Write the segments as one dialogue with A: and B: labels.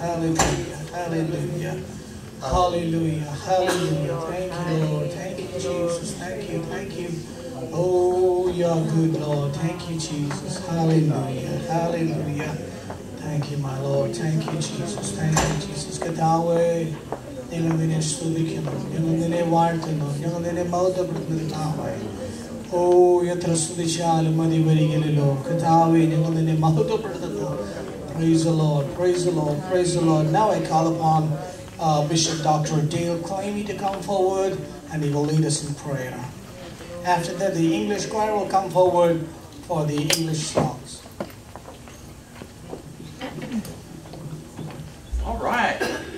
A: Hallelujah. Hallelujah. Hallelujah. Hallelujah. Thank you, Lord. Thank you, Jesus. Thank you. Thank you. Oh, you're good, Lord. Thank you, Jesus. Hallelujah. Hallelujah. Thank you, my Lord. Thank you, Jesus. Thank you, Jesus. കഥാവേ ഞങ്ങൾ നിന്നെ സ്തുതിക്കുന്നു ഞങ്ങൾ നിന്നെ വാഴ്ത്തുന്നു ഞങ്ങൾ നിന്നെ മൗതപ്പെടുത്തുന്നു കഥാവേ ഓ എത്ര സ്തുതിച്ചാലും മതി വരികയില്ലല്ലോ കഥാവെ ഞങ്ങൾ നിന്നെ മഹത്വപ്പെടുത്തുന്നു Praise the Lord, praise the Lord, praise the Lord. Now I call upon uh, Bishop Dr. Dale Claimy to come forward and he will lead us in prayer. After that, the English choir will come forward for the English songs.
B: All right.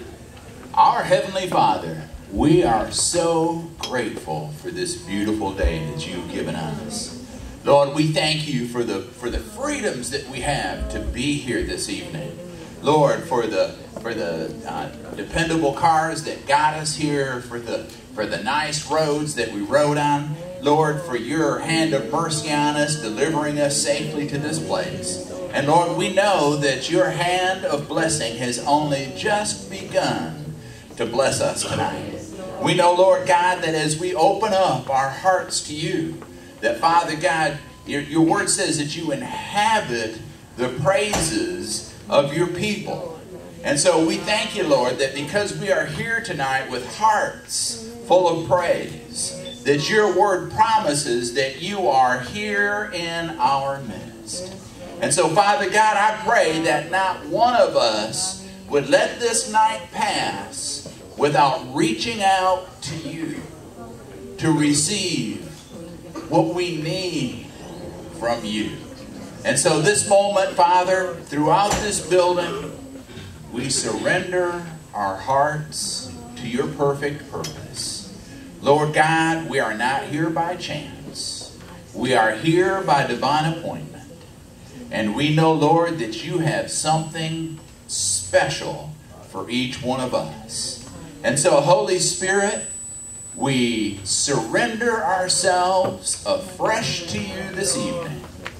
B: Our Heavenly Father, we are so grateful for this beautiful day that you've given us. Lord, we thank you for the for the freedoms that we have to be here this evening. Lord, for the for the uh, dependable cars that got us here, for the for the nice roads that we rode on. Lord, for your hand of mercy on us, delivering us safely to this place. And Lord, we know that your hand of blessing has only just begun to bless us tonight. We know, Lord God, that as we open up our hearts to you, that Father God, your, your word says that you inhabit the praises of your people. And so we thank you, Lord, that because we are here tonight with hearts full of praise, that your word promises that you are here in our midst. And so, Father God, I pray that not one of us would let this night pass without reaching out to you to receive what we need from you. And so, this moment, Father, throughout this building, we surrender our hearts to your perfect purpose. Lord God, we are not here by chance. We are here by divine appointment. And we know, Lord, that you have something special for each one of us. And so, Holy Spirit, we surrender ourselves afresh to you this evening.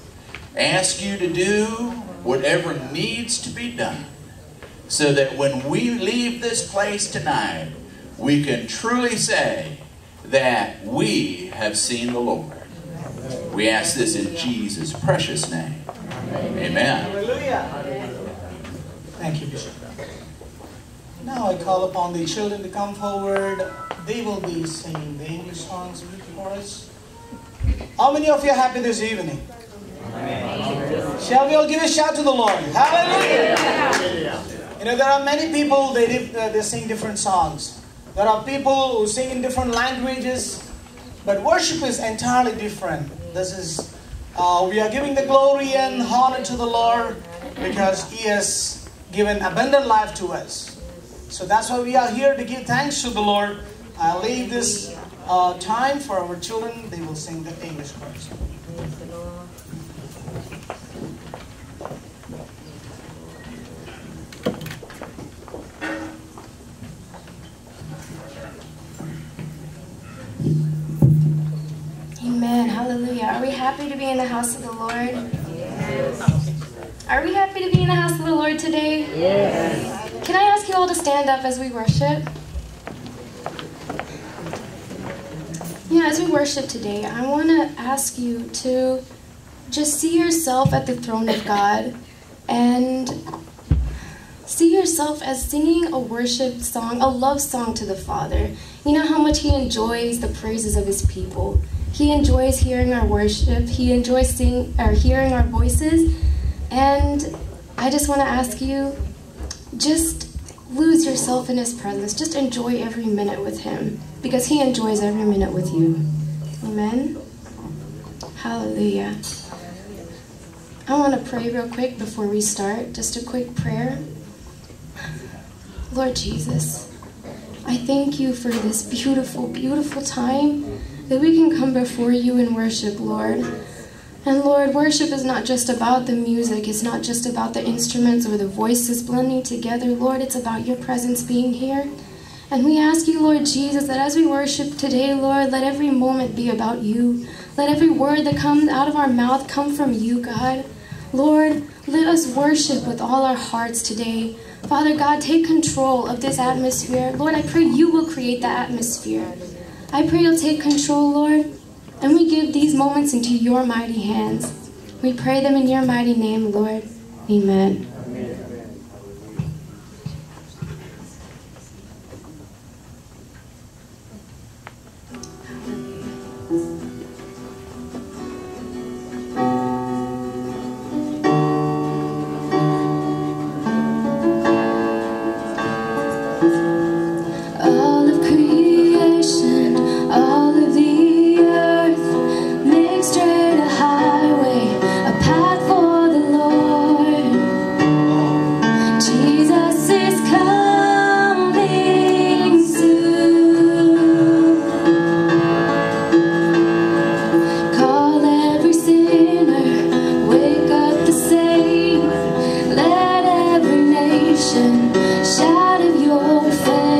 B: Ask you to do whatever needs to be done so that when we leave this place tonight, we can truly say that we have seen the Lord. We ask this in Jesus' precious name. Amen.
A: Hallelujah. Thank you, Bishop. Now I call upon the children to come forward. They will be singing the English songs for us. How many of you are happy this evening? Shall we all give a shout to the Lord? Hallelujah! You know, there are many people, they, dif- uh, they sing different songs. There are people who sing in different languages, but worship is entirely different. This is, uh, we are giving the glory and honor to the Lord because He has given abundant life to us. So that's why we are here to give thanks to the Lord. I'll leave this uh, time for our children. They will sing the English chorus.
C: Amen. Hallelujah. Are we happy to be in the house of the Lord? Are we happy to be in the house of the Lord today? Yes. Can I ask you all to stand up as we worship? Yeah, as we worship today, I want to ask you to just see yourself at the throne of God and see yourself as singing a worship song, a love song to the Father. You know how much He enjoys the praises of His people. He enjoys hearing our worship. He enjoys sing or hearing our voices. And I just want to ask you, just lose yourself in His presence. Just enjoy every minute with Him because He enjoys every minute with you. Amen. Hallelujah. I want to pray real quick before we start. Just a quick prayer. Lord Jesus, I thank you for this beautiful, beautiful time that we can come before you and worship, Lord. And Lord, worship is not just about the music, it's not just about the instruments or the voices blending together. Lord, it's about your presence being here. And we ask you, Lord Jesus, that as we worship today, Lord, let every moment be about you. Let every word that comes out of our mouth come from you, God. Lord, let us worship with all our hearts today. Father God, take control of this atmosphere. Lord, I pray you will create the atmosphere. I pray you'll take control, Lord, and we give these moments into your mighty hands. We pray them in your mighty name, Lord. Amen. All of creation, all of the earth, make straight a highway, a path for the Lord. Jesus is coming soon. Call every sinner, wake up the saint. Let every nation shout of your faith.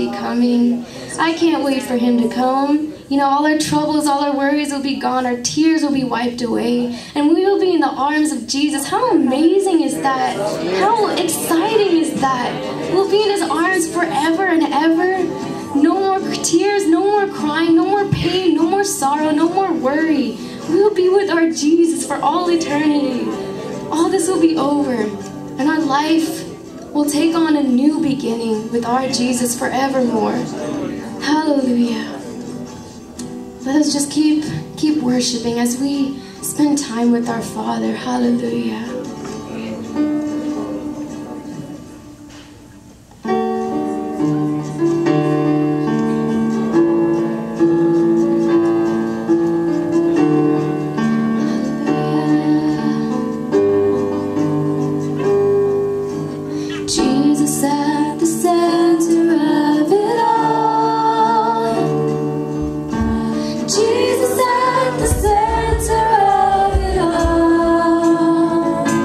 C: be coming. I can't wait for him to come. You know, all our troubles, all our worries will be gone, our tears will be wiped away, and we will be in the arms of Jesus. How amazing is that? How exciting is that? We'll be in his arms forever and ever. No more tears, no more crying, no more pain, no more sorrow, no more worry. We will be with our Jesus for all eternity. All this will be over, and our life will take on a new beginning with our Jesus forevermore. Hallelujah. Let us just keep keep worshiping as we spend time with our Father. Hallelujah. Jesus at the center of it all. Jesus at the center of it all.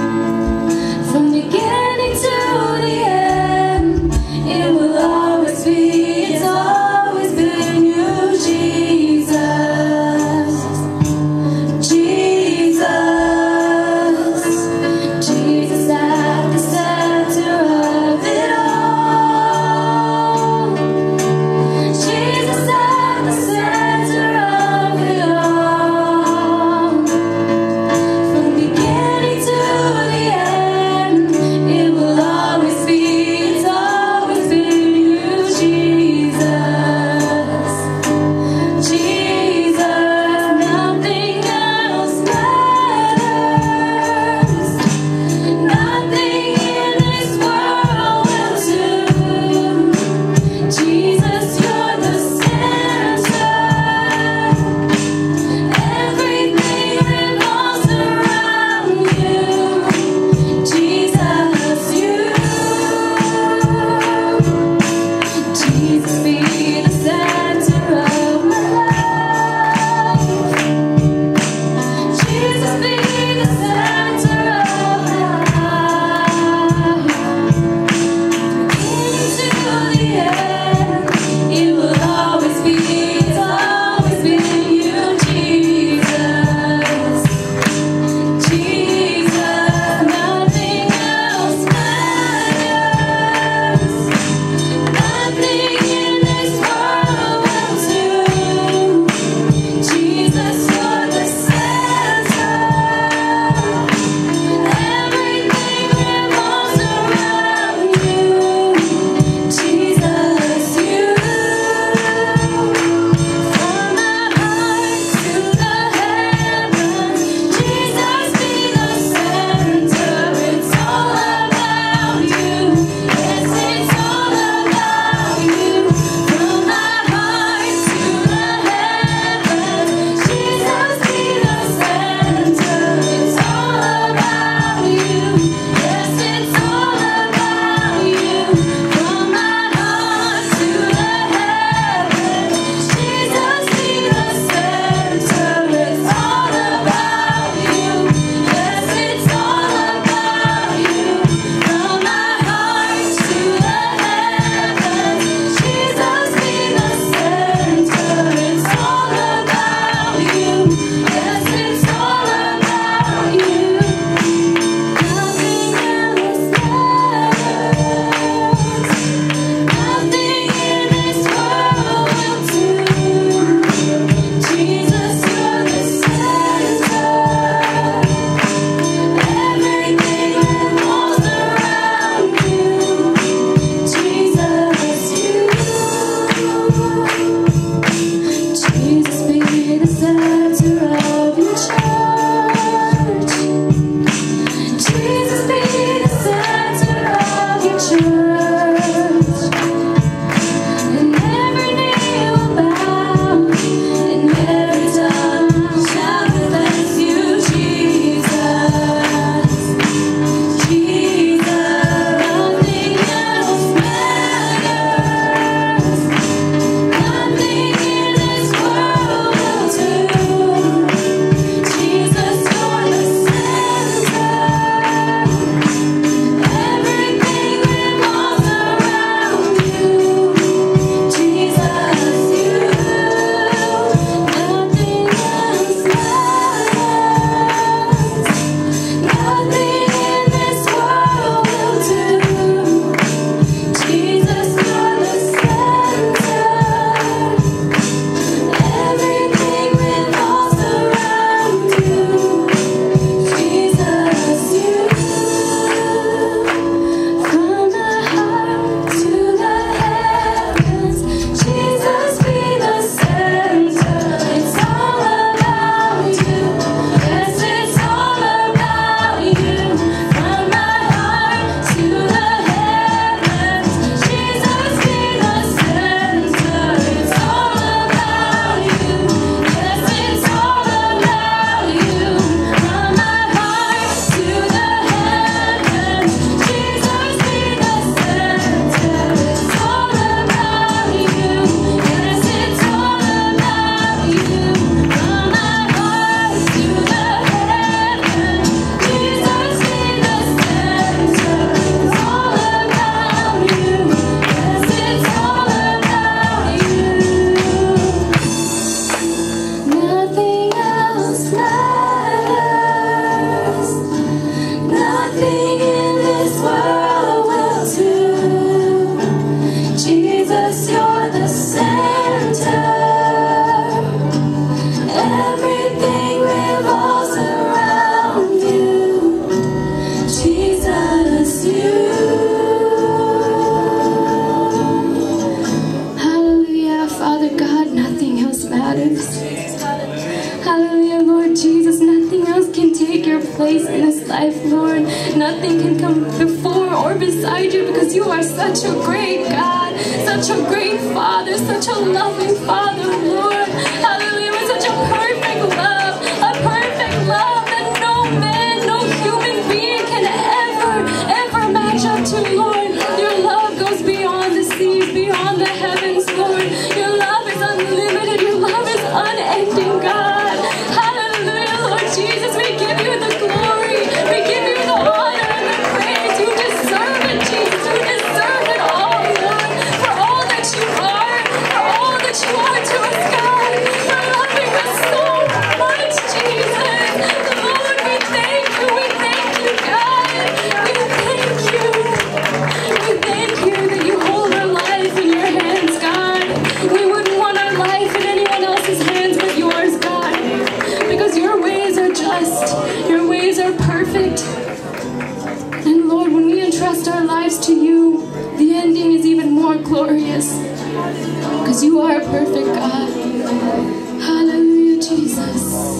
C: lives. Hallelujah, Lord Jesus. Nothing else can take your place in this life, Lord. Nothing can come before or beside you because you are such a great God, such a great Father, such a loving Father, Lord. Hallelujah, with such a perfect love, a perfect love that no man, no human being can ever, ever match up to, Lord. Your love goes beyond the seas, beyond the heavens, Lord. Your love is unlimited. Your love is unending, God. Hallelujah, Lord Jesus. We give you the glory. We give you the honor and the praise. You deserve it, Jesus. You deserve it all, Lord. For all that you are, for all that you are to us, God. For loving us so much, Jesus. Lord, we thank you. We thank you, God. We thank you. We thank you that you hold our life in your hands, God. We wouldn't want our life in anyone else's hands but yours, God. Because your ways are just, your ways are perfect. And Lord, when we entrust our lives to you, the ending is even more glorious. Because you are a perfect God. Hallelujah, Jesus.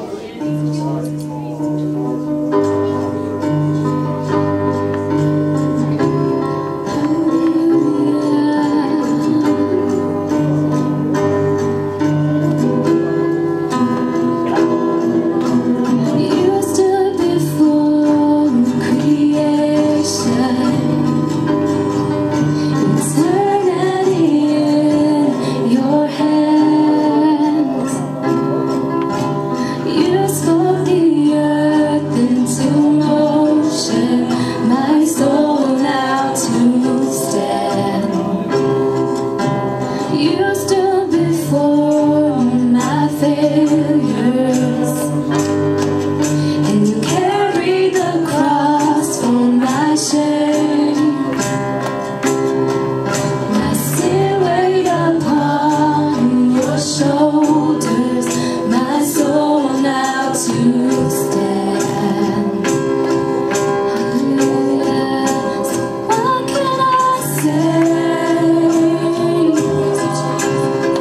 C: You stood before creation, eternity in your hands. You spoke the earth into motion, my soul now to stand. You stood before my failures. And you carry the cross for my shame. My sin weighed upon your shoulders. My soul now to stand. Hallelujah. So what can I say?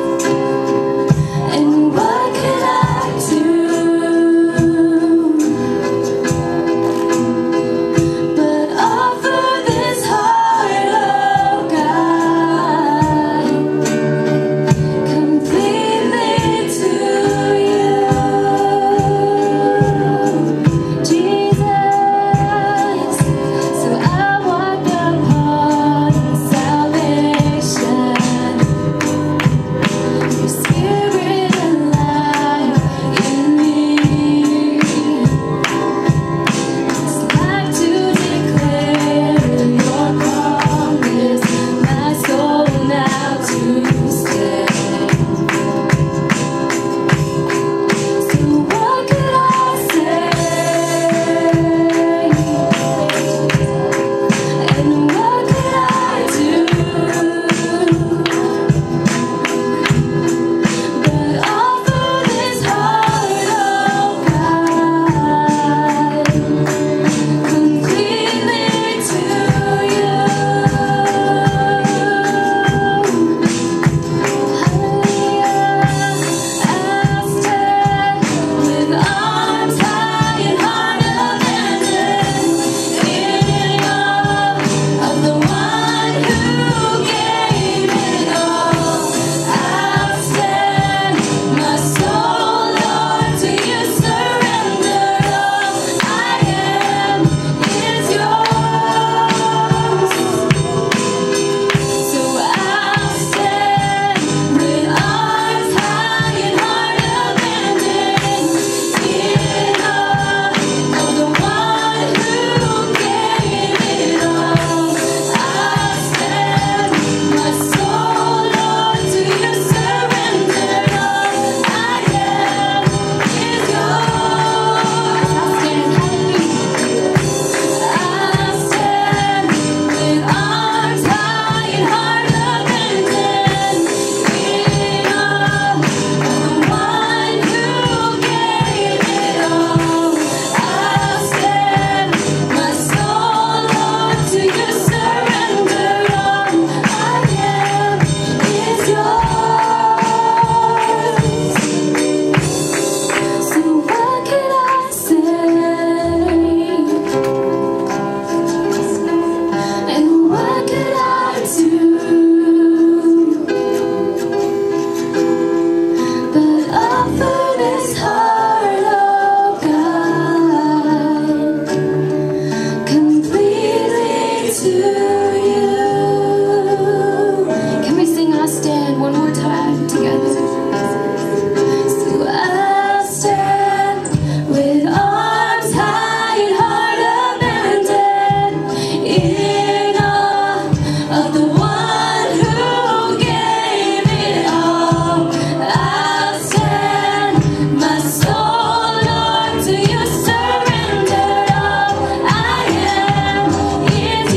C: together. So I'll stand with arms high and heart abandoned in awe of the one who gave it all. I'll stand, my soul, Lord, to you surrendered. All I am is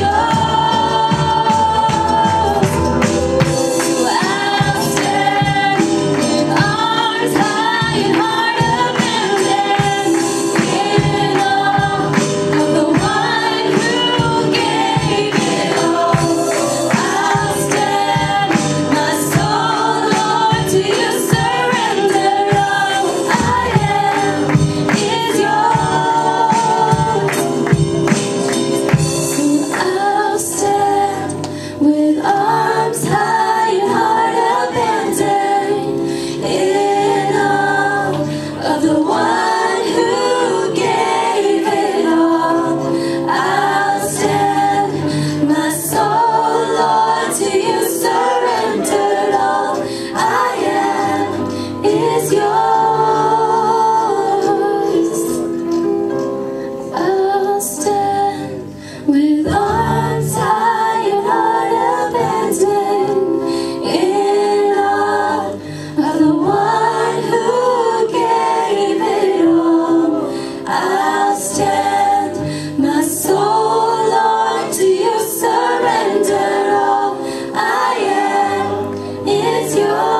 C: yours. I'll stand with arms high and heart abandoned in awe of the one who gave it all. I'll stand, my soul, Lord, to you surrendered. All I am is yours. I'll stand with arms high and heart abandoned in awe of the one who gave it all. I'll stand, my soul, Lord, to you surrendered. All I am is yours. I'll stand with arms high and heart abandoned in awe of the one who gave it all. I'll stand, my soul, Lord, to you surrender. All I am is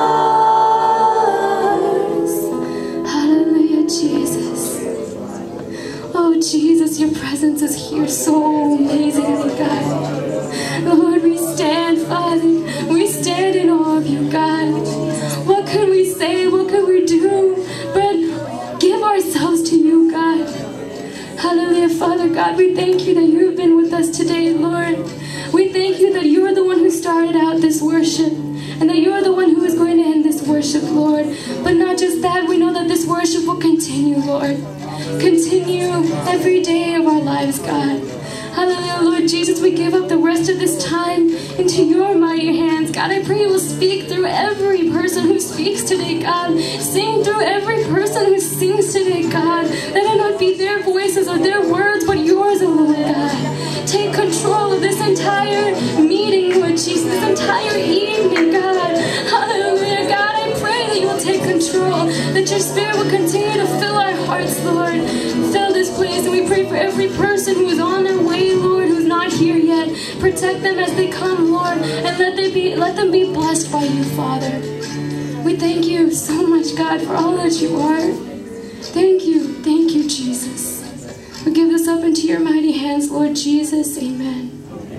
C: yours. Hallelujah, Jesus. Oh, Jesus, your presence is here so amazingly, God. Lord, we stand, Father. We stand in awe of you, God. What could we say? What could we do? But give ourselves to you, God. Hallelujah, Father God. We thank you that you have been with us today, Lord. We thank you that you are the one who started out this worship and that you are the one who is going to end this worship, Lord. But not just that, we know that this worship will continue, Lord. Continue every day of our lives, God. Hallelujah, Lord Jesus, we give up the rest of this time into your mighty hands. God, I pray you will speak through every person who speaks today, God. Sing through every person who sings today, God. Let it not be their voices or their words, but yours alone, God. Take control of this entire meeting, Lord Jesus, this entire evening, God. Hallelujah, God. I pray that you will take control, that your spirit will continue to fill our hearts, Lord. Fill this place, and we pray for every person who is on their way, Lord, who's not here yet. Protect them as they come, Lord, and let they be let them be blessed by you, Father. We thank you so much, God, for all that you are. Thank you, thank you, Jesus. We give this up into your mighty hands, Lord Jesus. Amen.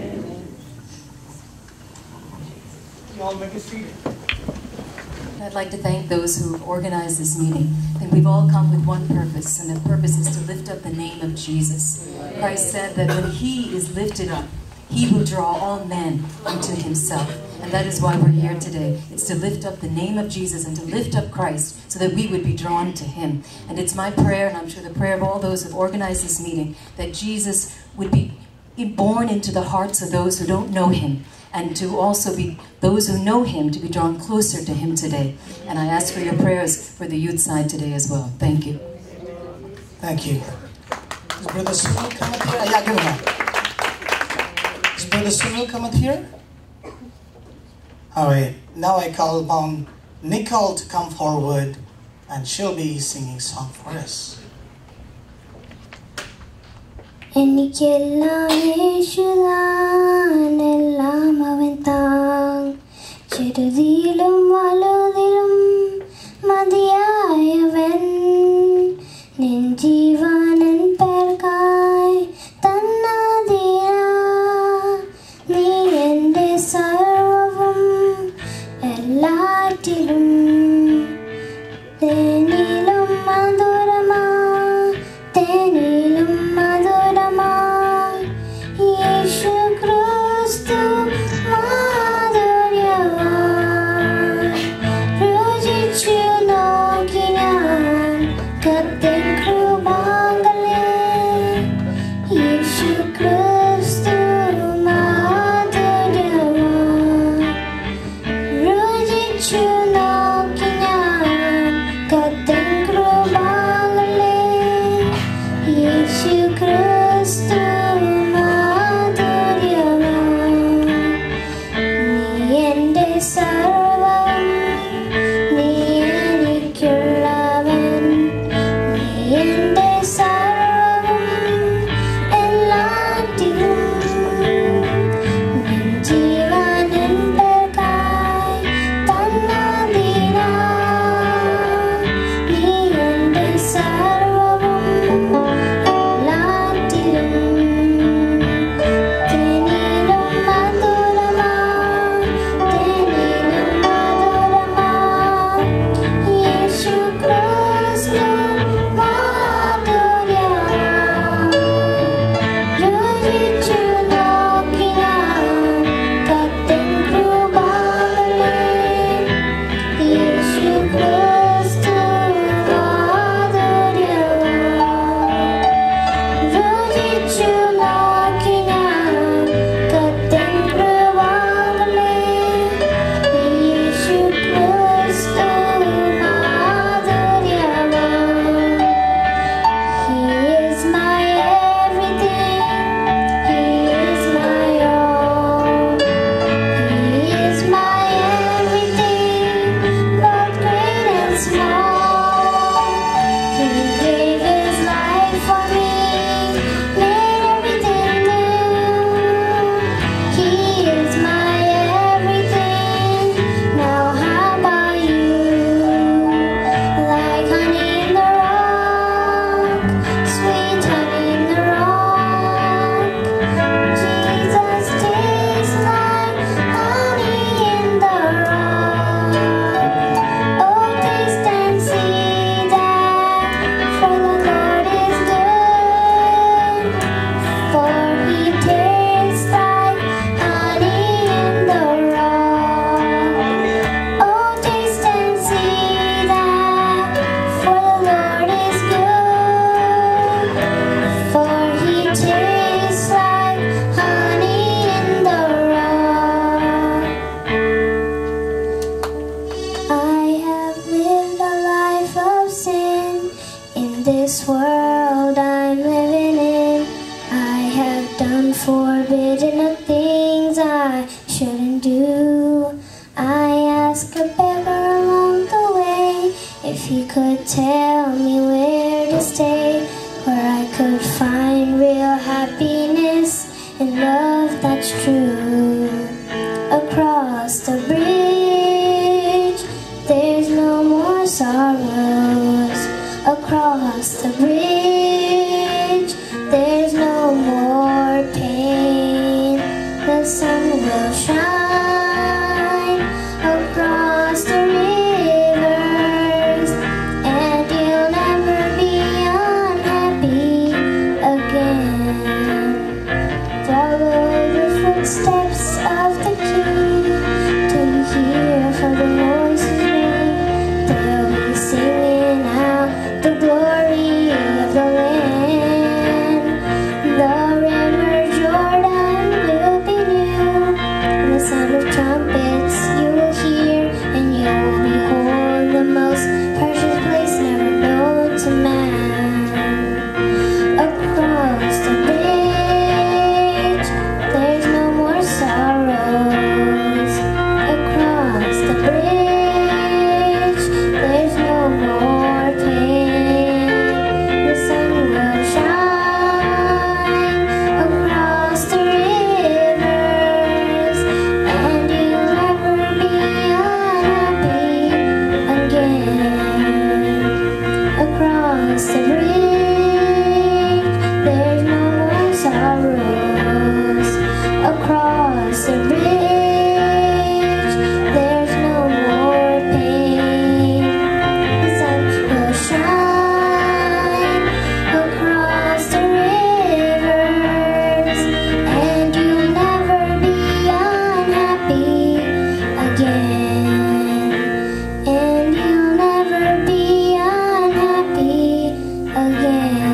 A: You all may be seated.
D: I'd like to thank those who have organized this meeting. I think we've all come with one purpose, and the purpose is to lift up the name of Jesus. Christ said that when He is lifted up, He will draw all men unto Himself. And that is why we're here today. It's to lift up the name of Jesus and to lift up Christ so that we would be drawn to Him. And it's my prayer, and I'm sure the prayer of all those who have organized this meeting, that Jesus would be born into the hearts of those who don't know Him and to also be those who know him to be drawn closer to him today. And I ask for your prayers for the youth side today as well. Thank you.
A: Thank you. Is Brother Sunil coming here? Yeah, give him a Is Brother Sunil coming here? All right. Now I call upon Nicole to come forward and she'll be singing song for us.
E: എനിക്കെല്ലാം യേശുദാൻ എല്ലാം അവൻ താൻ ചെറുതിലും വലുതിലും മതിയായവൻ നിൻ ജീവനൻ പേർക്കായി തന്നതിയ നീ എൻ്റെ സർവവും എല്ലാറ്റിലും തേനിലും മധുരമാ തേനിലും മധുരമാ യേശു ക്രിസ്തു മാധുര്യമാ രുചിച്ചു നോക്കി ഞാൻ കത്തൻ കൃപാകളെ യേശു ക്രിസ്തു മാധുര്യമാ രുചിച്ചു നോക്കി this world I'm living in. I have done forbidden things I shouldn't do. I ask a beggar along the way if he could tell me where to stay, where I could find real happiness and love that's true. Across the bridge, there's no more sorrows. Across the bridge, there's no more pain. The sun will shine across the rivers, and you'll never be unhappy again. Follow the footsteps of the King till you hear how the voices ring. They'll be singing out the glory of the land. The river Jordan will be new, and the sound of trumpets you will hear, and you will behold the most precious place never known to man. Across the bridge, there's no more sorrows. Across the bridge, there's no more pain. The sun will shine across the rivers, and you'll never be unhappy again. Across the bridge, there's no more sorrows. Across the bridge, there's no more pain. The sun will shine across the rivers, and you'll never be unhappy again. And you'll never be unhappy again.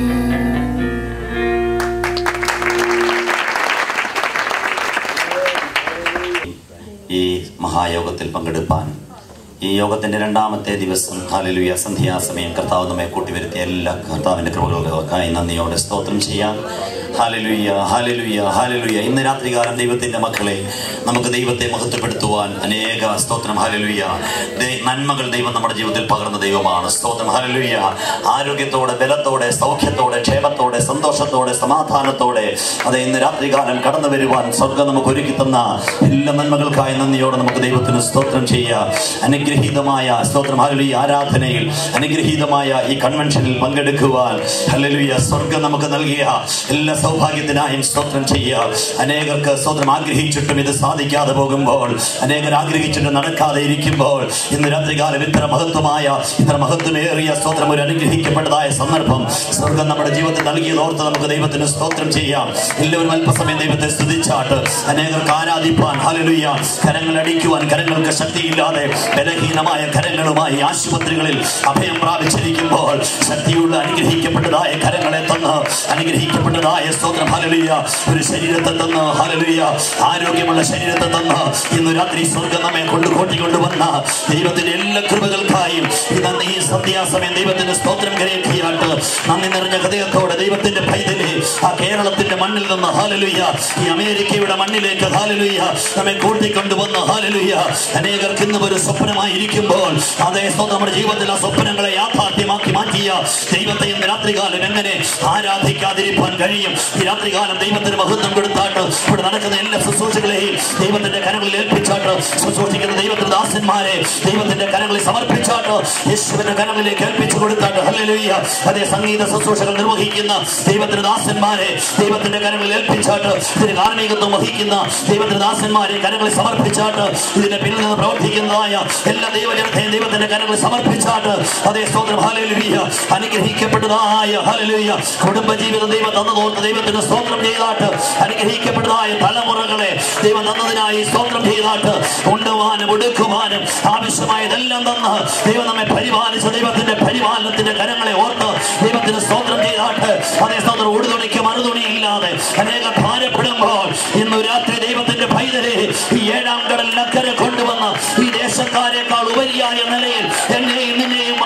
F: ഈ മഹായോഗത്തിൽ പങ്കെടുപ്പാൻ ഈ യോഗത്തിന്റെ രണ്ടാമത്തെ ദിവസം ഹാലലുയ സന്ധ്യാസമയം കർത്താവ് നമ്മെ കൂട്ടിവരുത്തിയ എല്ലാ കർത്താവിന്റെ കൃപകൾക്കായി നന്ദിയോടെ സ്തോത്രം ചെയ്യാം ഹാലലുയ്യ ഹാലലുയ്യ ഹാലലുയ്യ ഇന്ന് രാത്രികാലം ദൈവത്തിന്റെ മക്കളെ നമുക്ക് ദൈവത്തെ മഹത്വപ്പെടുത്തുവാൻ അനേക സ്തോത്രം ഹാലലുയ്യ ദേ- നന്മകൾ ദൈവം നമ്മുടെ ജീവിതത്തിൽ പകർന്ന ദൈവമാണ് സ്തോത്രം ഹാലലുയ്യ ആരോഗ്യത്തോടെ ബലത്തോടെ സൗഖ്യത്തോടെ ക്ഷേമത്തോടെ സന്തോഷത്തോടെ സമാധാനത്തോടെ അതെ ഇന്ന് രാത്രികാലം കടന്നു വരുവാൻ സ്വർഗം നമുക്ക് ഒരുക്കി തന്ന എല്ലാ നന്മകൾക്കായി നന്ദിയോടെ നമുക്ക് ദൈവത്തിന് സ്തോത്രം ചെയ്യാം അനുഗ്രഹീതമായ സ്തോത്രം ഹാലലുയ്യ ആരാധനയിൽ അനുഗ്രഹീതമായ ഈ കൺവെൻഷനിൽ പങ്കെടുക്കുവാൻ ഹല്ലേലൂയ സ്വർഗം നമുക്ക് നൽകിയ എല്ലാ സൗഭാഗ്യത്തിനായും സ്തോത്രം ചെയ്യുക അനേകർക്ക് സ്തോത്രം ആഗ്രഹിച്ചിട്ടും ഇത് സാധിക്കാതെ പോകുമ്പോൾ അനേകർ ആഗ്രഹിച്ചിട്ട് നടക്കാതെ ഇരിക്കുമ്പോൾ ഇന്ന് രാത്രികാലം ഇത്ര മഹത്വമായ ഇത്ര മഹത്വമേറിയ സ്തോത്രം ഒരു അനുഗ്രഹിക്കപ്പെട്ടതായ സന്ദർഭം സ്വർഗം നമ്മുടെ ജീവിതത്തിൽ നൽകിയത് ഓർത്ത് നമുക്ക് ദൈവത്തിന് സ്തോത്രം ചെയ്യാം എല്ലാവരും അല്പസമയം ദൈവത്തെ സ്തുതിച്ചാട്ട് അനേകർക്ക് ആരാധിപ്പാൻ ഹല്ലേലൂയ കരങ്ങൾ അടിക്കുവാൻ കരങ്ങൾക്ക് ശക്തിയില്ലാതെ ബലഹീനമായ കരങ്ങളുമായി ആശുപത്രികളിൽ അഭയം പ്രാപിച്ചിരിക്കുമ്പോൾ ശക്തിയുള്ള അനുഗ്രഹിക്കപ്പെട്ടതായ കരങ്ങളെ തന്ന് അനുഗ്രഹിക്കപ്പെട്ടതായ സ്തോത്രം ഹലലുയ ഒരു ശരീരത്തെ തന്ന് ഹലലുയ ആരോഗ്യമുള്ള ശരീരത്തെ തന്ന് ഇന്ന് രാത്രി സ്വർഗം നമ്മെ കൊണ്ട് കൂട്ടിക്കൊണ്ടുവന്ന ദൈവത്തിന്റെ എല്ലാ കൃപകൾക്കായും ഇന്ന് ഈ സന്ധ്യാസമയം ദൈവത്തിന്റെ സ്തോത്രം കരയറ്റിയാട്ട് നന്ദി നിറഞ്ഞ ഹൃദയത്തോടെ ദൈവത്തിന്റെ പൈതലെ ആ കേരളത്തിന്റെ മണ്ണിൽ നിന്ന് ഹാലലുയ ഈ അമേരിക്കയുടെ മണ്ണിലേക്ക് ഹാലലുയ നമ്മെ കൂട്ടിക്കൊണ്ടുവന്ന് ഹാലലുയ അനേകർക്ക് ഇന്നും ഒരു സ്വപ്നമായി ഇരിക്കുമ്പോൾ അതേ സ്വന്തം നമ്മുടെ ജീവിതത്തിൽ ആ സ്വപ്നങ്ങളെ യാഥാർത്ഥ്യമാക്കി മാറ്റിയ ദൈവത്തെ ഇന്ന് രാത്രികാലം എങ്ങനെ ആരാധിക്കാതിരിക്കാൻ കഴിയും ഈ രാത്രികാലം ദൈവത്തിന് മഹത്വം കൊടുത്താട്ട് ഇവിടെ നടക്കുന്ന എല്ലാ ശുശ്രൂഷകളെയും ദൈവത്തിന്റെ കരങ്ങളിൽ ഏൽപ്പിച്ചാട്ട് ശുശ്രൂഷിക്കുന്ന ദൈവത്തിന്റെ ദാസന്മാരെ ദൈവത്തിന്റെ കരങ്ങളിൽ സമർപ്പിച്ചാട്ട് യേശുവിന്റെ കരങ്ങളിലേക്ക് ഏൽപ്പിച്ചു കൊടുത്താട്ട് ഹല്ലേലൂയ അതേ സംഗീത ശുശ്രൂഷകൾ നിർവഹിക്കുന്ന ദൈവത്തിന്റെ ദാസന്മാരെ ദൈവത്തിന്റെ കരങ്ങളിൽ ഏൽപ്പിച്ചാട്ട് ഇതിന് കാർമ്മികത്വം വഹിക്കുന്ന ദൈവത്തിന്റെ ദാസന്മാരെ കരങ്ങളിൽ സമർപ്പിച്ചാട്ട് ഇതിന്റെ പിന്നിൽ നിന്ന് പ്രവർത്തിക്കുന്നതായ എല്ലാ ദൈവജനത്തെയും ദൈവത്തിന്റെ കരങ്ങളിൽ സമർപ്പിച്ചാട്ട് അതേ സ്തോത്രം ഹല്ലേലൂയ അനുഗ്രഹിക്കപ്പെട്ടതായ ഹല്ലേലൂയ കുടുംബ ജീവിതം ദൈവം തന്നതോർത്ത് ദൈവത്തിന് സ്തോത്രം ചെയ്താട്ട് അനുഗ്രഹിക്കപ്പെട്ടതായ തലമുറകളെ ദൈവം തന്നതിനായി സ്തോത്രം ചെയ്താട്ട് ഉണ്ടുവാനും ഒടുക്കുവാനും ആവശ്യമായതെല്ലാം തന്ന് ദൈവം നമ്മെ പരിപാലിച്ച ദൈവത്തിന്റെ പരിപാലനത്തിന്റെ കരങ്ങളെ ഓർത്ത് ദൈവത്തിന് സ്തോത്രം ചെയ്താട്ട് അതേ സ്തോത്രം ഉടുതുണിക്ക് മറുതുണിയില്ലാതെ അനേകം ഭാരപ്പെടുമ്പോൾ ഇന്ന് രാത്രി ദൈവത്തിന്റെ പൈതലെ ഈ ഏഴാം കടലിനക്കരെ കൊണ്ടുവന്ന് ഈ ദേശക്കാരെക്കാൾ ഉപരിയായ നിലയിൽ എന്നെയും നിന്നെയും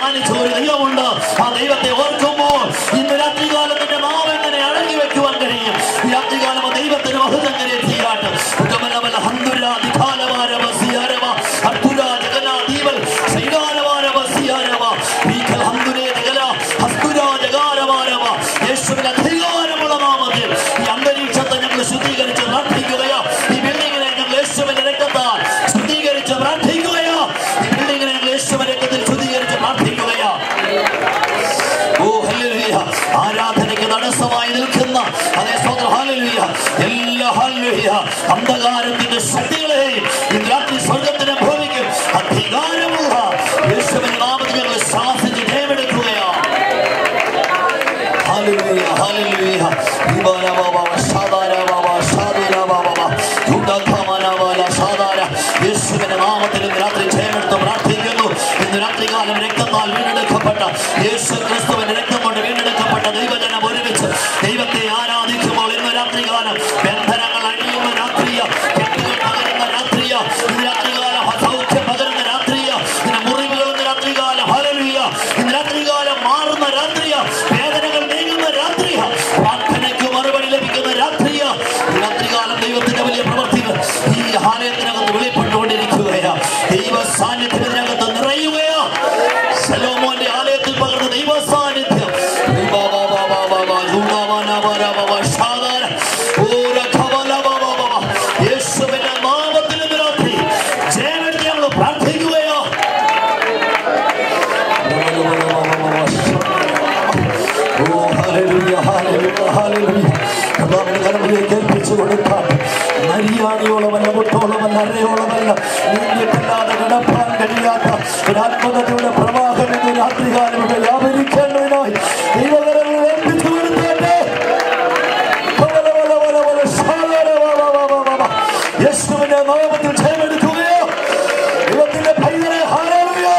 F: മാനിച്ച ഒരു ദൈവമുണ്ട് ആ ദൈവത്തെ ഓർക്കുമ്പോൾ ഇന്ന് രാത്രികാലം നിന്റെ നാവ് എങ്ങനെ അടങ്ങി വെക്കുവാൻ കഴിയും ഈ രാത്രികാലം ആ ദൈവത്തിന് മഹത്വം എങ്ങനെ ചെയ്യാട്ട് ഉത്തമലമല ഹന്തുരാധികാലമാരവ സിയാരവ അർത്തുരാ ജഗനാ ദീപൽ ശൈലാരവാരവ സിയാരവ ഭീകൽ ഹന്തുരേ ജഗല ഹസ്തുരാ ജഗാരവാരവ യേശുവിന്റെ അധികാരമുള്ള നാമത്തിൽ ഈ അന്തരീക്ഷത്തെ ഞങ്ങൾ ശുദ്ധീകരിച്ച് പ്രാർത്ഥിക്കുകയാ ഈ ബിൽഡിങ്ങിനെ ഞങ്ങൾ യേശുവിന്റെ രക്തത്താൽ ശുദ്ധീകരിച്ച് പ്രാർത്ഥിക്കുകയാ ഈ ബിൽഡിങ്ങിനെ ഞങ്ങൾ യേശുവിന്റെ രക്തത്തിൽ ശുദ്ധീകരിച്ച് പ്രാർത്ഥിക്കുകയാ ഓ ഹല്ലേലൂയ ആരാധനയ്ക്ക് തടസ്സമായി നിൽക്കുന്ന അതേ സ്തോത്രം ഹല്ലേലൂയ എല്ലാ ഹല്ലേലൂയ അന്ധകാരത്തിന്റെ ശക്തികളെയും ഇന്ന് രാത്രി സ്വർഗത്തിന് ഭൂമിക്കും അധികാരമുള്ള യേശുവിന്റെ നാമത്തിൽ ഞങ്ങൾ ശാസിച്ച് ജയമെടുക്കുകയാണ് ഹല്ലേലൂയ ഹല്ലേലൂയ ദിവാന ബാബ ഷാദാര ബാബ ഷാദുര ബാബ യുദ്ധഖമന ബാല ഷാദാര യേശുവിന്റെ നാമത്തിൽ ഇന്ന് രാത്രി ജയമെടുത്ത് പ്രാർത്ഥിക്കുന്നു ഇന്ന് രാത്രികാലം രക്തത്താൽ വീണ്ടെടുക്കപ്പെട്ട യേശു ക്രിസ്തുവിന്റെ രക്തം കൊണ്ട് വീണ്ടെടുക്കപ്പെട്ട ദൈവജനം ഒരുമിച്ച് ദൈവത്തെ ആരാധിക്കുമ്പോൾ ഇന്ന് രാത്രികാലം ബന്ധനങ്ങൾ അഴിയുന്ന രാത്രിയ കെട്ടുകൾ പകരുന്ന രാത്രിയ ഇന്ന് രാത്രികാലം അസൗഖ്യം പകരുന്ന രാത്രിയ ഇന്ന് മുറിവുകൾ ഇന്ന് രാത്രികാലം ഹലലുയ ഇന്ന് രാത്രികാലം മാറുന്ന രാത്രിയ വേദനകൾ നീങ്ങുന്ന രാത്രിയ പ്രാർത്ഥനയ്ക്ക് മറുപടി ലഭിക്കുന്ന രാത്രിയ ഈ രാത്രികാലം ദൈവത്തിന്റെ വലിയ പ്രവർത്തികൾ ഈ ആലയത്തിനകത്ത് വെളിപ്പെട്ടുകൊണ്ടിരിക്കുകയാ ദൈവ സാന്നിധ്യം ഇതിനകത്ത് നിറയുകയാ സലോമോന്റെ ആലയത്തിൽ പകർന്ന ദൈവ സാന്നിധ്യം യേശുവിന്റെ നാമത്തിൽ ഇന്ന് രാത്രി ജയമെടുത്ത് ഞങ്ങൾ പ്രാർത്ഥിക്കുകയോ ഓ ഹല്ലേലൂയ ഹല്ലേലൂയ ഹല്ലേലൂയ കർത്താവിന്റെ കരങ്ങളിലേക്ക് ഏൽപ്പിച്ചു കൊടുക്കാൻ നരിയാണിയോളമല്ല മുട്ടോളമല്ല അരയോളമല്ല നീങ്ങിയിട്ടില്ലാതെ കിടപ്പാൻ കഴിയാത്ത ഒരു ആത്മകഥയുടെ പ്രവാഹം ഇന്ന് രാത്രികാലം ഇവിടെ വ്യാപരിക്കേണ്ടതിനായി ദൈവകരങ്ങളിൽ ഏൽപ്പിച്ചു കൊടുത്തേണ്ടേ യേശുവിന്റെ നാമത്തിൽ ജയമെടുക്കുകയോ ദൈവത്തിന്റെ ഭൈതരെ ഹാരലുകയോ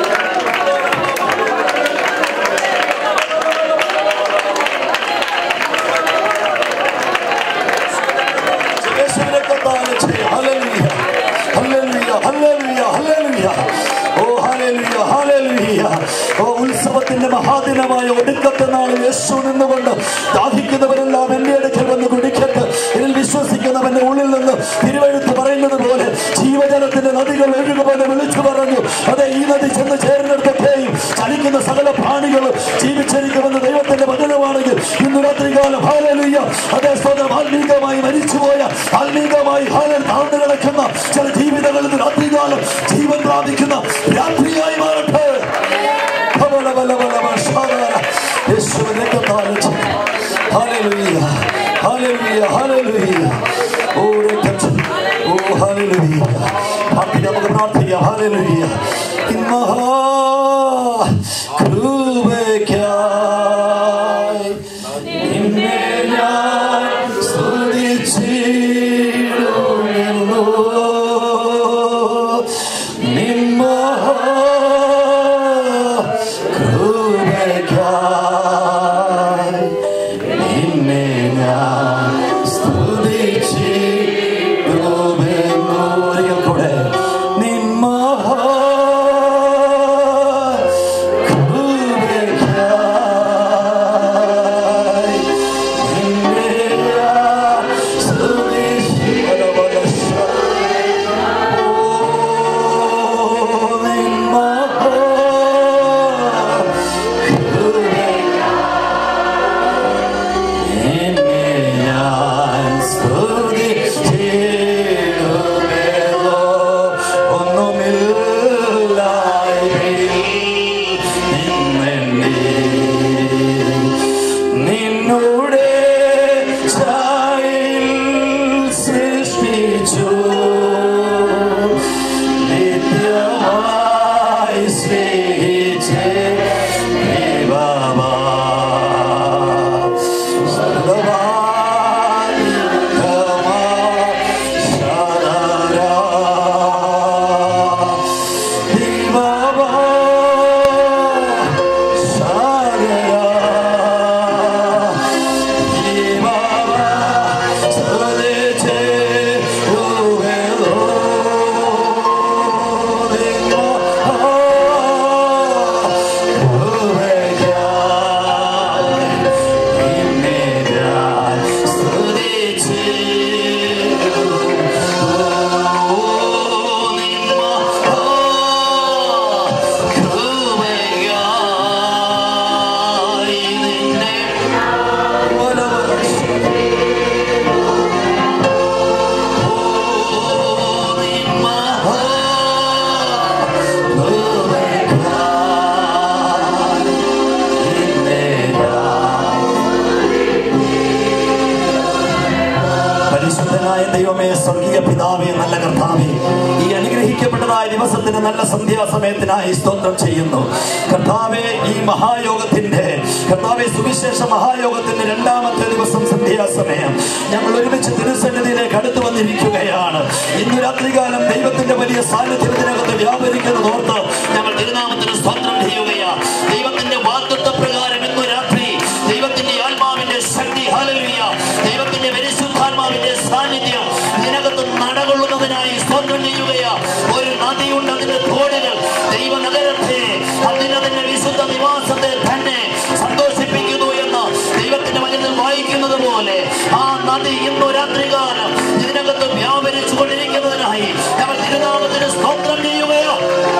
F: യേശുവിനെ കണ്ടാലും ചെയ്യും. ഹല്ലേലൂയ. ഹല്ലേലൂയ. ഹല്ലേലൂയ. ഹല്ലേലൂയ. ഓ ഹല്ലേലൂയ. ഹല്ലേലൂയ. ഓ ഉത്സവത്തിന്റെ മഹാദിനമായ ഒടുക്കത്തെ നാളിൽ യേശു നിന്നുകൊണ്ട് ദാഹിക്കുന്നവരെല്ലാം എന്റെ അടുക്കൽ വന്ന് കുടിക്കട്ടെ ഇതിൽ വിശ്വസിക്കുന്നവന്റെ ഉള്ളിൽ നിന്ന് തിരുവഴുത്ത് പറയുന്നത് പോലെ ജീവജലത്തിന്റെ നദികൾ ഒഴുകുപോലെ വിളിച്ചു പറഞ്ഞു അതെ ഈ നദി ചെന്ന് ചേരുന്നിടത്തൊക്കെയും ചലിക്കുന്ന സകല പ്രാണികളും ജീവിച്ചിരിക്കുമെന്ന് ദൈവത്തിന്റെ വചനമാണെങ്കിൽ ഇന്ന് രാത്രികാലം ഹാലലുയ്യ അതേ സ്വന്തം ആത്മീകമായി മരിച്ചുപോയ ആത്മീകമായി ഹാലൻ താഴ്ന്നു കിടക്കുന്ന ചില ജീവിതങ്ങൾ ഇന്ന് രാത്രികാലം ജീവൻ പ്രാപിക്കുന്ന രാത്രിയായി മാറട്ടെ ഭവന ബല ബല ബല ഷാദാര. യേശുവിന്റെ രക്തത്താൽ ചെയ്യും. ഹല്ലേലൂയ. ഹല്ലേലൂയ. ഹല്ലേലൂയ. ഓ രക്തം. ഓ ഹല്ലേലൂയ. പ്രാർത്ഥിക്കാം, നമുക്ക് പ്രാർത്ഥിക്കാം ഹല്ലേലൂയ. ഇന്നഹാ കൃപയ്ക്കായി നിന്നെ ഞാൻ സ്തുതിച്ചിടുന്നു. നിന്മഹാ കൃപയ്ക്കായി നിന്നെ ഞാൻ സ്തുതിച്ചിടുമെന്നു. ഒരിക്കൽ കൂടെ നിന്മഹാ നല്ല സന്ധ്യാസമയത്തിനായി സ്തോത്രം ചെയ്യുന്നു കർത്താവെ ഈ മഹായോഗത്തിന്റെ കർത്താവെ സുവിശേഷ മഹായോഗത്തിന്റെ രണ്ടാമത്തെ ദിവസം സന്ധ്യാസമയം ഞങ്ങൾ ഒരുമിച്ച് തിരുസന്നിധിയിലേക്ക് അടുത്തു വന്നിരിക്കുകയാണ് ഇന്ന് രാത്രികാലം ദൈവത്തിന്റെ വലിയ സാന്നിധ്യം ഇതിനകത്ത് വ്യാപരിക്കുന്നത് ഓർത്ത് ഞങ്ങൾ തിരുനാമത്തിന് സ്തോത്രം ചെയ്യുകയാ ദൈവത്തിന്റെ വാഗ്ദത്വ പ്രകാരം ഇന്ന് രാത്രി ദൈവത്തിന്റെ ആത്മാവിന്റെ ശക്തി ഹല്ലേലൂയ ദൈവത്തിന്റെ പരിശുദ്ധാത്മാവിന്റെ സാന്നിധ്യം ഇതിനകത്ത് നടകൊള്ളുന്നതിനായി സ്തോത്രം ചെയ്യുകയാ ഒരു നദിയുണ്ട് അതിന്റെ തോടുകൾ ദൈവനഗരത്തെ അതിനതിന്റെ വിശുദ്ധ നിവാസത്തെ തന്നെ സന്തോഷിപ്പിക്കുന്നു എന്ന് ദൈവത്തിന്റെ വചനത്തിൽ വായിക്കുന്നത് പോലെ ആ നദി ഇന്നു രാത്രികാലം ഇതിനകത്ത് വ്യാപരിച്ചു കൊണ്ടിരിക്കുന്നതിനായി ഞങ്ങൾ തിരുനാമത്തിന് സ്തോത്രം ചെയ്യുകയോ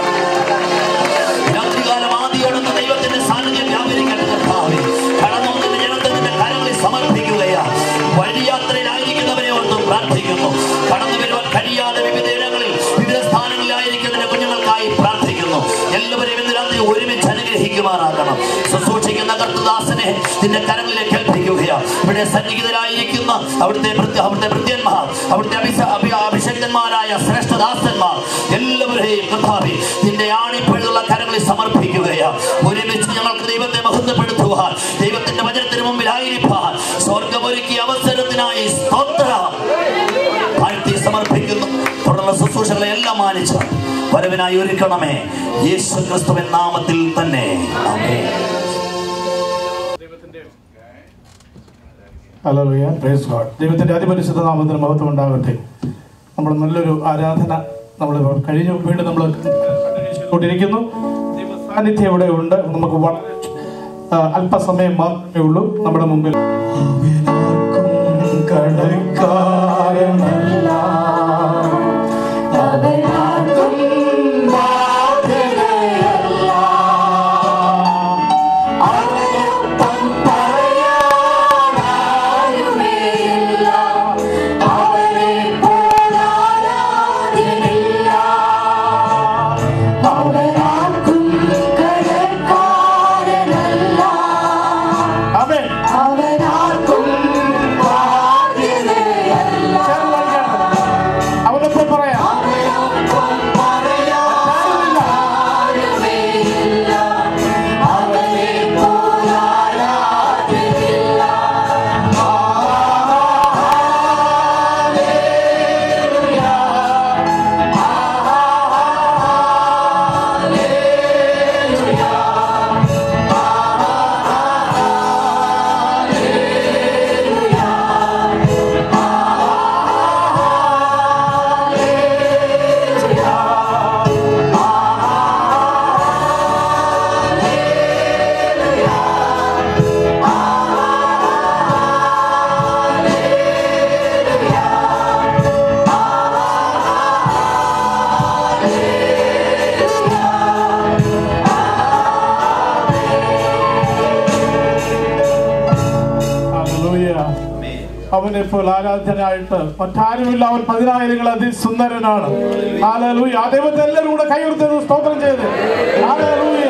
F: രാത്രികാലം ആദ്യമെടുത്ത് ദൈവത്തിന്റെ സാന്നിധ്യം വ്യാപരിക്കട്ടെ കർത്താവേ കടന്നു വന്ന ജനത്തെ നിന്റെ കരങ്ങളിൽ സമർപ്പിക്കുകയാ വഴിയാത്രയിലായിരിക്കുന്നവരെ ഓർത്ത് പ്രാർത്ഥിക്കുന്നു കടന്നു വരുവാൻ കഴിയാതെ വിവിധ ഇടങ്ങളിൽ വിവിധ സ്ഥാനങ്ങളിലായിരിക്കുന്ന കുഞ്ഞുങ്ങൾക്കായി പ്രാർത്ഥിക്കുന്നു എല്ലാവരെയും ഇന്ന് രാത്രി ഒരുമിച്ച് അനുഗ്രഹിക്കുമാറാകണം ശുശ്രൂഷിക്കുന്ന കർത്തദാസനെ നിന്റെ കരങ്ങളിലേക്ക് ഏൽപ്പിക്കുകയാ ഇവിടെ സന്നിഹിതരായിരിക്കുന്ന അവിടുത്തെ ഭൃത്യ- അവിടുത്തെ ഭൃത്യന്മാർ അവിടുത്തെ അഭിഷ- അഭി- അഭിഷേകന്മാരായ ശ്രേഷ്ഠദാസന്മാർ എല്ലാവരെയും കർത്താവെ നിന്റെ ആണിപ്പഴുള്ള കരങ്ങളിൽ സമർപ്പിക്കുകയാ ഒരുമിച്ച് ഞങ്ങൾക്ക് ദൈവത്തെ മഹത്വപ്പെടുത്തുവാൻ ദൈവത്തിന്റെ വചനത്തിന് മുമ്പിലായിരിക്കാൻ സ്വർഗമൊരുക്കിയ അവസരത്തിനായി സ്തോത്രം താഴ്ത്തി സമർപ്പിക്കുന്നു തുടർന്ന ശുശ്രൂഷകളെ എല്ലാം മാനിച്ച് വരവിനായി ഒരുക്കണമേ യേശു ക്രിസ്തുവിൻ നാമത്തിൽ തന്നെ ആമേൻ
G: ഹല്ലേലൂയ പ്രൈസ് ഗോഡ് ദൈവത്തിന്റെ അതിപരിശുദ്ധ നാമത്തിന് മഹത്വം ഉണ്ടാകട്ടെ നമ്മൾ നല്ലൊരു ആരാധന നമ്മൾ കഴിഞ്ഞു വീണ്ടും നമ്മൾ കൊണ്ടിരിക്കുന്നു ദൈവ സാന്നിധ്യം ഇവിടെ ഉണ്ട് നമുക്ക് വളരെ ആ, അല്പസമയം മാത്രമേ ഉള്ളൂ നമ്മുടെ മുമ്പിൽ അവനാർക്കും കടക്കാരനല്ല അവനാർക്കും ബാധ്യതയല്ല അവനൊപ്പം പറയാനാരുമേയില്ല അവനെ പോലാരാധ്യനില്ല അവനാർക്കും കടക്കാരനല്ല ആമേൻ അവനാർക്കും ബാധ്യതയല്ല അവനൊപ്പം പറയാം അവനൊപ്പം പറയാനാരുമേയില്ല അവനെ പോലാരാധ്യനില്ല ഹല്ലേലൂയ. അവനെ ഇപ്പോൾ ആരാധനായിട്ട് മറ്റാരുമില്ല അവൻ പതിനായിരങ്ങൾ അതിസുന്ദരനാണ് ഹല്ലേലൂയ. ആ ദൈവത്തെ എല്ലാവരും കൂടെ കൈവർത്തത് സ്തോത്രം ചെയ്ത് ഹല്ലേലൂയ.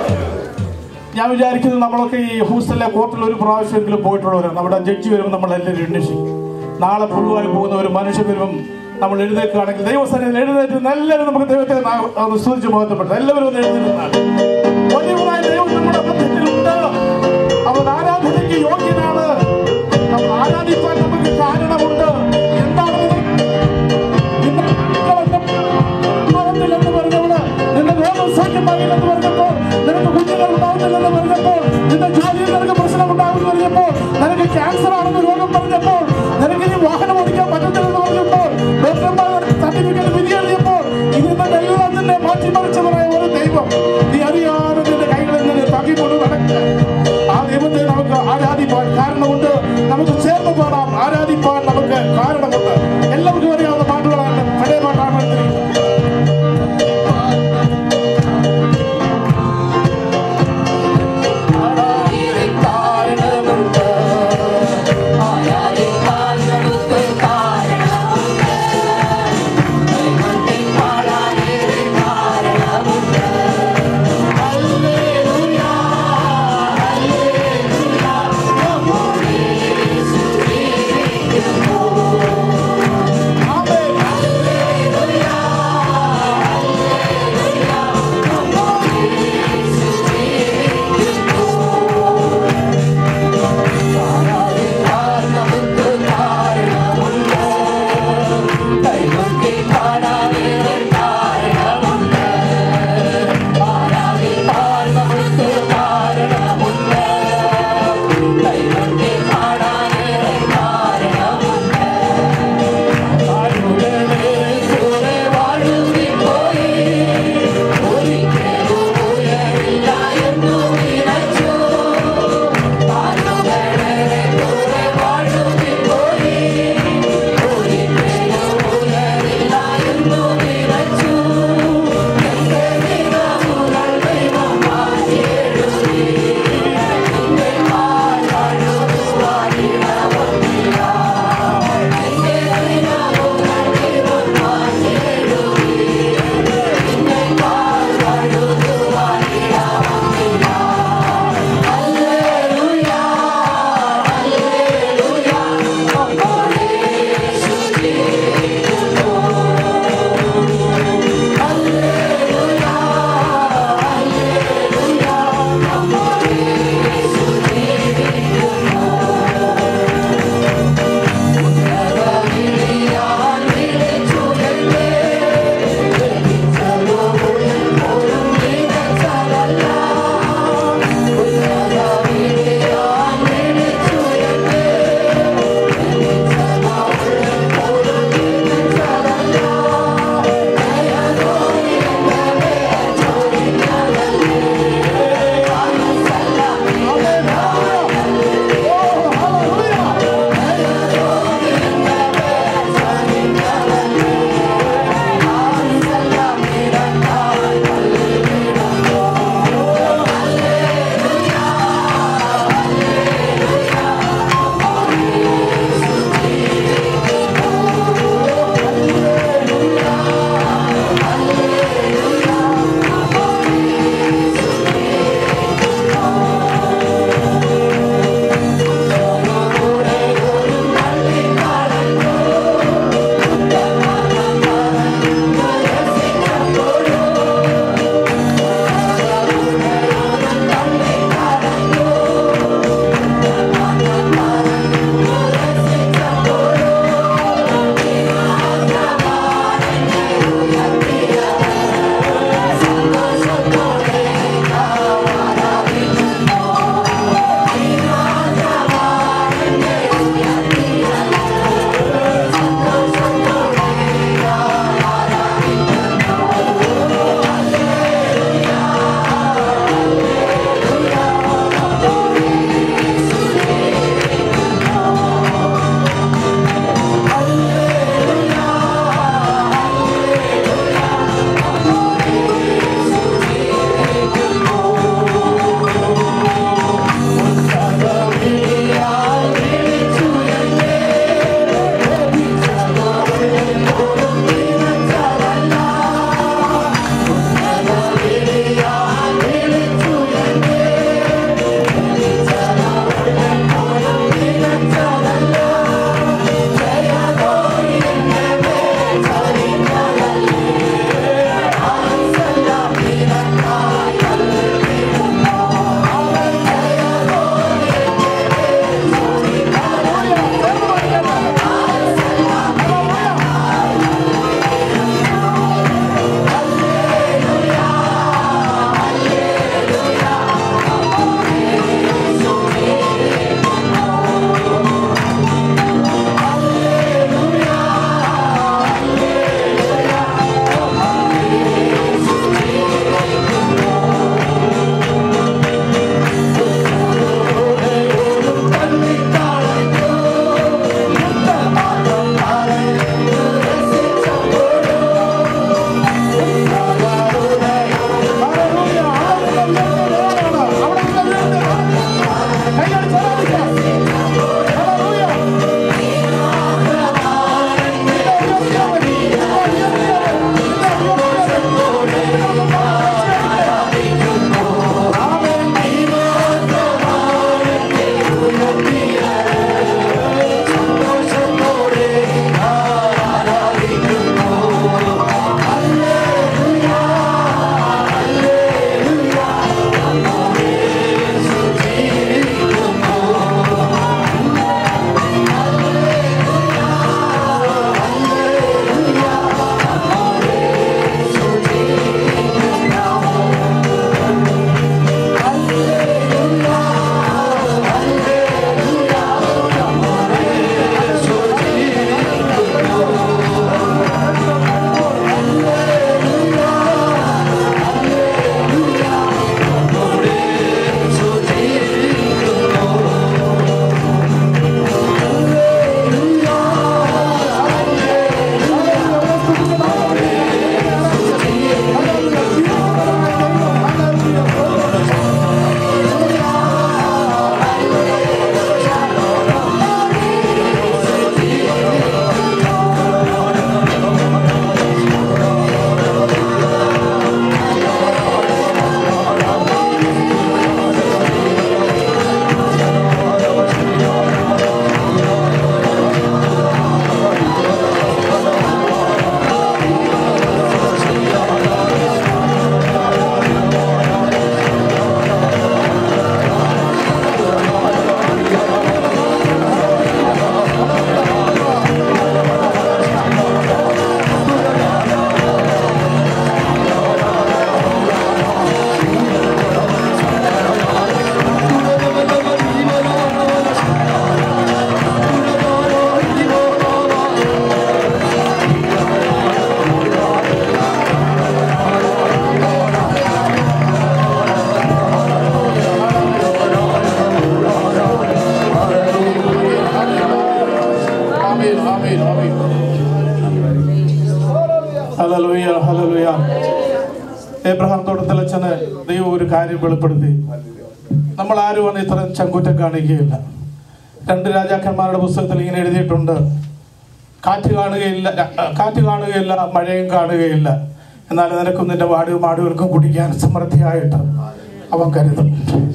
G: ഞാൻ വിചാരിക്കുന്നു നമ്മളൊക്കെ ഈ ഹൂസ്റ്റലിലെ കോർട്ടിൽ ഒരു പ്രാവശ്യമെങ്കിലും പോയിട്ടുള്ളവരാണ് നമ്മുടെ ജഡ്ജി വരുമ്പോൾ നമ്മൾ എല്ലാവരും അന്വേഷിക്കും നാളെ പുഴുവായി പോകുന്ന ഒരു മനുഷ്യൻ വരുമ്പം നമ്മൾ എഴുന്നേൽക്കുകയാണെങ്കിൽ ദൈവസ്ഥാനത്തിൽ എഴുന്നേറ്റ് എല്ലാവരും നമുക്ക് ദൈവത്തെ നാ- ഒന്ന് സ്തുതിച്ച് ബോധപ്പെട്ടു എല്ലാവരും ഒന്ന് എഴുന്നേൽക്കുന്നതാണ് വലിയവനായ ദൈവം നമ്മുടെ മധ്യത്തിലുണ്ട് അവൻ ആരാധനയ്ക്ക് യോഗ്യനാണ് നമ്മൾ ആരാധിക്കാൻ നമുക്ക് കാരണമുണ്ട് എന്താണ് നിന്റെ ഉണ്ടാവത്തില്ലെന്ന് പറഞ്ഞവള് നിന്റെ രോഗം സൗഖ്യമാകില്ലെന്ന് പറഞ്ഞപ്പോൾ നിനക്ക് കുഞ്ഞുങ്ങൾ ഉണ്ടാവുന്നില്ലെന്ന് പറഞ്ഞപ്പോൾ നിന്റെ ജോലിയിൽ നിനക്ക് പ്രശ്നം ഉണ്ടാകുമെന്ന് പറഞ്ഞപ്പോൾ നിനക്ക് ക്യാൻസർ ആണെന്ന് രോഗം പറഞ്ഞപ്പോൾ നിനക്ക് ഇനി വാഹനം ഓടിക്കാൻ പറ്റത്തില്ലെന്ന് പറഞ്ഞപ്പോൾ ഡോക്ടർമാർ സർട്ടിഫിക്കറ്റ് വിധി എഴുതിയപ്പോൾ ഇതിൽ നിന്നെല്ലാം നിന്നെ മാറ്റിമറിച്ചവരായ ഒരു ദൈവം നീ അറിയാതെ നിന്റെ കൈകളിൽ നിന്ന് തകിക്കൊണ്ട് നടക്കുക ആ ദൈവത്തെ നമുക്ക് ആരാധിപ്പാൻ കാരണമുണ്ട് നമുക്ക് ചേർന്ന് പാടാം ആരാധിപ്പാൻ നമുക്ക് കാരണമുണ്ട് എല്ലാവർക്കും അറിയാവുന്ന പാട്ടുകളാണ് പഴയ പാട്ടാണ് എടുത്തിരിക്കുന്നത്
E: കാരണമുണ്ട്
G: തോട്ടത്തിലച്ഛന് ദൈവം ഒരു കാര്യം വെളിപ്പെടുത്തി നമ്മൾ ആരുമാണ് ഇത്ര ചങ്കുറ്റം കാണിക്കുകയില്ല രണ്ട് രാജാക്കന്മാരുടെ പുസ്തകത്തിൽ ഇങ്ങനെ എഴുതിയിട്ടുണ്ട് കാറ്റ് കാണുകയില്ല ര- കാറ്റ് കാണുകയില്ല മഴയും കാണുകയില്ല എന്നാൽ നിനക്കും നിന്റെ വാടുക മാടുകൾക്കും കുടിക്കാൻ സമൃദ്ധിയായിട്ട് അവൻ കരുതും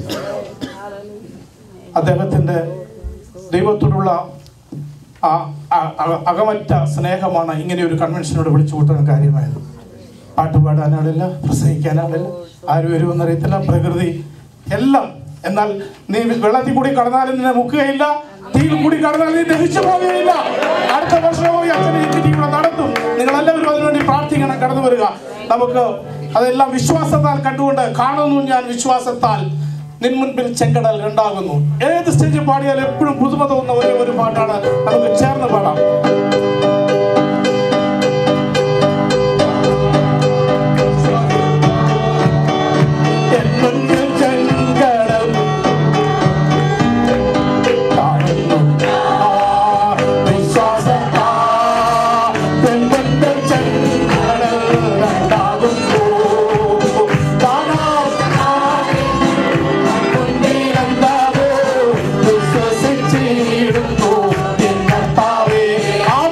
G: അദ്ദേഹത്തിന്റെ ദൈവത്തോടുള്ള ആ ആ- ആ- അകമറ്റ സ്നേഹമാണ് ഇങ്ങനെ ഒരു കൺവെൻഷനോട് വിളിച്ചു കൂട്ടാൻ കാര്യമായത് പാട്ട് പാടാനാളില്ല പ്രസംഗിക്കാനാളില്ല ആര് വരുമെന്നറിയത്തില്ല പ്രകൃതി എല്ലാം എന്നാൽ നീ വെള്ളത്തിൽ കൂടി കടന്നാലും നിന്നെ മുക്കുകയില്ല തീയിൽ കൂടി കടന്നാലും നീ ദഹിച്ചു പോകുകയില്ല അടുത്ത വർഷവും ഈ അച്ഛനെ ഈ മീറ്റിംഗ് ഇവിടെ നടത്തും നിങ്ങൾ എല്ലാവരും അതിനുവേണ്ടി പ്രാർത്ഥിക്കണം കടന്നു വരിക നമുക്ക് അതെല്ലാം വിശ്വാസത്താൽ കണ്ടുകൊണ്ട് കാണുന്നു ഞാൻ വിശ്വാസത്താൽ നിൻ മുൻപിൽ ചെങ്കടൽ രണ്ടാകുന്നു ഏത് സ്റ്റേജിൽ പാടിയാലും എപ്പോഴും പുതുമ തോന്നുന്ന ഒരേ ഒരു പാട്ടാണ് നമുക്ക് ചേർന്ന് പാടാം എൻ മുൻപിൽ ചെങ്കടൽ കാണുന്നു ആ വിശ്വാസത്താൽ എൻ മുൻപിൽ ചെങ്കടൽ രണ്ടാകുന്നു കാണാം വിശ്വസിച്ചിടുന്നു എന്നത്താവേ ആ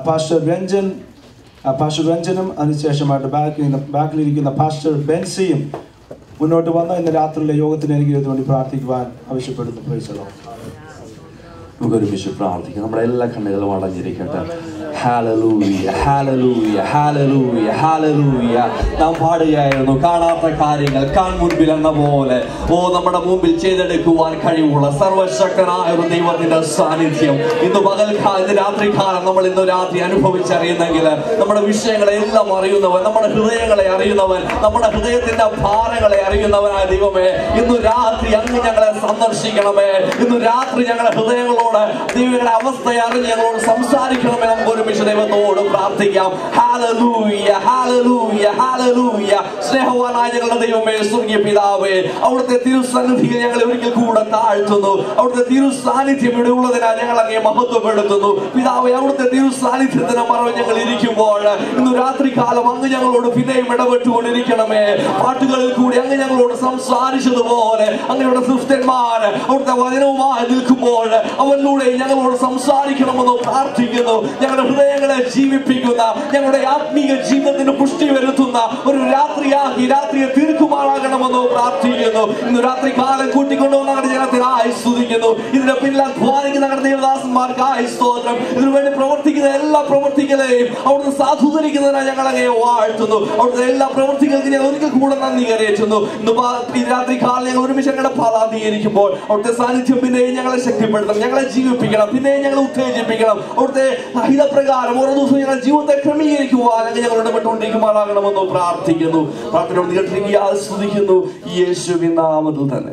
H: പാസ്റ്റർ രഞ്ജൻ ആ, പാസ്റ്റർ രഞ്ജനും അതിനുശേഷമായിട്ട് ബാക്കിൽ ബാക്കിലിരിക്കുന്ന പാസ്റ്റർ ബെൻസിയും മുന്നോട്ട് വന്ന് ഇന്ന് രാത്രിയിലെ യോഗത്തിന് അനുഗ്രഹത്തിന് വേണ്ടി പ്രാർത്ഥിക്കുവാൻ ആവശ്യപ്പെടുന്നു പ്രൈസലോ
I: നമുക്ക് ഒരുമിച്ച് പ്രാർത്ഥിക്കാം നമ്മുടെ എല്ലാ കണ്ണുകളും അടഞ്ഞിരിക്കട്ടെ ഹാലലൂയ ഹാലലൂയ ഹാലലൂയ ഹാലലൂയ നാം പാടുകയായിരുന്നു കാണാത്ത കാര്യങ്ങൾ കാൺമുൻപിൽ എന്ന പോലെ ഓ നമ്മുടെ മുമ്പിൽ ചെയ്തെടുക്കുവാൻ കഴിവുള്ള സർവശക്തനായ ഒരു ദൈവത്തിന്റെ സാന്നിധ്യം ഇന്ന് പകൽക്കാലം ഇന്ന് രാത്രികാലം നമ്മൾ ഇന്ന് രാത്രി അനുഭവിച്ചറിയുന്നെങ്കിൽ നമ്മുടെ വിഷയങ്ങളെ എല്ലാം അറിയുന്നവൻ നമ്മുടെ ഹൃദയങ്ങളെ അറിയുന്നവൻ നമ്മുടെ ഹൃദയത്തിന്റെ ഭാരങ്ങളെ അറിയുന്നവനായ ദൈവമേ ഇന്ന് രാത്രി അങ്ങ് ഞങ്ങളെ സന്ദർശിക്കണമേ ഇന്ന് രാത്രി ഞങ്ങളുടെ ഹൃദയങ്ങളോട് ദൈവങ്ങളുടെ അവസ്ഥയെ അറിഞ്ഞ് ഞങ്ങളോട് സംസാരിക്കണമേ നമുക്ക് ഒരുമിച്ച് ദൈവത്തോട് പ്രാർത്ഥിക്കാം ഹാലലൂയ ഹാലലൂയ ഹാലലൂയ സ്നേഹവാനായ ഞങ്ങളുടെ ദൈവമേ സ്വർഗീയ പിതാവേ അവിടുത്തെ തിരുസന്നിധിയിൽ ഞങ്ങളെ ഒരിക്കൽ കൂടെ താഴ്ത്തുന്നു അവിടുത്തെ തിരു സാന്നിധ്യം ഇവിടെ ഉള്ളതിനാൽ ഞങ്ങൾ അങ്ങേ മഹത്വപ്പെടുത്തുന്നു പിതാവേ അവിടുത്തെ തിരു സാന്നിധ്യത്തിന് മറവ് ഞങ്ങൾ ഇരിക്കുമ്പോൾ ഇന്ന് രാത്രി കാലം അങ്ങ് ഞങ്ങളോട് പിന്നെയും ഇടപെട്ടുകൊണ്ടിരിക്കണമേ പാട്ടുകളിൽ കൂടി അങ്ങ് ഞങ്ങളോട് സംസാരിച്ചതുപോലെ അങ്ങയുടെ ക്രിസ്ത്യന്മാർ അവിടുത്തെ വചനവുമായി നിൽക്കുമ്പോൾ അവരിലൂടെ ഞങ്ങളോട് സംസാരിക്കണമെന്ന് പ്രാർത്ഥിക്കുന്നു ഞങ്ങളുടെ ഹൃദയങ്ങളെ ജീവിപ്പിക്കുന്ന ഞങ്ങളുടെ ആത്മീയ ജീവിതത്തിന് പുഷ്ടി വരുത്തുന്ന ഒരു രാത്രിയാക്കി രാത്രിയെ തീർക്കുമാറാകണമെന്ന് പ്രാർത്ഥിക്കുന്നു ഇന്ന് രാത്രി കാലം കൂട്ടിക്കൊണ്ടുവന്ന ഞങ്ങളുടെ ജനത്തിനായി സ്തുതിക്കുന്നു ഇതിന്റെ പിന്നിൽ അധ്വാനിക്കുന്ന ഞങ്ങളുടെ ദേവദാസന്മാർക്കായി സ്തോത്രം ഇതിനു വേണ്ടി പ്രവർത്തിക്കുന്ന എല്ലാ പ്രവർത്തികളെയും അവിടുന്ന് സാധൂകരിക്കുന്നതിനായി ഞങ്ങൾ അങ്ങനെ വാഴ്ത്തുന്നു അവിടുത്തെ എല്ലാ പ്രവർത്തികൾക്കും ഞങ്ങൾ ഒരിക്കൽ കൂടെ നന്ദി കരയറ്റുന്നു ഇന്ന് പാ- ഈ രാത്രി കാലം ഞങ്ങൾ ഒരുമിച്ച് ഞങ്ങളുടെ പരാധീകരിക്കുമ്പോൾ അവിടുത്തെ സാന്നിധ്യം പിന്നെയും ഞങ്ങളെ ശക്തിപ്പെടുത്തണം ഞങ്ങളെ ജീവിപ്പിക്കണം പിന്നെയും ഞങ്ങളെ ഉത്തേജിപ്പിക്കണം അവിടുത്തെ ഹിതപ്രകാരം ഓരോ ദിവസവും ഞങ്ങളുടെ ജീവിതത്തെ ക്രമീകരിക്കുവാൻ അല്ലെങ്കിൽ ഞങ്ങൾ ഇടപെട്ടുകൊണ്ടിരിക്കുമാറാകണമെന്ന് പ്രാർത്ഥിക്കുന്നു പ്രാർത്ഥനയോട് കേട്ടിരിക്കുക സ്തുതിക്കുന്നു യേശുവിൻ നാമത്തിൽ തന്നെ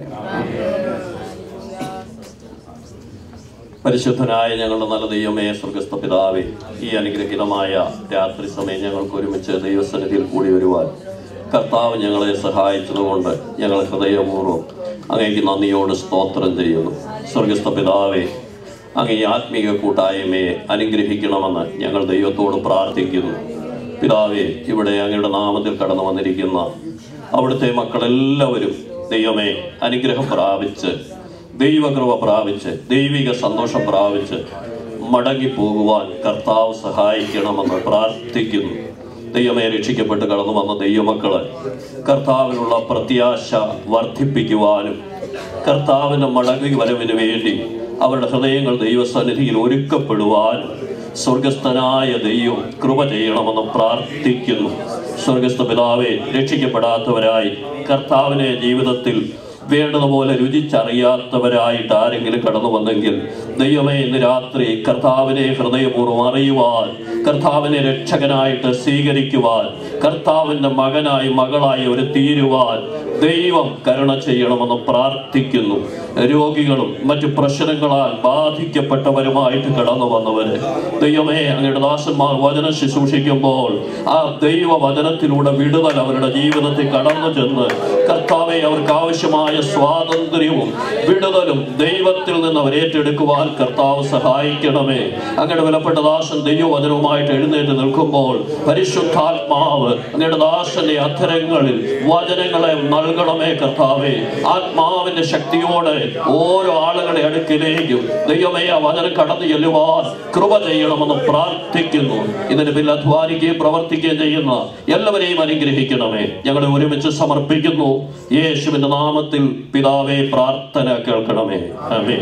J: പരിശുദ്ധനായ ഞങ്ങളുടെ നല്ല ദൈവമേ സ്വർഗസ്ഥ പിതാവേ ഈ അനുഗ്രഹീതമായ രാത്രി സമയം ഞങ്ങൾക്ക് ഒരുമിച്ച് ദൈവസന്നിധിയിൽ കൂടി വരുവാൻ കർത്താവ് ഞങ്ങളെ സഹായിച്ചതുകൊണ്ട് ഞങ്ങൾ ഹൃദയപൂർവ്വം അങ്ങേക്ക് നന്ദിയോട് സ്തോത്രം ചെയ്യുന്നു സ്വർഗസ്ഥ പിതാവേ അങ്ങ് ഈ ആത്മീക കൂട്ടായ്മയെ അനുഗ്രഹിക്കണമെന്ന് ഞങ്ങൾ ദൈവത്തോട് പ്രാർത്ഥിക്കുന്നു പിതാവേ ഇവിടെ അങ്ങയുടെ നാമത്തിൽ കടന്നു വന്നിരിക്കുന്ന അവിടുത്തെ മക്കളെല്ലാവരും ദൈവമേ അനുഗ്രഹം പ്രാപിച്ച് ദൈവകൃപ പ്രാപിച്ച് ദൈവിക സന്തോഷം പ്രാപിച്ച് മടങ്ങി പോകുവാൻ കർത്താവ് സഹായിക്കണമെന്ന് പ്രാർത്ഥിക്കുന്നു ദൈവമേ രക്ഷിക്കപ്പെട്ട് കടന്നു വന്ന ദൈവമക്കള് കർത്താവിനുള്ള പ്രത്യാശ വർദ്ധിപ്പിക്കുവാനും കർത്താവിന്റെ മടങ്ങി വരവിന് വേണ്ടി അവരുടെ ഹൃദയങ്ങൾ ദൈവസന്നിധിയിൽ ഒരുക്കപ്പെടുവാനും സ്വർഗസ്ഥനായ ദൈവം കൃപ ചെയ്യണമെന്ന് പ്രാർത്ഥിക്കുന്നു സ്വർഗസ്ഥ പിതാവെ രക്ഷിക്കപ്പെടാത്തവരായി കർത്താവിനെ ജീവിതത്തിൽ വേണ്ടതുപോലെ രുചിച്ചറിയാത്തവരായിട്ട് ആരെങ്കിലും കടന്നു വന്നെങ്കിൽ ദൈവമേ ഇന്ന് രാത്രി കർത്താവിനെ ഹൃദയപൂർവ്വം അറിയുവാൻ കർത്താവിനെ രക്ഷകനായിട്ട് സ്വീകരിക്കുവാൻ കർത്താവിന്റെ മകനായി മകളായി ഒരു തീരുവാൻ ദൈവം കരുണ ചെയ്യണമെന്ന് പ്രാർത്ഥിക്കുന്നു രോഗികളും മറ്റു പ്രശ്നങ്ങളാൽ ബാധിക്കപ്പെട്ടവരുമായിട്ട് കടന്നു വന്നവര് ദൈവമേ അങ്ങയുടെ ദാസന്മാർ വചനം ശുശ്രൂഷിക്കുമ്പോൾ ആ ദൈവ വചനത്തിലൂടെ വിടുതൽ അവരുടെ ജീവിതത്തിൽ കടന്നു ചെന്ന് കർത്താവെ അവർക്ക് ആവശ്യമായ സ്വാതന്ത്ര്യവും വിടുതലും ദൈവത്തിൽ നിന്ന് അവർ ഏറ്റെടുക്കുവാൻ കർത്താവ് സഹായിക്കണമേ അങ്ങയുടെ വിലപ്പെട്ട ദാസൻ ദൈവവചനവുമായിട്ട് എഴുന്നേറ്റ് നിൽക്കുമ്പോൾ പരിശുദ്ധാത്മാവ് അങ്ങയുടെ ദാസന്റെ അധരങ്ങളിൽ വചനങ്ങളെ നൽകണമേ കർത്താവേ ആത്മാവിന്റെ ശക്തിയോടെ ഓരോ ആളുകളുടെ അടുക്കിലേക്കും ദൈവമേ ആ വചനം കടന്നു ചെല്ലുവാൻ കൃപ ചെയ്യണമെന്ന് പ്രാർത്ഥിക്കുന്നു ഇതിന് പിന്നിൽ അധ്വാനിക്കുകയും പ്രവർത്തിക്കുകയും ചെയ്യുന്ന എല്ലാവരെയും അനുഗ്രഹിക്കണമേ ഞങ്ങളെ ഒരുമിച്ച് സമർപ്പിക്കുന്നു യേശുവിന്റെ നാമത്തിൽ പിതാവേ പ്രാർത്ഥന കേൾക്കണമേ ആമേൻ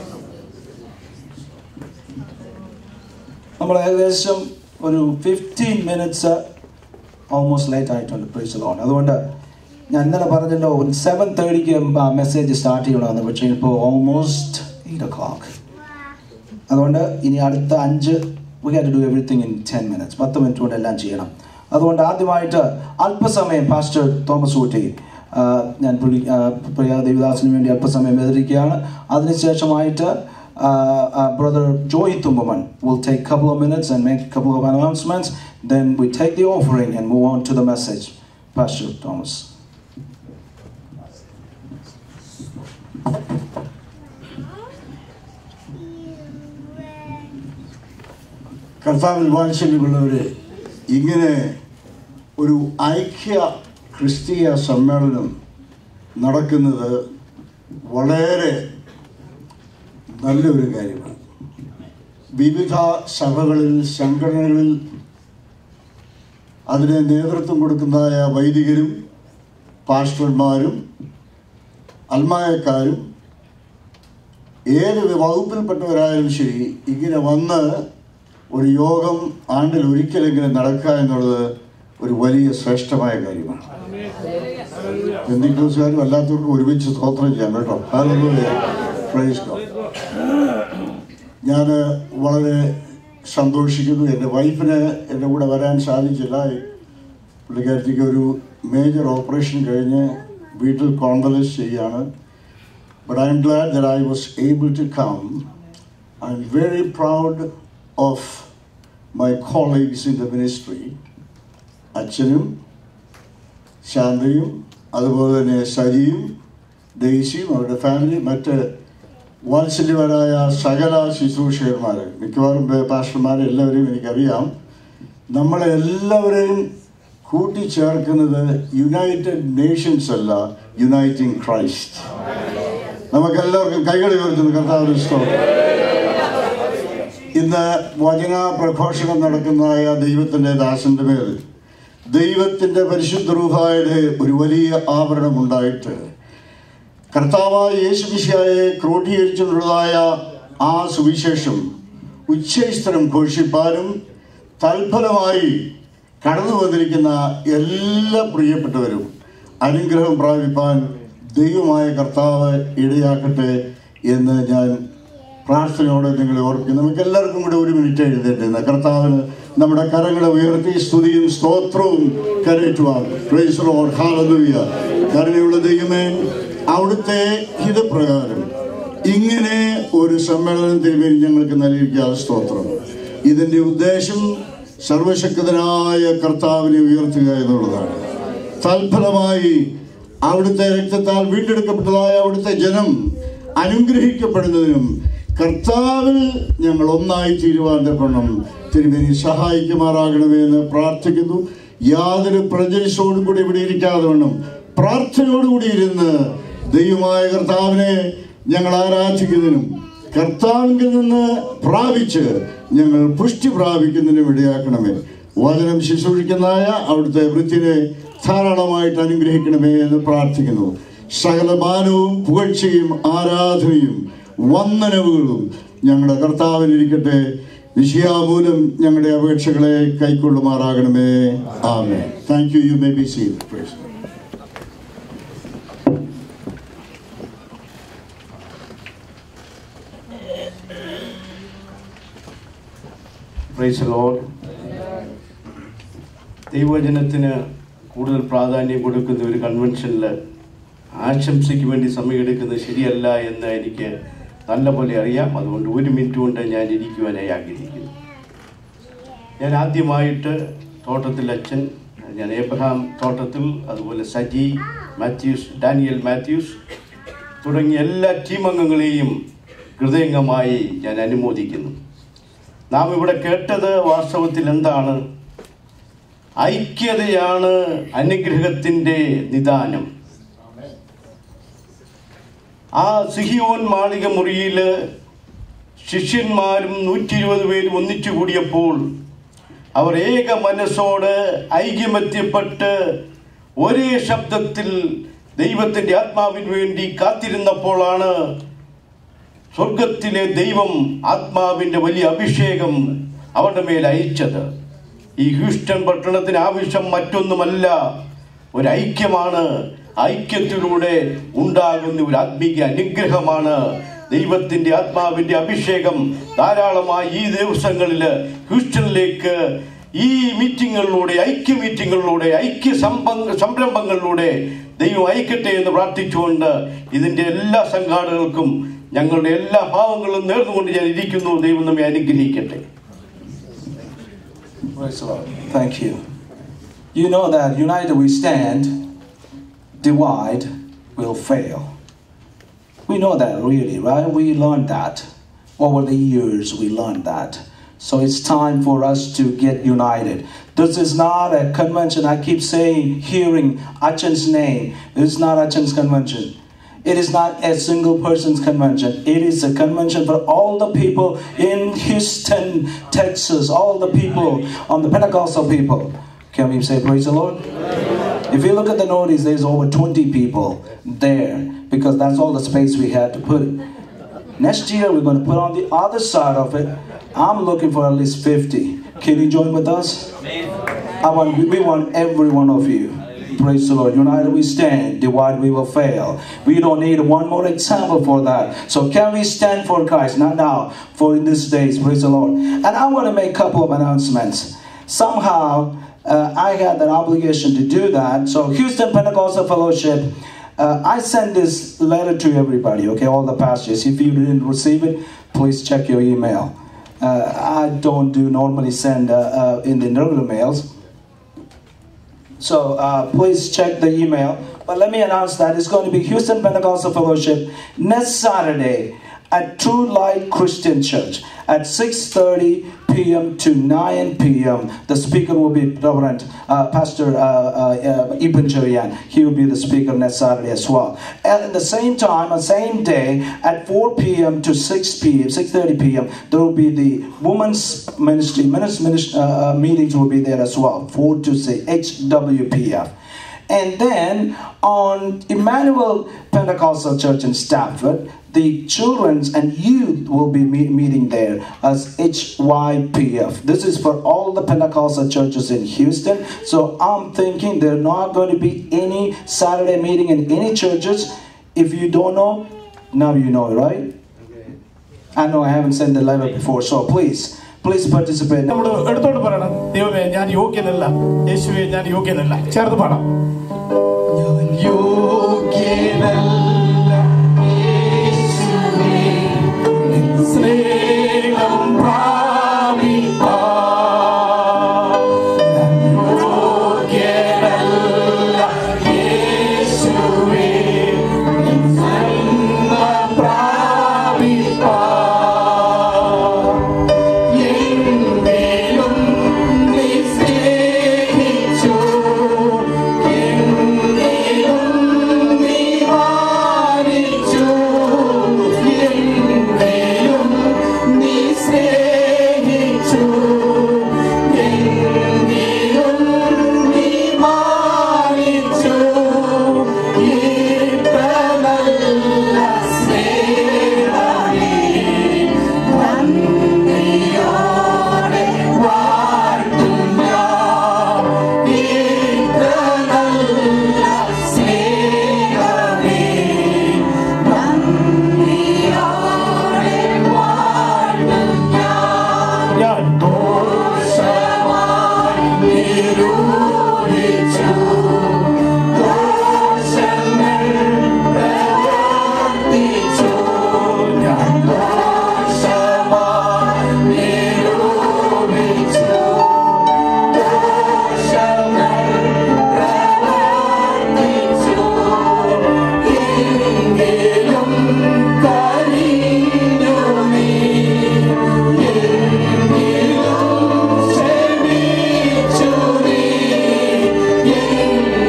H: നമ്മൾ ഏകദേശം ഒരു ഫിഫ്റ്റീൻ മിനിറ്റ്സ് ഓൾമോസ്റ്റ് ലേറ്റ് ആയിട്ടുണ്ട് പ്രൈസ് ലോൺ അതുകൊണ്ട് ഞാൻ ഇന്നലെ പറഞ്ഞല്ലോ ഒരു സെവൻ തേർട്ടിക്ക് മെസ്സേജ് സ്റ്റാർട്ട് ചെയ്യണമെന്ന് പക്ഷേ ഇപ്പോൾ ഓൾമോസ്റ്റ് എയ്റ്റ് ഒ ക്ലോക്ക് അതുകൊണ്ട് ഇനി അടുത്ത അഞ്ച് we have to do everything in ten minutes പത്ത് മിനിറ്റ് കൊണ്ട് എല്ലാം ചെയ്യണം അതുകൊണ്ട് ആദ്യമായിട്ട് അല്പസമയം പാസ്റ്റർ തോമസ് ഊട്ടി ആ, ഞാൻ പുള്ളി ആ, പ്രിയ ദേവദാസിന് വേണ്ടി അല്പസമയം എതിരിക്കുകയാണ് അതിനുശേഷമായിട്ട് brother Joy Thumpaman will take a couple of minutes and make a couple of announcements then we take the offering and move on to the message pastor thomas
K: കർത്താവിൽ വാത്സല്യമുള്ളവരെ ഇങ്ങനെ ഒരു ഐക്യ ക്രിസ്തീയ സമ്മേളനം നടക്കുന്നത് വളരെ നല്ലൊരു കാര്യമാണ് വിവിധ സഭകളിൽ സംഘടനകളിൽ അതിന് നേതൃത്വം കൊടുക്കുന്നതായ വൈദികരും പാസ്റ്റർമാരും അൽമായക്കാരും ഏത് വകുപ്പിൽപ്പെട്ടവരായാലും ശരി ഇങ്ങനെ വന്ന് ഒരു യോഗം ആണ്ടിൽ ഒരിക്കലെങ്കിലും നടക്കുക എന്നുള്ളത് ഒരു വലിയ ശ്രേഷ്ഠമായ കാര്യമാണ് ബന്ധുക്കൂസുകാരും അല്ലാത്തവർക്കും ഒരുമിച്ച് സ്തോത്രം ചെയ്യാം കേട്ടോ Hallelujah. Praise God. ഞാൻ വളരെ സന്തോഷിക്കുന്നു എൻ്റെ വൈഫിന് എൻ്റെ കൂടെ വരാൻ സാധിച്ചില്ല പുള്ളിക്കാരത്തിക്ക് ഒരു മേജർ ഓപ്പറേഷൻ കഴിഞ്ഞ് വീട്ടിൽ കോൺവലൻസ് ചെയ്യാണ് but I'm glad that I was able to come I'm very proud of my colleagues in the ministry അച്ഛനും ശാന്തയും അതുപോലെ തന്നെ സജിയും ഡെയ്സിയും അവരുടെ ഫാമിലി മറ്റ് വാത്സല്യവരായ സകല ശുശ്രൂഷകന്മാർ മിക്കവാറും പാസ്റ്റർമാരെ എല്ലാവരെയും എനിക്കറിയാം നമ്മളെ എല്ലാവരെയും കൂട്ടിച്ചേർക്കുന്നത് യുണൈറ്റഡ് നേഷൻസ് അല്ല യുണൈറ്റിംഗ് ക്രൈസ്റ്റ് നമുക്കെല്ലാവർക്കും കൈകൾ ഉയർത്തുന്നു കർത്താവിന് ഇഷ്ടം ഇന്ന് വചന പ്രഘോഷണം നടക്കുന്നതായ ദൈവത്തിൻ്റെ ദാസന്റെ മേൽ ദൈവത്തിൻ്റെ പരിശുദ്ധ റൂഹായുടെ ഒരു വലിയ ആവരണം ഉണ്ടായിട്ട് കർത്താവായ യേശുമിശിയായെ ക്രോഡീകരിച്ചിട്ടുള്ളതായ ആ സുവിശേഷം ഉച്ചസ്ഥലം ഘോഷിപ്പാനും തൽഫലമായി കടന്നു വന്നിരിക്കുന്ന എല്ലാ പ്രിയപ്പെട്ടവരും അനുഗ്രഹം പ്രാപിപ്പാൻ ദൈവമായ കർത്താവ് ഇടയാക്കട്ടെ എന്ന് ഞാൻ പ്രാർത്ഥനയോടെ നിങ്ങളെ ഓർപ്പിക്കുന്നു നമുക്ക് എല്ലാവർക്കും കൂടെ ഒരു മിനിറ്റ് എഴുതേണ്ടിരുന്ന കർത്താവിന് നമ്മുടെ കരങ്ങളെ ഉയർത്തി സ്തുതിയും സ്തോത്രവും കരയറ്റുവാൻ പ്രൈസ് ലോർഡ് ഹാലലൂയ കരുണയുള്ള ദൈവമേ അവിടുത്തെ ഹിതപ്രകാരം ഇങ്ങനെ ഒരു സമ്മേളനം തിരുമേനി ഞങ്ങൾക്ക് നൽകിയ സ്തോത്രം ഇതിന്റെ ഉദ്ദേശം സർവശക്തനായ കർത്താവിനെ ഉയർത്തുക എന്നുള്ളതാണ് തൽഫലമായി അവിടുത്തെ രക്തത്താൽ വീണ്ടെടുക്കപ്പെട്ടതായ അവിടുത്തെ ജനം അനുഗ്രഹിക്കപ്പെടുന്നതിനും കർത്താവിൽ ഞങ്ങൾ ഒന്നായി തീരുവാൻ തക്കണം തിരുമേനി സഹായിക്കുമാറാകണമേ എന്ന് പ്രാർത്ഥിക്കുന്നു യാതൊരു പ്രജലിസോടും കൂടി ഇവിടെ ഇരിക്കാതെ വേണം പ്രാർത്ഥനയോടുകൂടി ഇരുന്ന് ദൈവമായ കർത്താവിനെ ഞങ്ങൾ ആരാധിക്കുന്നതിനും കർത്താവിൽ നിന്ന് പ്രാപിച്ച് ഞങ്ങൾ പുഷ്ടി പ്രാപിക്കുന്നതിനും ഇടയാക്കണമേ വചനം ശുശ്രൂഷിക്കുന്നതായ അവിടുത്തെ വൃത്തിനെ ധാരാളമായിട്ട് അനുഗ്രഹിക്കണമേ എന്ന് പ്രാർത്ഥിക്കുന്നു സകല മാനവും പുകഴ്ചയും ആരാധനയും വന്ദനവുകളും ഞങ്ങളുടെ കർത്താവിനിരിക്കട്ടെ വിഷയാമൂലം ഞങ്ങളുടെ അപേക്ഷകളെ കൈക്കൊള്ളുമാറാകണമേ ആമേ thank you you may be see
L: praise Lord ദൈവജനത്തിന് കൂടുതൽ പ്രാധാന്യം കൊടുക്കുന്ന ഒരു കൺവെൻഷനിൽ ആശംസയ്ക്ക് വേണ്ടി സമയമെടുക്കുന്നത് ശരിയല്ല എന്ന് എനിക്ക് നല്ലപോലെ അറിയാം അതുകൊണ്ട് ഒരു മിനിറ്റ് കൊണ്ട് ഞാൻ ഇരിക്കുവാനായി ആഗ്രഹിക്കുന്നു ഞാൻ ആദ്യമായിട്ട് തോട്ടത്തിൽ അച്ഛൻ ഞാൻ ഏബ്രഹാം തോട്ടത്തിൽ അതുപോലെ സജി മാത്യൂസ് ഡാനിയൽ മാത്യൂസ് തുടങ്ങിയ എല്ലാ ടീം അംഗങ്ങളെയും ഹൃദയംഗമായി ഞാൻ അനുമോദിക്കുന്നു നാം ഇവിടെ കേട്ടത് വാസ്തവത്തിൽ എന്താണ് ഐക്യതയാണ് അനുഗ്രഹത്തിൻ്റെ നിദാനം ആ സിഹിയോൻ മാളിക മുറിയിൽ ശിഷ്യന്മാരും നൂറ്റി ഇരുപത് പേരും ഒന്നിച്ചു കൂടിയപ്പോൾ അവർ ഏക മനസ്സോട് ഐക്യമത്യപ്പെട്ട് ഒരേ ശബ്ദത്തിൽ ദൈവത്തിൻ്റെ ആത്മാവിന് വേണ്ടി കാത്തിരുന്നപ്പോഴാണ് സ്വർഗത്തിലെ ദൈവം ആത്മാവിൻ്റെ വലിയ അഭിഷേകം അവരുടെ മേൽ അയച്ചത് ഈ ഹ്യൂസ്റ്റൺ പട്ടണത്തിന് ആവശ്യം മറ്റൊന്നുമല്ല ഒരു ഐക്യമാണ് ഐക്യത്തിലൂടെ ഉണ്ടാകുന്ന ഒരു ആത്മീയ അനുഗ്രഹമാണ് ദൈവത്തിന്റെ ആത്മാവിന്റെ അഭിഷേകം ധാരാളമായി ഈ ദിവസങ്ങളിൽ ഹ്യൂസ്റ്റണിലേക്ക് ഈ മീറ്റിങ്ങുകളിലൂടെ ഐക്യ മീറ്റിങ്ങുകളിലൂടെ ഐക്യ സംഭ- സംരംഭങ്ങളിലൂടെ ദൈവം അയക്കട്ടെ എന്ന് പ്രാർത്ഥിച്ചുകൊണ്ട് ഇതിന്റെ എല്ലാ സംഘാടകർക്കും ഞങ്ങളുടെ എല്ലാ ഭാവങ്ങളും നേർന്നുകൊണ്ട് ഞാൻ ഇരിക്കുന്നു ദൈവം നമ്മെ അനുഗ്രഹിക്കട്ടെ
H: Praise the Lord. Thank you. You know that united we stand, divide will fail. We know that really, right? We learned that. Over the years, we learned that. So it's time for us to get united. This is not a convention. I keep saying, hearing Achan's name. This is not Achan's convention. It is not a single person's convention. It is a convention for all the people in Houston, Texas, all the people on the Pentecostal people. Can we say praise the Lord? If you look at the notice, there's over 20 people there because that's all the space we had to put it. Next year, we're going to put on the other side of it. I'm looking for at least 50. Can you join with us? I want, we want every one of you. Praise the Lord. United we stand, divided we will fail. We don't need one more example for that. So can we stand for Christ? Not now, for in these days. Praise the Lord. And I want to make a couple of announcements. Somehow, uh, I had that obligation to do that. So Houston Pentecostal Fellowship, uh, I send this letter to everybody, okay, all the pastors. If you didn't receive it, please check your email. Uh, I don't do normally send uh, uh, in the regular mails. So uh, please check the email. But let me announce that it's going to be Houston Pentecostal Fellowship next Saturday at True Light Christian Church at 6:30 p.m. to 9 p.m. The speaker will be Reverend uh, Pastor uh, uh, uh, Ibn Jarian. He will be the speaker next Saturday as well. And at the same time, on the same day, at 4 p.m. to 6 p.m., 6:30 p.m., there will be the women's ministry, men's ministry uh, uh, meetings will be there as well. 4 to 6 HWPF. And then on Emmanuel Pentecostal Church in Stafford, the children's and youth will be me- meeting there as HYPF. This is for all the Pentecostal churches in Houston. So I'm thinking there are not going to be any Saturday meeting in any churches. If you don't know, now you know, right? I know I haven't sent the letter before, so please, please participate.
G: നമ്മൾ എടുത്തോട്ട് പറയണം ദൈവമേ ഞാൻ യോഗ്യനല്ല യേശുവെ ഞാൻ യോഗ്യനല്ല ചേർത്ത് പാടാം സ്നേഹം പ്രാപിപ്പാൻ ഞാൻ യോഗ്യനല്ല യേശുവേ നിൻ നന്മ പ്രാപിപ്പാൻ എങ്കിലും നീ സ്നേഹിച്ചു എങ്കിലും നീ മാനിച്ചു എങ്കിലും നീ സ്നേഹിച്ചു എങ്കിലും നീ മാനിച്ചു ഇത്ര നല്ല സ്നേഹമേ നന്ദിയോടെ വാഴ്ത്തും ഞാൻ ഇത്ര നല്ല സ്നേഹമേ നന്ദിയോടെ വാഴ്ത്തും ഞാൻ ഞാൻ ദോഷമായി നിരൂപിച്ചു ദോഷങ്ങൾ പ്രവർത്തിച്ചു ഞാൻ ദോഷമായി നിരൂപിച്ചു ദോഷങ്ങൾ പ്രവർത്തിച്ചു എങ്കിലും കനിഞ്ഞു നീ എങ്കിലും ക്ഷമിച്ചു നീ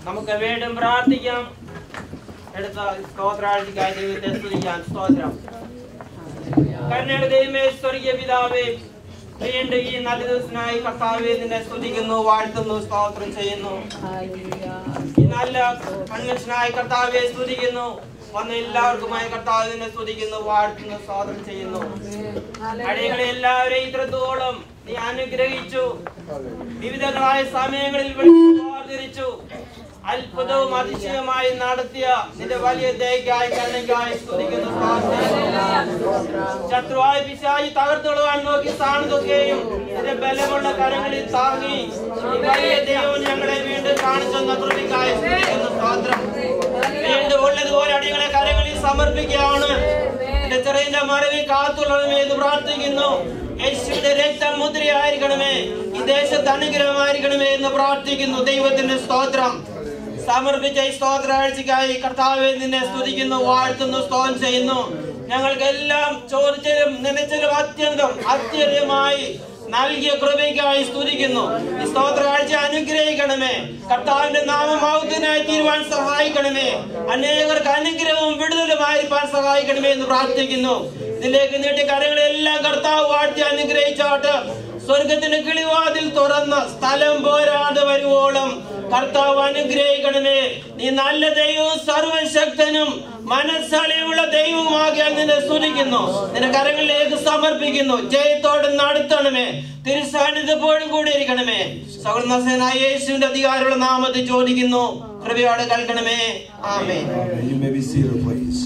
M: നമുക്ക് വീണ്ടും പ്രാർത്ഥിക്കാം എടുത്ത സ്തോത്രാഴ്ചക്കായി ദൈവത്തെ സ്തുതിക്കാം സ്തോത്രം കരുണയുടെ ദൈവമേ സ്വർഗീയ പിതാവേ വീണ്ടും ഈ നല്ല ദിവസത്തിനായി കർത്താവെ നിന്നെ സ്തുതിക്കുന്നു വാഴ്ത്തുന്നു സ്തോത്രം ചെയ്യുന്നു ഈ നല്ല കൺവെൻഷനായി കർത്താവെ സ്തുതിക്കുന്നു വന്ന എല്ലാവർക്കുമായി കർത്താവ് നിന്നെ സ്തുതിക്കുന്നു വാഴ്ത്തുന്നു സ്തോത്രം ചെയ്യുന്നു അടികളെ എല്ലാവരെയും ഇത്രത്തോളം നീ അനുഗ്രഹിച്ചു വിവിധങ്ങളായ സമയങ്ങളിൽ വിളിച്ചു വേർതിരിച്ചു അത്ഭുതവും അതിശയമായി നടത്തിയ നിന്റെ വലിയ ദയക്കായി കണ്ണയ്ക്കായി സ്തുതിക്കുന്നു ശത്രുവായ പിശാചി തകർത്തുകൊള്ളുവാൻ നോക്കി സാണതൊക്കെയും നിന്റെ ബലമുള്ള കരങ്ങളിൽ താങ്ങി ഈ വലിയ ദൈവം ഞങ്ങളെ വീണ്ടും കാണിച്ചെന്ന കൃതിക്കായി സ്തുതിക്കുന്നു സ്വാതന്ത്ര്യം വീണ്ടും ഉള്ളതുപോലെ അടികളെ കരങ്ങളിൽ സമർപ്പിക്കുകയാണ് എന്റെ ചെറിയ മറവി കാത്തുള്ളതുമേ എന്ന് പ്രാർത്ഥിക്കുന്നു യേശുവിന്റെ രക്തം മുദ്രയായിരിക്കണമേ ഈ ദേശത്ത് അനുഗ്രഹമായിരിക്കണമേ എന്ന് പ്രാർത്ഥിക്കുന്നു ദൈവത്തിന്റെ സ്തോത്രം സമർപ്പിച്ച ഈ സ്തോത്രാഴ്ചയ്ക്കായി കർത്താവെ നിന്നെ സ്തുതിക്കുന്നു വാഴ്ത്തുന്നു സ്തോത്രം ചെയ്യുന്നു ഞങ്ങൾക്കെല്ലാം ചോദിച്ചതിലും നനച്ചതിലും അത്യന്തം അത്യധികമായി നൽകിയ കൃപയ്ക്കായി സ്തുതിക്കുന്നു ഈ സ്തോത്രാഴ്ച അനുഗ്രഹിക്കണമേ കർത്താവിന്റെ നാമമൗത്തിനായി തീരുവാൻ സഹായിക്കണമേ അനേകർക്ക് അനുഗ്രഹവും വിടുതലുമായിരിക്കാൻ സഹായിക്കണമേ എന്ന് പ്രാർത്ഥിക്കുന്നു ഇതിലേക്ക് നീട്ടിയ കരങ്ങളെല്ലാം കർത്താവ് വാഴ്ത്തി അനുഗ്രഹിച്ചാട്ട് സ്വർഗത്തിന്റെ കിളിവാതിൽ തുറന്ന് സ്ഥലം പോരാതെ വരുവോളം കർത്താവ് അനുഗ്രഹിക്കണമേ നീ നല്ല ദൈവവും സർവശക്തനും മനസ്സളിയുള്ള ദൈവവുമാകിയാൽ നിന്നെ സ്തുതിക്കുന്നു നിന്റെ കരങ്ങളിലേക്ക് സമർപ്പിക്കുന്നു ജയത്തോടെ നടത്തണമേ തിരുസാന്നിധ്യപ്പോഴും കൂടി ഇരിക്കണമേ സഹോദരനായ യേശുവിന്റെ അധികാരമുള്ള നാമത്തിൽ ചോദിക്കുന്നു കൃപയോടെ കേൾക്കണമേ ആമേ
H: You may be seated, please.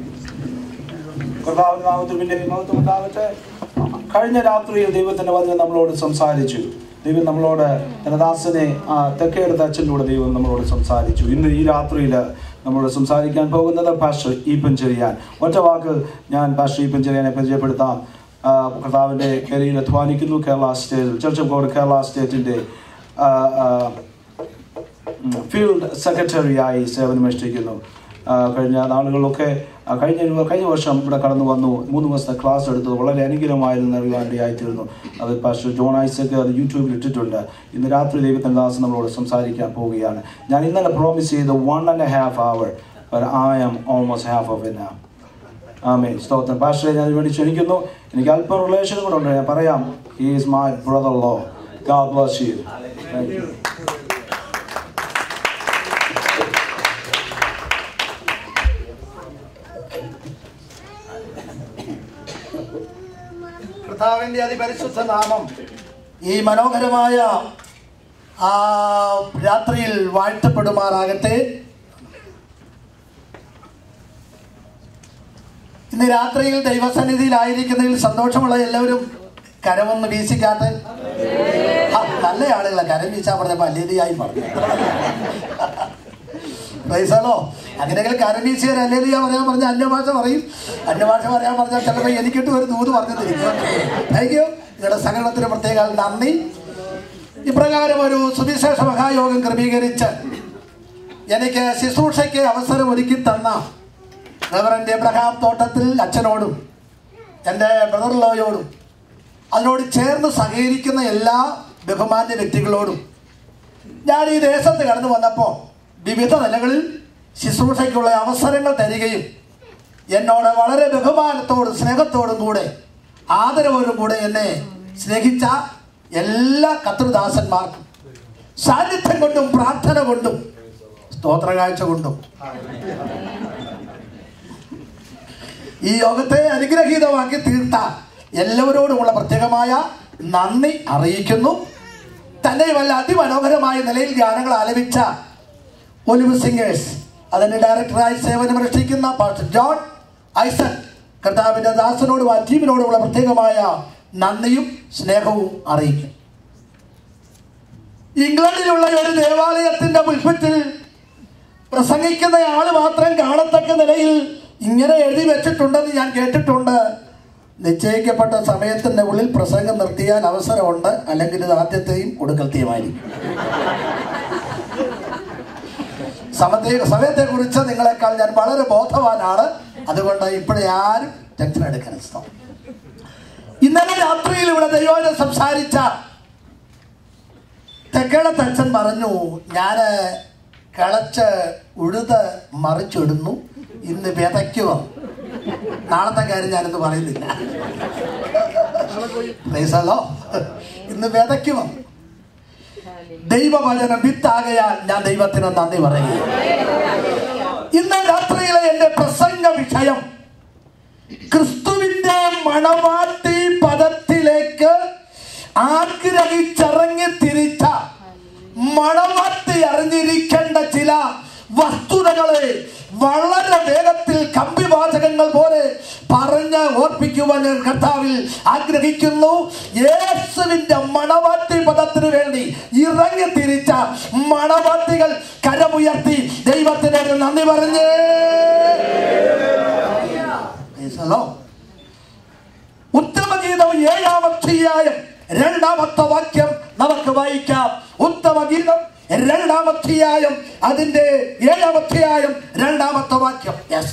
H: കർത്താവിന്റെ നാമത്തിൽ പിന്നെ മഹത്വം ഉണ്ടാവട്ടെ കഴിഞ്ഞ രാത്രിയിൽ ദൈവത്തിന്റെ വചനം നമ്മളോട് സംസാരിച്ചു ദൈവം നമ്മളോട് ധനദാസനെ ആ തെക്കേടുത്ത അച്ഛനിലൂടെ ദൈവം നമ്മളോട് സംസാരിച്ചു ഇന്ന് ഈ രാത്രിയിൽ നമ്മളോട് സംസാരിക്കാൻ പോകുന്നത് പാസ്റ്റർ ഈപ്പൻ ചെറിയാൻ ഒറ്റ വാക്ക് ഞാൻ പാസ്റ്റർ ഈപ്പൻ ചെറിയാനെ പരിചയപ്പെടുത്താം ആ, കർത്താവിന്റെ കരിയിൽ അധ്വാനിക്കുന്നു Kerala state church of God Kerala സ്റ്റേറ്റിന്റെ ആ, ആ, ഫീൽഡ് സെക്രട്ടറിയായി സേവനമനുഷ്ഠിക്കുന്നു ആ, കഴിഞ്ഞ നാളുകളിലൊക്കെ ആ, കഴിഞ്ഞ കഴിഞ്ഞ വർഷം ഇവിടെ കടന്നു വന്നു മൂന്ന് ദിവസത്തെ ക്ലാസ് എടുത്തത് വളരെ അനുഗ്രഹമായിരുന്നു അറിയാനിടയായിത്തീർന്നു അത് പാസ്റ്റർ ജോൺ ഐസക്ക് അത് യൂട്യൂബിൽ ഇട്ടിട്ടുണ്ട് ഇന്ന് രാത്രി ദൈവത്തിൻ്റെ ദാസ് നമ്മളോട് സംസാരിക്കാൻ പോവുകയാണ് ഞാൻ ഇന്നലെ പ്രോമിസ് ചെയ്ത് one and a half hour I am almost half of in ആമേ സ്തോത്രം പാസ്റ്ററെ ഞാൻ വേണ്ടി ക്ഷണിക്കുന്നു എനിക്ക് അല്പം റിലേഷൻ കൂടെ ഉണ്ട് ഞാൻ പറയാം he is my brother law God bless you thank you
N: കർത്താവിന്റെ അതിപരിശുദ്ധ നാമം ഈ മനോഹരമായ ആ രാത്രിയിൽ വാഴ്ത്തപ്പെടുമാറാകട്ടെ ഇന്ന് രാത്രിയിൽ ദൈവസന്നിധിയിലായിരിക്കുന്നതിൽ സന്തോഷമുള്ള എല്ലാവരും കരമൊന്ന് വീശിക്കാത്ത ആ, നല്ല ആളുകളെ കരം വീശാൻ പറഞ്ഞപ്പോ അല്ലേലിയായി പറഞ്ഞു പ്രൈസലോ അങ്ങനെയെങ്കിൽ കരം വീശിയാൽ അല്ലേലിയ പറയാൻ പറഞ്ഞ അന്യഭാഷ പറയും അന്യഭാഷ പറയാൻ പറഞ്ഞാൽ ചിലപ്പോൾ എനിക്കിട്ട് ഒരു ദൂത് പറഞ്ഞു തിരിക്കും താങ്ക് യു നിങ്ങളുടെ സംഘടനത്തിന് പ്രത്യേക നന്ദി ഇപ്രകാരം ഒരു സുവിശേഷ മഹായോഗം ക്രമീകരിച്ച് എനിക്ക് ശുശ്രൂഷയ്ക്ക് അവസരം ഒരുക്കി തന്ന റവറൻഡ് എബ്രഹാം തോട്ടത്തിൽ അച്ഛനോടും എൻ്റെ ബ്രദർ ലോയോടും അതിനോട് ചേർന്ന് സഹകരിക്കുന്ന എല്ലാ ബഹുമാന്യ വ്യക്തികളോടും ഞാൻ ഈ ദേശത്ത് കടന്നു വന്നപ്പോൾ വിവിധ നിലകളിൽ ശുശ്രൂഷയ്ക്കുള്ള അവസരങ്ങൾ തരികയും എന്നോട് വളരെ ബഹുമാനത്തോടും സ്നേഹത്തോടും കൂടെ ആദരവോടും കൂടെ എന്നെ സ്നേഹിച്ച എല്ലാ കർത്തൃദാസന്മാർക്കും സാന്നിധ്യം കൊണ്ടും പ്രാർത്ഥന കൊണ്ടും സ്തോത്ര കാഴ്ച കൊണ്ടും ഈ യോഗത്തെ അനുഗ്രഹീതമാക്കി തീർത്ത എല്ലാവരോടുമുള്ള പ്രത്യേകമായ നന്ദി അറിയിക്കുന്നു തന്നെയുമല്ല അതിമനോഹരമായ നിലയിൽ ഗാനങ്ങൾ ആലപിച്ച ഒലിവ് സിംഗേഴ്സ് അതിന്റെ ഡയറക്ടറായി സേവനമനുഷ്ഠിക്കുന്ന പാസ്റ്റർ ജോൺ ഐസക് കർത്താവിന്റെ ദാസനോടും ആ ടീമിനോടുമുള്ള പ്രത്യേകമായ നന്ദിയും സ്നേഹവും അറിയിക്കും ഇംഗ്ലണ്ടിലുള്ള ഒരു ദേവാലയത്തിന്റെ പുൽപ്പത്തിൽ പ്രസംഗിക്കുന്ന ആള് മാത്രം കാണത്തക്ക നിലയിൽ ഇങ്ങനെ എഴുതി വെച്ചിട്ടുണ്ടെന്ന് ഞാൻ കേട്ടിട്ടുണ്ട് നിശ്ചയിക്കപ്പെട്ട സമയത്തിന്റെ ഉള്ളിൽ പ്രസംഗം നിർത്തിയാൽ അവസരമുണ്ട് അല്ലെങ്കിൽ ഇത് ആദ്യത്തെയും ഒടുക്കലത്തെയുമായിരിക്കും സമത്തെ സമയത്തെ കുറിച്ച് നിങ്ങളെക്കാൾ ഞാൻ വളരെ ബോധവാനാണ് അതുകൊണ്ട് ഇപ്പോഴേ ആരും ടെൻഷൻ എടുക്കാൻ ഇഷ്ടം ഇന്നലെ രാത്രിയിൽ ഇവിടെ ദൈവനെ സംസാരിച്ച തെക്കേടത്തച്ഛൻ പറഞ്ഞു ഞാന് കിളച്ച് ഉഴുത് മറിച്ചിടുന്നു ഇന്ന് വിതയ്ക്കുക നാളത്തെ കാര്യം ഞാനിന്ന് പറയുന്നില്ല പ്രൈസല്ലോ ഇന്ന് വിതയ്ക്കുക ദൈവവചനം വിത്താകയാൽ ഞാൻ ദൈവത്തിന് നന്ദി പറയുക ഇന്ന് രാത്രിയിലെ എന്റെ പ്രസംഗ വിഷയം ക്രിസ്തുവിന്റെ മണവാട്ടി പദത്തിലേക്ക് ആഗ്രഹിച്ചിറങ്ങി തിരിച്ച മണവാട്ടി അറിഞ്ഞിരിക്കേണ്ട ചില വസ്തുതകളെ വളരെ വേഗത്തിൽ കമ്പിവാചകങ്ങൾ പോലെ പറഞ്ഞ് ഓർപ്പിക്കുവാൻ ഞാൻ കർത്താവിൽ ആഗ്രഹിക്കുന്നു യേശുവിന്റെ മണവാട്ടി പദത്തിന് വേണ്ടി ഇറങ്ങി തിരിച്ച മണവാട്ടികൾ കരമുയർത്തി ദൈവത്തിന് ഒരു നന്ദി പറഞ്ഞേ ഹലോ ഉത്തമഗീതം ഏഴാം അധ്യായം രണ്ടാമത്തെ വാക്യം നമുക്ക് വായിക്കാം ഉത്തമഗീതം രണ്ടാം അധ്യായം അതിന്റെ ഏഴാം അധ്യായം രണ്ടാമത്തെ വാക്യം യെസ്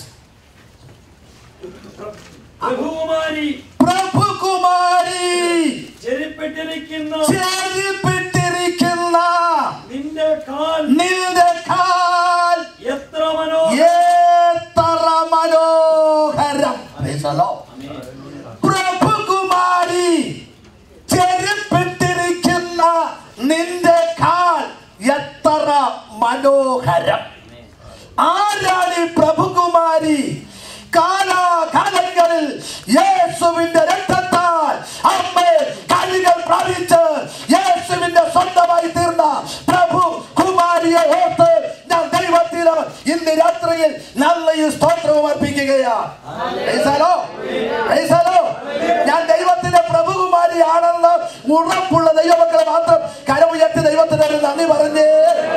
O: പ്രഭുകുമാരി
N: പ്രഭുകുമാരി
O: ചെരിപ്പെട്ടിരിക്കുന്ന
N: ചെരിപ്പിട്ടിരിക്കുന്ന
O: നിന്റെ കാൽ
N: നിന്റെ കാൽ
O: എത്ര മനോ
N: എത്ര മനോഹരം Praise the Lord. പ്രഭുകുമാരി ചെരുപ്പിട്ടിരിക്കുന്ന നിന്റെ കാൽ എത്ര മനോഹരം ആരാണ് ഈ പ്രഭുകുമാരി കാലാകാലങ്ങളിൽ യേശുവിന്റെ രക്തത്താൽ അമ്മേ കഴികൾ പ്രാപിച്ച് യേശുവിന്റെ സ്വന്തമായി തീർന്ന പ്രഭു കുമാരിയെ ഓർത്ത് ഞാൻ ദൈവത്തിന് ഇന്ന് രാത്രിയിൽ നല്ല ഈ സ്തോത്രവും അർപ്പിക്കുകയാണ് Praise the Lord. Praise the Lord. ഞാൻ ദൈവത്തിന്റെ പ്രഭുകുമാരിയാണെന്ന് ഉറപ്പുള്ള ദൈവമക്കളെ മാത്രം കരമുയർത്തി ദൈവത്തിന് ഒരു നന്ദി പറഞ്ഞേ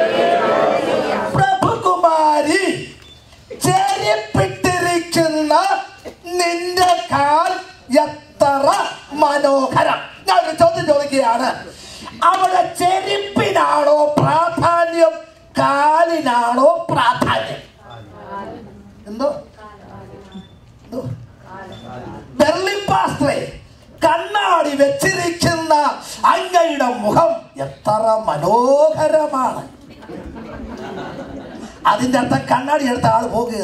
N: പ്രഭുകുമാരി ചെരിപ്പിട്ടിരിക്കുന്ന നിന്റെ കാൽ എത്ര മനോഹരം ഞാൻ ഒരു ചോദ്യം ചോദിക്കുകയാണ് അവിടെ ചെരിപ്പിനാണോ പ്രാധാന്യം കാലിനാണോ പ്രാധാന്യം എന്തോ എന്തോ ബെർലിൻ പാസ്ത്രേ കണ്ണാടി വെച്ചിരിക്കുന്ന അങ്ങയുടെ മുഖം എത്ര മനോഹരമാണ് അതിന്റെ അർത്ഥം കണ്ണാടി എടുത്ത ആള് പോകുക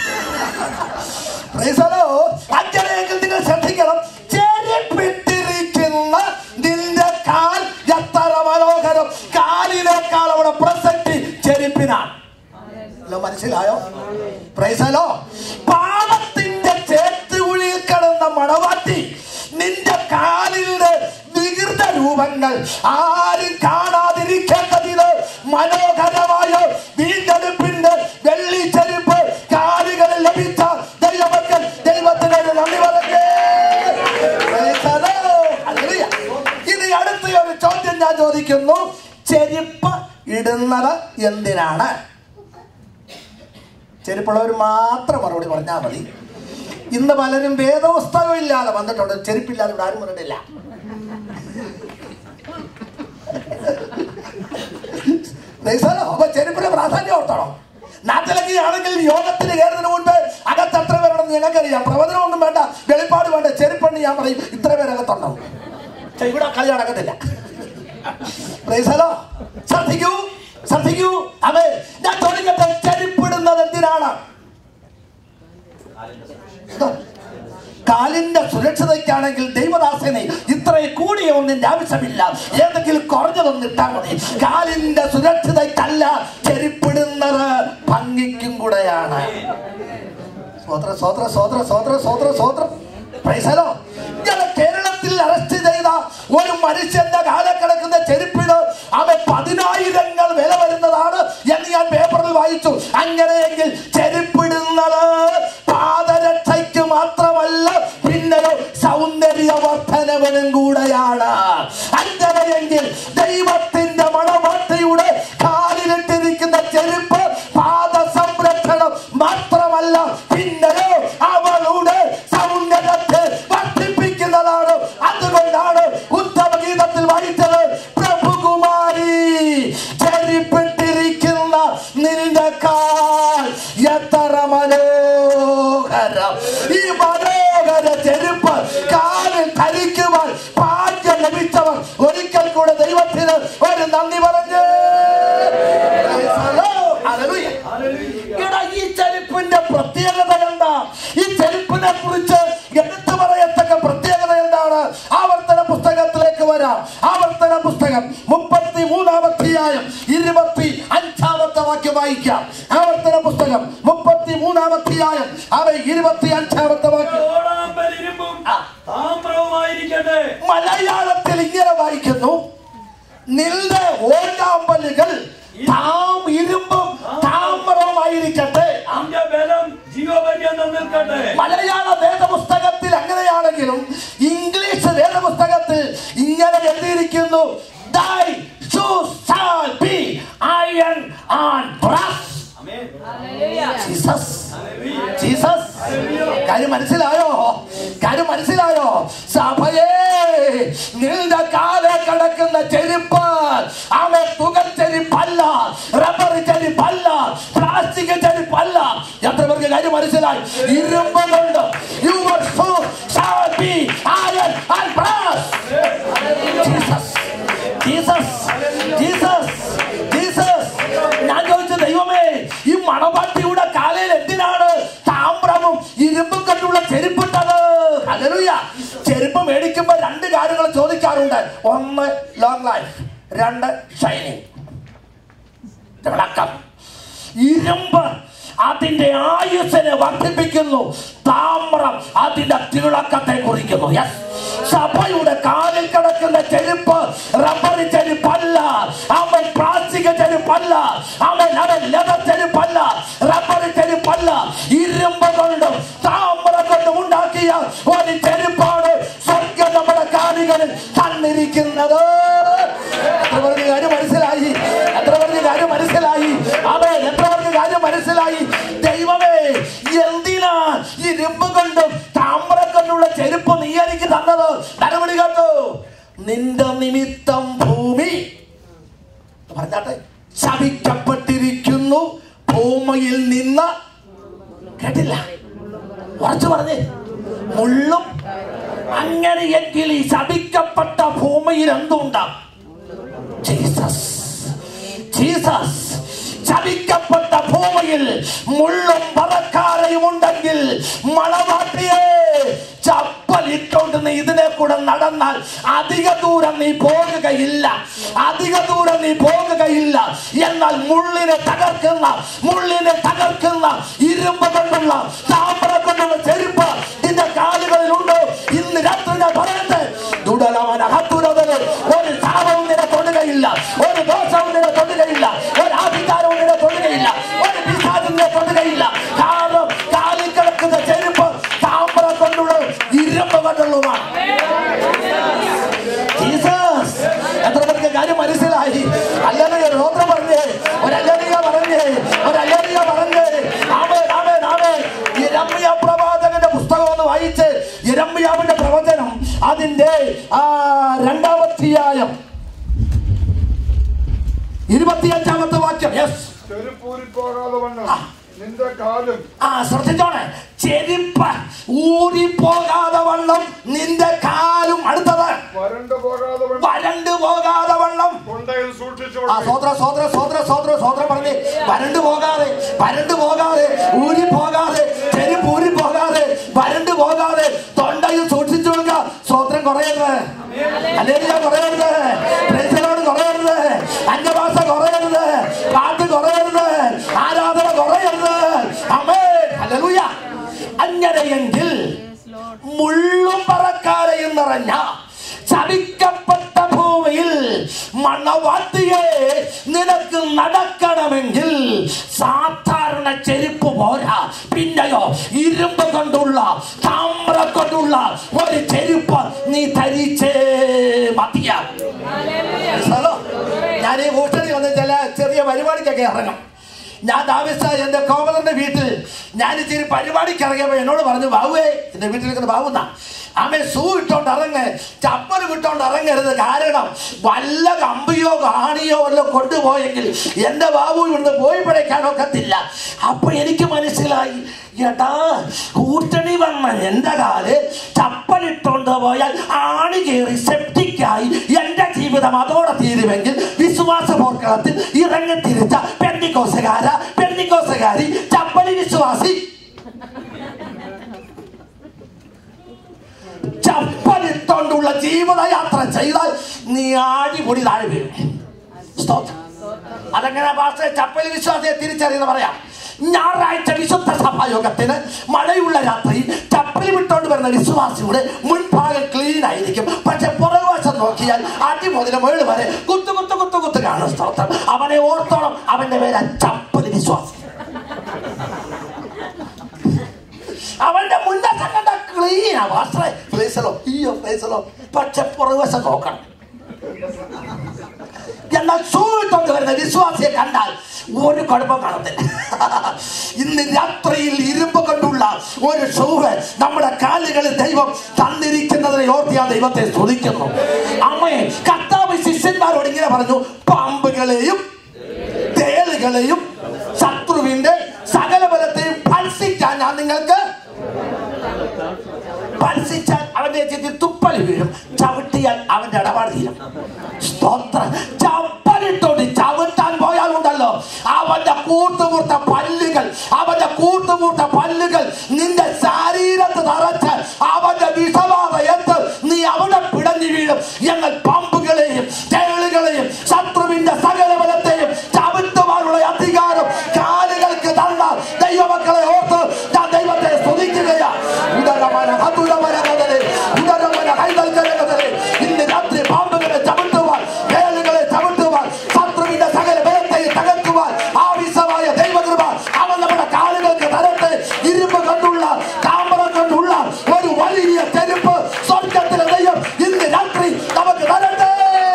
N: അങ്ങനെയെങ്കിൽ നിങ്ങൾ ശ്രദ്ധിക്കണം ചെരിപ്പിട്ടിരിക്കുന്ന നിന്റെ കാൽ എത്ര മനോഹരം കാലിനേക്കാൾ അവിടെ പ്രസക്തി ചെരുപ്പിനാണ് ഹലോ, മനസ്സിലായോ പ്രൈസലോ പാപത്തിന്റെ ചേത്തുകുഴിയിൽ കിടന്ന മണവാട്ടി നിന്റെ കാലിന്റെ വികൃത രൂപങ്ങൾ ആരും കാണാതിരിക്കേണ്ടതിന് മനോഹരമായ വീണ്ടെടുപ്പിന്റെ വെള്ളിച്ചെരുപ്പ് കാലുകളിൽ ലഭിച്ച ദൈവമക്കൾ ദൈവത്തിന് ഒരു നന്ദി പറഞ്ഞേ Praise the Lord. Hallelujah. ഇനി അടുത്ത ഒരു ചോദ്യം ഞാൻ ചോദിക്കുന്നു ചെരുപ്പ് ഇടുന്നത് എന്തിനാണ് ചെരുപ്പുള്ളവർ മാത്രം മറുപടി പറഞ്ഞാൽ മതി ഇന്ന് പലരും വേദപുസ്തകം ഇല്ലാതെ വന്നിട്ടുണ്ട് ചെരുപ്പില്ലാതെ ഇവിടെ ആരും വന്നിട്ടില്ല ദൈവമേ, അപ്പൊ ചെരുപ്പിന് പ്രാധാന്യം ഓർത്തണം നാട്ടിലൊക്കെ ആണെങ്കിൽ യോഗത്തിന് കയറുന്നതിന് മുൻപ് അകത്ത് എത്ര പേരുണ്ടെന്ന് ഞങ്ങൾക്കറിയാം പ്രവചനം ഒന്നും വേണ്ട വെളിപ്പാട് വേണ്ട ചെരുപ്പെണ്ണ് ഞാൻ പറയും ഇത്ര പേരകത്തുണ്ടോ പക്ഷെ ഇവിടെ കളി നടക്കത്തില്ല പ്രൈസലോ ശ്രദ്ധിക്കൂ ശ്രദ്ധിക്കൂ അതെ ഞാൻ ചോദിക്കട്ടെ ചെരുപ്പിടുന്നത് എന്തിനാണ് കാലിന്റെ സുരക്ഷിതയ്ക്കാണെങ്കിൽ ദൈവദാസനെ ഇത്രയും കൂടിയ ഒന്നിന്റെ ആവശ്യമില്ല ഏതെങ്കിലും കുറഞ്ഞതൊന്നും ഇട്ടാൽ മതി കാലിന്റെ സുരക്ഷിതയ്ക്കല്ല ചെരുപ്പിടുന്നത് ഭംഗിക്കും കൂടെയാണ് സ്വോത്ര സ്വോത്ര സ്വോത്ര സ്വോത്ര സ്വോത്ര സ്വോത്രം പ്രൈസലോ ഇയാളെ കേരളത്തിൽ അറസ്റ്റ് ചെയ്ത ഒരു മനുഷ്യന്റെ കാല കിടക്കുന്ന ചെരുപ്പിന് അവൻ പതിനായിരങ്ങൾ വില വരുന്നതാണ് എന്ന് ഞാൻ പേപ്പറിൽ വായിച്ചു അങ്ങനെയെങ്കിൽ ചെരുപ്പിടുന്നത് പാദരക്ഷയ്ക്ക് മാത്രമല്ല പിന്നെയോ സൗന്ദര്യവർദ്ധനവനും കൂടെയാണ് അങ്ങനെയെങ്കിൽ ദൈവത്തിന്റെ മണവാട്ടിയുടെ കാലിലിട്ടിരിക്കുന്ന ചെരുപ്പ് പാദ സംരക്ഷണം മാത്രമല്ല പിന്നെയോ അവളുടെ സൗന്ദര്യത്തെ വർദ്ധിപ്പിക്കുന്നതാണ് അതുകൊണ്ടാണ് ഉത്തമഗീതത്തിൽ വായിച്ചത് പ്രഭുകുമാരി ചെരിപ്പിട്ടിരിക്കുന്ന നിന്റെ കാൽ എത്ര മനോഹരം ഈ മനോഹര ചെരുപ്പ് കാലിൽ ധരിക്കുവാൻ ഭാഗ്യം ലഭിച്ചവർ ഒരിക്കൽ കൂടെ ദൈവത്തിന് ഒരു നന്ദി പറഞ്ഞ് പുസ്തകം മുപ്പത്തി മൂന്നാം അധ്യായം ഇരുപത്തി അഞ്ചാമത്തെ വാക്യം വായിക്കാം ആവർത്തന പുസ്തകം മുപ്പത്തി മൂന്നാം അധ്യായം അവ ഇരുപത്തി അഞ്ചാമത്തെ വാക്യം
O: ഓടാമ്പൽ ഇരുമ്പും താമ്രവുമായിരിക്കട്ടെ
N: മലയാളത്തിൽ ഇങ്ങനെ വായിക്കുന്നു നിന്റെ ഓടാമ്പലുകൾ താം ഇരുമ്പും താമ്രവുമായിരിക്കട്ടെ
O: നിന്റെ ബലം ജീവപര്യന്തം നിൽക്കട്ടെ
N: മലയാള വേദപുസ്തകത്തിൽ അങ്ങനെയാണെങ്കിലും ഇംഗ്ലീഷ് വേദപുസ്തകത്തിൽ ഇങ്ങനെ എഴുതിയിരിക്കുന്നു Thy shoes shall be iron and brass. Jesus Jesus കാര്യം മനസ്സിലായോ കാര്യം മനസ്സിലായോ സഭയെ നിന്റെ കാലെ കിടക്കുന്ന ചെരുപ്പ് അവൻ തുകൽ ചെരുപ്പല്ല റബ്ബർ ചെരുപ്പല്ല പ്ലാസ്റ്റിക് ചെരുപ്പല്ല എത്ര പേർക്ക് കാര്യം മനസ്സിലായി ഇരുമ്പ് കൊണ്ട് your shoe shall be iron and brass. Jesus Jesus Jesus Jesus ഞാൻ ചോദിച്ചു ദൈവമേ ഈ മണവാട്ടിയുടെ കാലയിൽ എന്തിനാണ് താമ്രവും ഇരുമ്പും കൊണ്ടുള്ള ചെരുപ്പിട്ടത് ഹല്ലേലൂയ ചെരുപ്പ് മേടിക്കുമ്പോൾ രണ്ട് കാര്യങ്ങൾ ചോദിക്കാറുണ്ട് ഒന്ന് ലോങ് ലൈഫ് രണ്ട് ഷൈനിങ് തിളക്കം ഇരുമ്പ് അതിന്റെ ആയുസ്സിനെ വർദ്ധിപ്പിക്കുന്നു താമ്രം അതിന്റെ തിളക്കത്തെ കുറിക്കുന്നു യെസ് സഭയുടെ കാലിൽ കിടക്കുന്ന ചെരുപ്പ് റബ്ബർ ചെരുപ്പല്ല അവൻ പ്ലാസ്റ്റിക് ചെരുപ്പല്ല അവൻ അവൻ ലെതർ ചെരുപ്പല്ല റബ്ബർ ചെരുപ്പല്ല ഇരുമ്പ് കൊണ്ടും താമ്രം കൊണ്ടും ഉണ്ടാക്കിയ ഒരു ചെരുപ്പാണ് സ്വർഗം നമ്മുടെ കാലുകളിൽ തന്നിരിക്കുന്നത് എത്ര പേർക്ക് കാര്യം മനസ്സിലായി എത്ര പേർക്ക് കാര്യം മനസ്സിലായി അതെ എത്ര പേർക്ക് കാര്യം മനസ്സിലായി ദൈവമേ എന്തിനാ ഇരുമ്പ് കൊണ്ടും താമ്രം കൊണ്ടുള്ള ചെരുപ്പ് നീ എനിക്ക് തന്നത് നടപടി കേട്ടോ നിന്റെ നിമിത്തം ഭൂമി പറഞ്ഞാട്ടെ ശപിക്കപ്പെട്ടിരിക്കുന്നു ഭൂമിയിൽ നിന്ന് കേട്ടില്ല ഉറച്ചു പറഞ്ഞേ മുള്ളും അങ്ങനെയെങ്കിൽ ഈ ശപിക്കപ്പെട്ട ഭൂമിയിൽ എന്തുണ്ടാവും ജീസസ് ജീസസ് ചതിക്കപ്പെട്ട ഭൂമിയിൽ മുള്ളും പറക്കാരയും ഉണ്ടെങ്കിൽ മണവാട്ടിയെ ചപ്പലിട്ടോണ്ട് നീ ഇതിനെ കൂടെ നടന്നാൽ അധിക ദൂരം നീ പോകുകയില്ല അധിക ദൂരം നീ പോകുകയില്ല എന്നാൽ മുള്ളിനെ തകർക്കുന്ന മുള്ളിനെ തകർക്കുന്ന ഇരുമ്പ് കൊണ്ടുള്ള താമ്ര കൊണ്ടുള്ള ചെരുപ്പ് നിന്റെ കാലുകളിലുണ്ടോ ഇന്ന് രാത്രി ഞാൻ പറയട്ടെ ദുടലവന ഹത്തുരതല് ഒരു ശാപവും നിന്നെ തൊടുകയില്ല ഒരു ദോഷവും നിന്നെ തൊടുകയില്ല ഒരു ആഭിചാരവും നിന്നെ തൊടുകയില്ല ഒരു പിശാചും നിന്നെ തൊടുകയില്ല കാരണം കാലിൽ കിടക്കുന്ന ചെരുപ്പ് താമ്ര കൊണ്ടുള്ള ഇരുമ്പ് കൊണ്ടുള്ളതാണ് ജീസസ് എത്ര പേർക്ക് കാര്യം മനസ്സിലായി അല്ലറിയ റോത്രം പറഞ്ഞേ ഒരല്ലറിയ പറഞ്ഞേ ഒരല്ലറിയ പറഞ്ഞേ ആമേ ആമേ ആമേ ഇരമ്യ പ്രവാചകന്റെ പുസ്തകം ഒന്ന് വായിച്ച് ഇരമ്യാവിന്റെ പ്രവചനം അതിന്റെ ആ രണ്ടാമധ്യായം ഇരുപത്തിയഞ്ചാമത്തെ വാക്യം യെസ്
P: ചെരുപ്പൂരിപ്പോകാതെ വണ്ണം നിന്റെ കാലും
N: ആ ശ്രദ്ധിച്ചോണേ ചെരുപ്പ് ഊരിപ്പോകാതെ വണ്ണം നിന്റെ കാലും അടുത്തത്
P: വരണ്ടു പോകാതെ വണ്ണം
N: വരണ്ടു പോകാതെ വണ്ണം
P: കൊണ്ടയിൽ സൂക്ഷിച്ചു
N: ആ സോദര സോദര സോദര സോദര സോദര പറഞ്ഞേ വരണ്ടു പോകാതെ വരണ്ടു പോകാതെ ഊരി പോകാതെ ചെരുപ്പ് ഊരി പോകാതെ വരണ്ടു പോകാതെ തൊണ്ടയിൽ സൂക്ഷിച്ചു വെക്കുക സ്വോത്രം കുറയരുത് അല്ലെങ്കിൽ കുറയരുത് പ്രേക്ഷകരോട് കുറയരുത് അന്യഭാഷ കുറയരുത് പാട്ട് കുറയരുത് ആരാധന കുറയരുത് അമ്മേ ഹല്ലേലൂയ അങ്ങനെയെങ്കിൽ മുള്ളും പറക്കാരയും നിറഞ്ഞ ചതിക്കപ്പെട്ട ഭൂമിയിൽ മണവാട്ടിയെ നിനക്ക് നടക്കണമെങ്കിൽ സാധാരണ ചെരുപ്പ് പോരാ പിന്നെയോ ഇരുമ്പ് കൊണ്ടുള്ള താമ്ര കൊണ്ടുള്ള ഒരു ചെരുപ്പ് നീ ധരിച്ചേ മതിയ ഞാൻ ഈ ഊട്ടണി വന്ന് ചില ചെറിയ പരിപാടിക്കൊക്കെ ഇറങ്ങും ഞാൻ താമസിച്ച എന്റെ കോമലറിന്റെ വീട്ടിൽ ഞാൻ ഇച്ചിരി പരിപാടിക്ക് ഇറങ്ങിയപ്പോ എന്നോട് പറഞ്ഞു ബാബുവേ എന്റെ വീട്ടിലേക്ക് ബാബുന്ന ആമേ ഷൂ ഇട്ടോണ്ട് ഇറങ്ങ് ചപ്പൽ വിട്ടോണ്ട് ഇറങ്ങരുത് കാരണം വല്ല കമ്പിയോ കാണിയോ വല്ലോ കൊണ്ടുപോയെങ്കിൽ എന്റെ ബാബു ഇവിടുന്ന് പോയി പിഴയ്ക്കാൻ ഒക്കത്തില്ല അപ്പൊ എനിക്ക് മനസ്സിലായി എടാ കൂട്ടണി വന്ന എന്റെ കാല് ചപ്പലിട്ടോണ്ട് പോയാൽ ആണി കയറി സെപ്റ്റിക്കായി എന്റെ ജീവിതം അതോടെ തീരുമെങ്കിൽ വിശ്വാസ പോർക്കളത്തിൽ ഇറങ്ങി തിരിച്ച പെണ്ണിക്കോസകാര പെണ്ണിക്കോസകാരി ചപ്പലി വിശ്വാസി ചപ്പൽ ചപ്പലിട്ടുകൊണ്ടുള്ള ജീവിതയാത്ര ചെയ്താൽ നീ ആടിപൊടി താഴെ വീഴും സ്തോത്രം അതെങ്ങനെ ഭാഷ ചപ്പലി വിശ്വാസിയെ തിരിച്ചറിയുന്ന പറയാം ഞായറാഴ്ച വിശുദ്ധ സഭായോഗത്തിന് മഴയുള്ള രാത്രി ചപ്പലി വിട്ടോണ്ട് വരുന്ന വിശ്വാസിയുടെ മുൻഭാഗം ക്ലീൻ ആയിരിക്കും പക്ഷെ പുറകുവശം നോക്കിയാൽ അടി മുതൽ മുകളിൽ വരെ കുത്തു കുത്തു കുത്തു കുത്തു കാണും സ്തോത്രം അവനെ ഓർത്തോളം അവന്റെ പേര് ചപ്പലി വിശ്വാസി അവന്റെ മുന്നത്തെ കണ്ട ക്ലീനാ വാസ്ത്രേ ഫ്ലേസലോ ഈയോ ഫ്ലേസലോ പക്ഷെ പുറകുവശം നോക്കണം എന്നാൽ സൂഴ്ത്തോണ്ട് വരുന്ന വിശ്വാസിയെ കണ്ടാൽ ഒരു കുഴപ്പം കാണത്തില്ല ഇന്ന് രാത്രിയിൽ ഇരുമ്പ് കൊണ്ടുള്ള ഒരു ഷൂവ് നമ്മുടെ കാലുകളിൽ ദൈവം തന്നിരിക്കുന്നതിനെ ഓർത്തി ആ ദൈവത്തെ സ്തുതിക്കുന്നു അമ്മേ കർത്താവ് ശിഷ്യന്മാരോട് ഇങ്ങനെ പറഞ്ഞു പാമ്പുകളെയും തേളുകളെയും ശത്രുവിന്റെ സകല ബലത്തെയും ഭത്സിക്കാൻ ഞാൻ നിങ്ങൾക്ക് ഭത്സിച്ചാൽ അവന്റെ ചെത്തിൽ തുപ്പൽ വീഴും ചവിട്ടിയാൽ അവന്റെ ഇടപാട് തീരും സ്തോത്രം ചപ്പലിട്ടോണ്ട് ചവിട്ടാൻ പോയാൽ ഉണ്ടല്ലോ അവന്റെ കൂട്ടുകൂട്ട പല്ലുകൾ അവന്റെ കൂട്ടുകൂട്ട പല്ലുകൾ നിന്റെ ശരീരത്ത് നിറച്ച് അവന്റെ വിഷബാധ എത്ത് നീ അവിടെ പിടഞ്ഞു വീഴും എന്നാൽ പമ്പുകളെയും തേളുകളെയും ശത്രുവിന്റെ സകല ബലത്തെയും ചവിട്ടുവാനുള്ള അധികാരം കാലുകൾക്ക് തന്ന ദൈവമക്കളെ ഓർത്ത് ഞാൻ ദൈവത്തെ സ്തുതിക്കുകയാ ഉദരമന ഹതുരമന കഥലെ ഉദരമന ഹൈതൽക്കരകഥലെ ഇന്ന് രാത്രി പാമ്പുകളെ ചവിട്ടുവാൻ വേലുകളെ ചവിട്ടുവാൻ ശത്രുവിന്റെ സകല ബലത്തെയും തകർക്കുവാൻ ആവശ്യമായ ദൈവകൃപ അവൻ നമ്മുടെ കാലുകൾക്ക് തരട്ടെ ഇരുമ്പ് കൊണ്ടുള്ള താമരം കൊണ്ടുള്ള ഒരു വലിയ ചെരുപ്പ് സ്വർഗത്തിലെ ദൈവം ഇന്ന് രാത്രി നമുക്ക് തരട്ടെ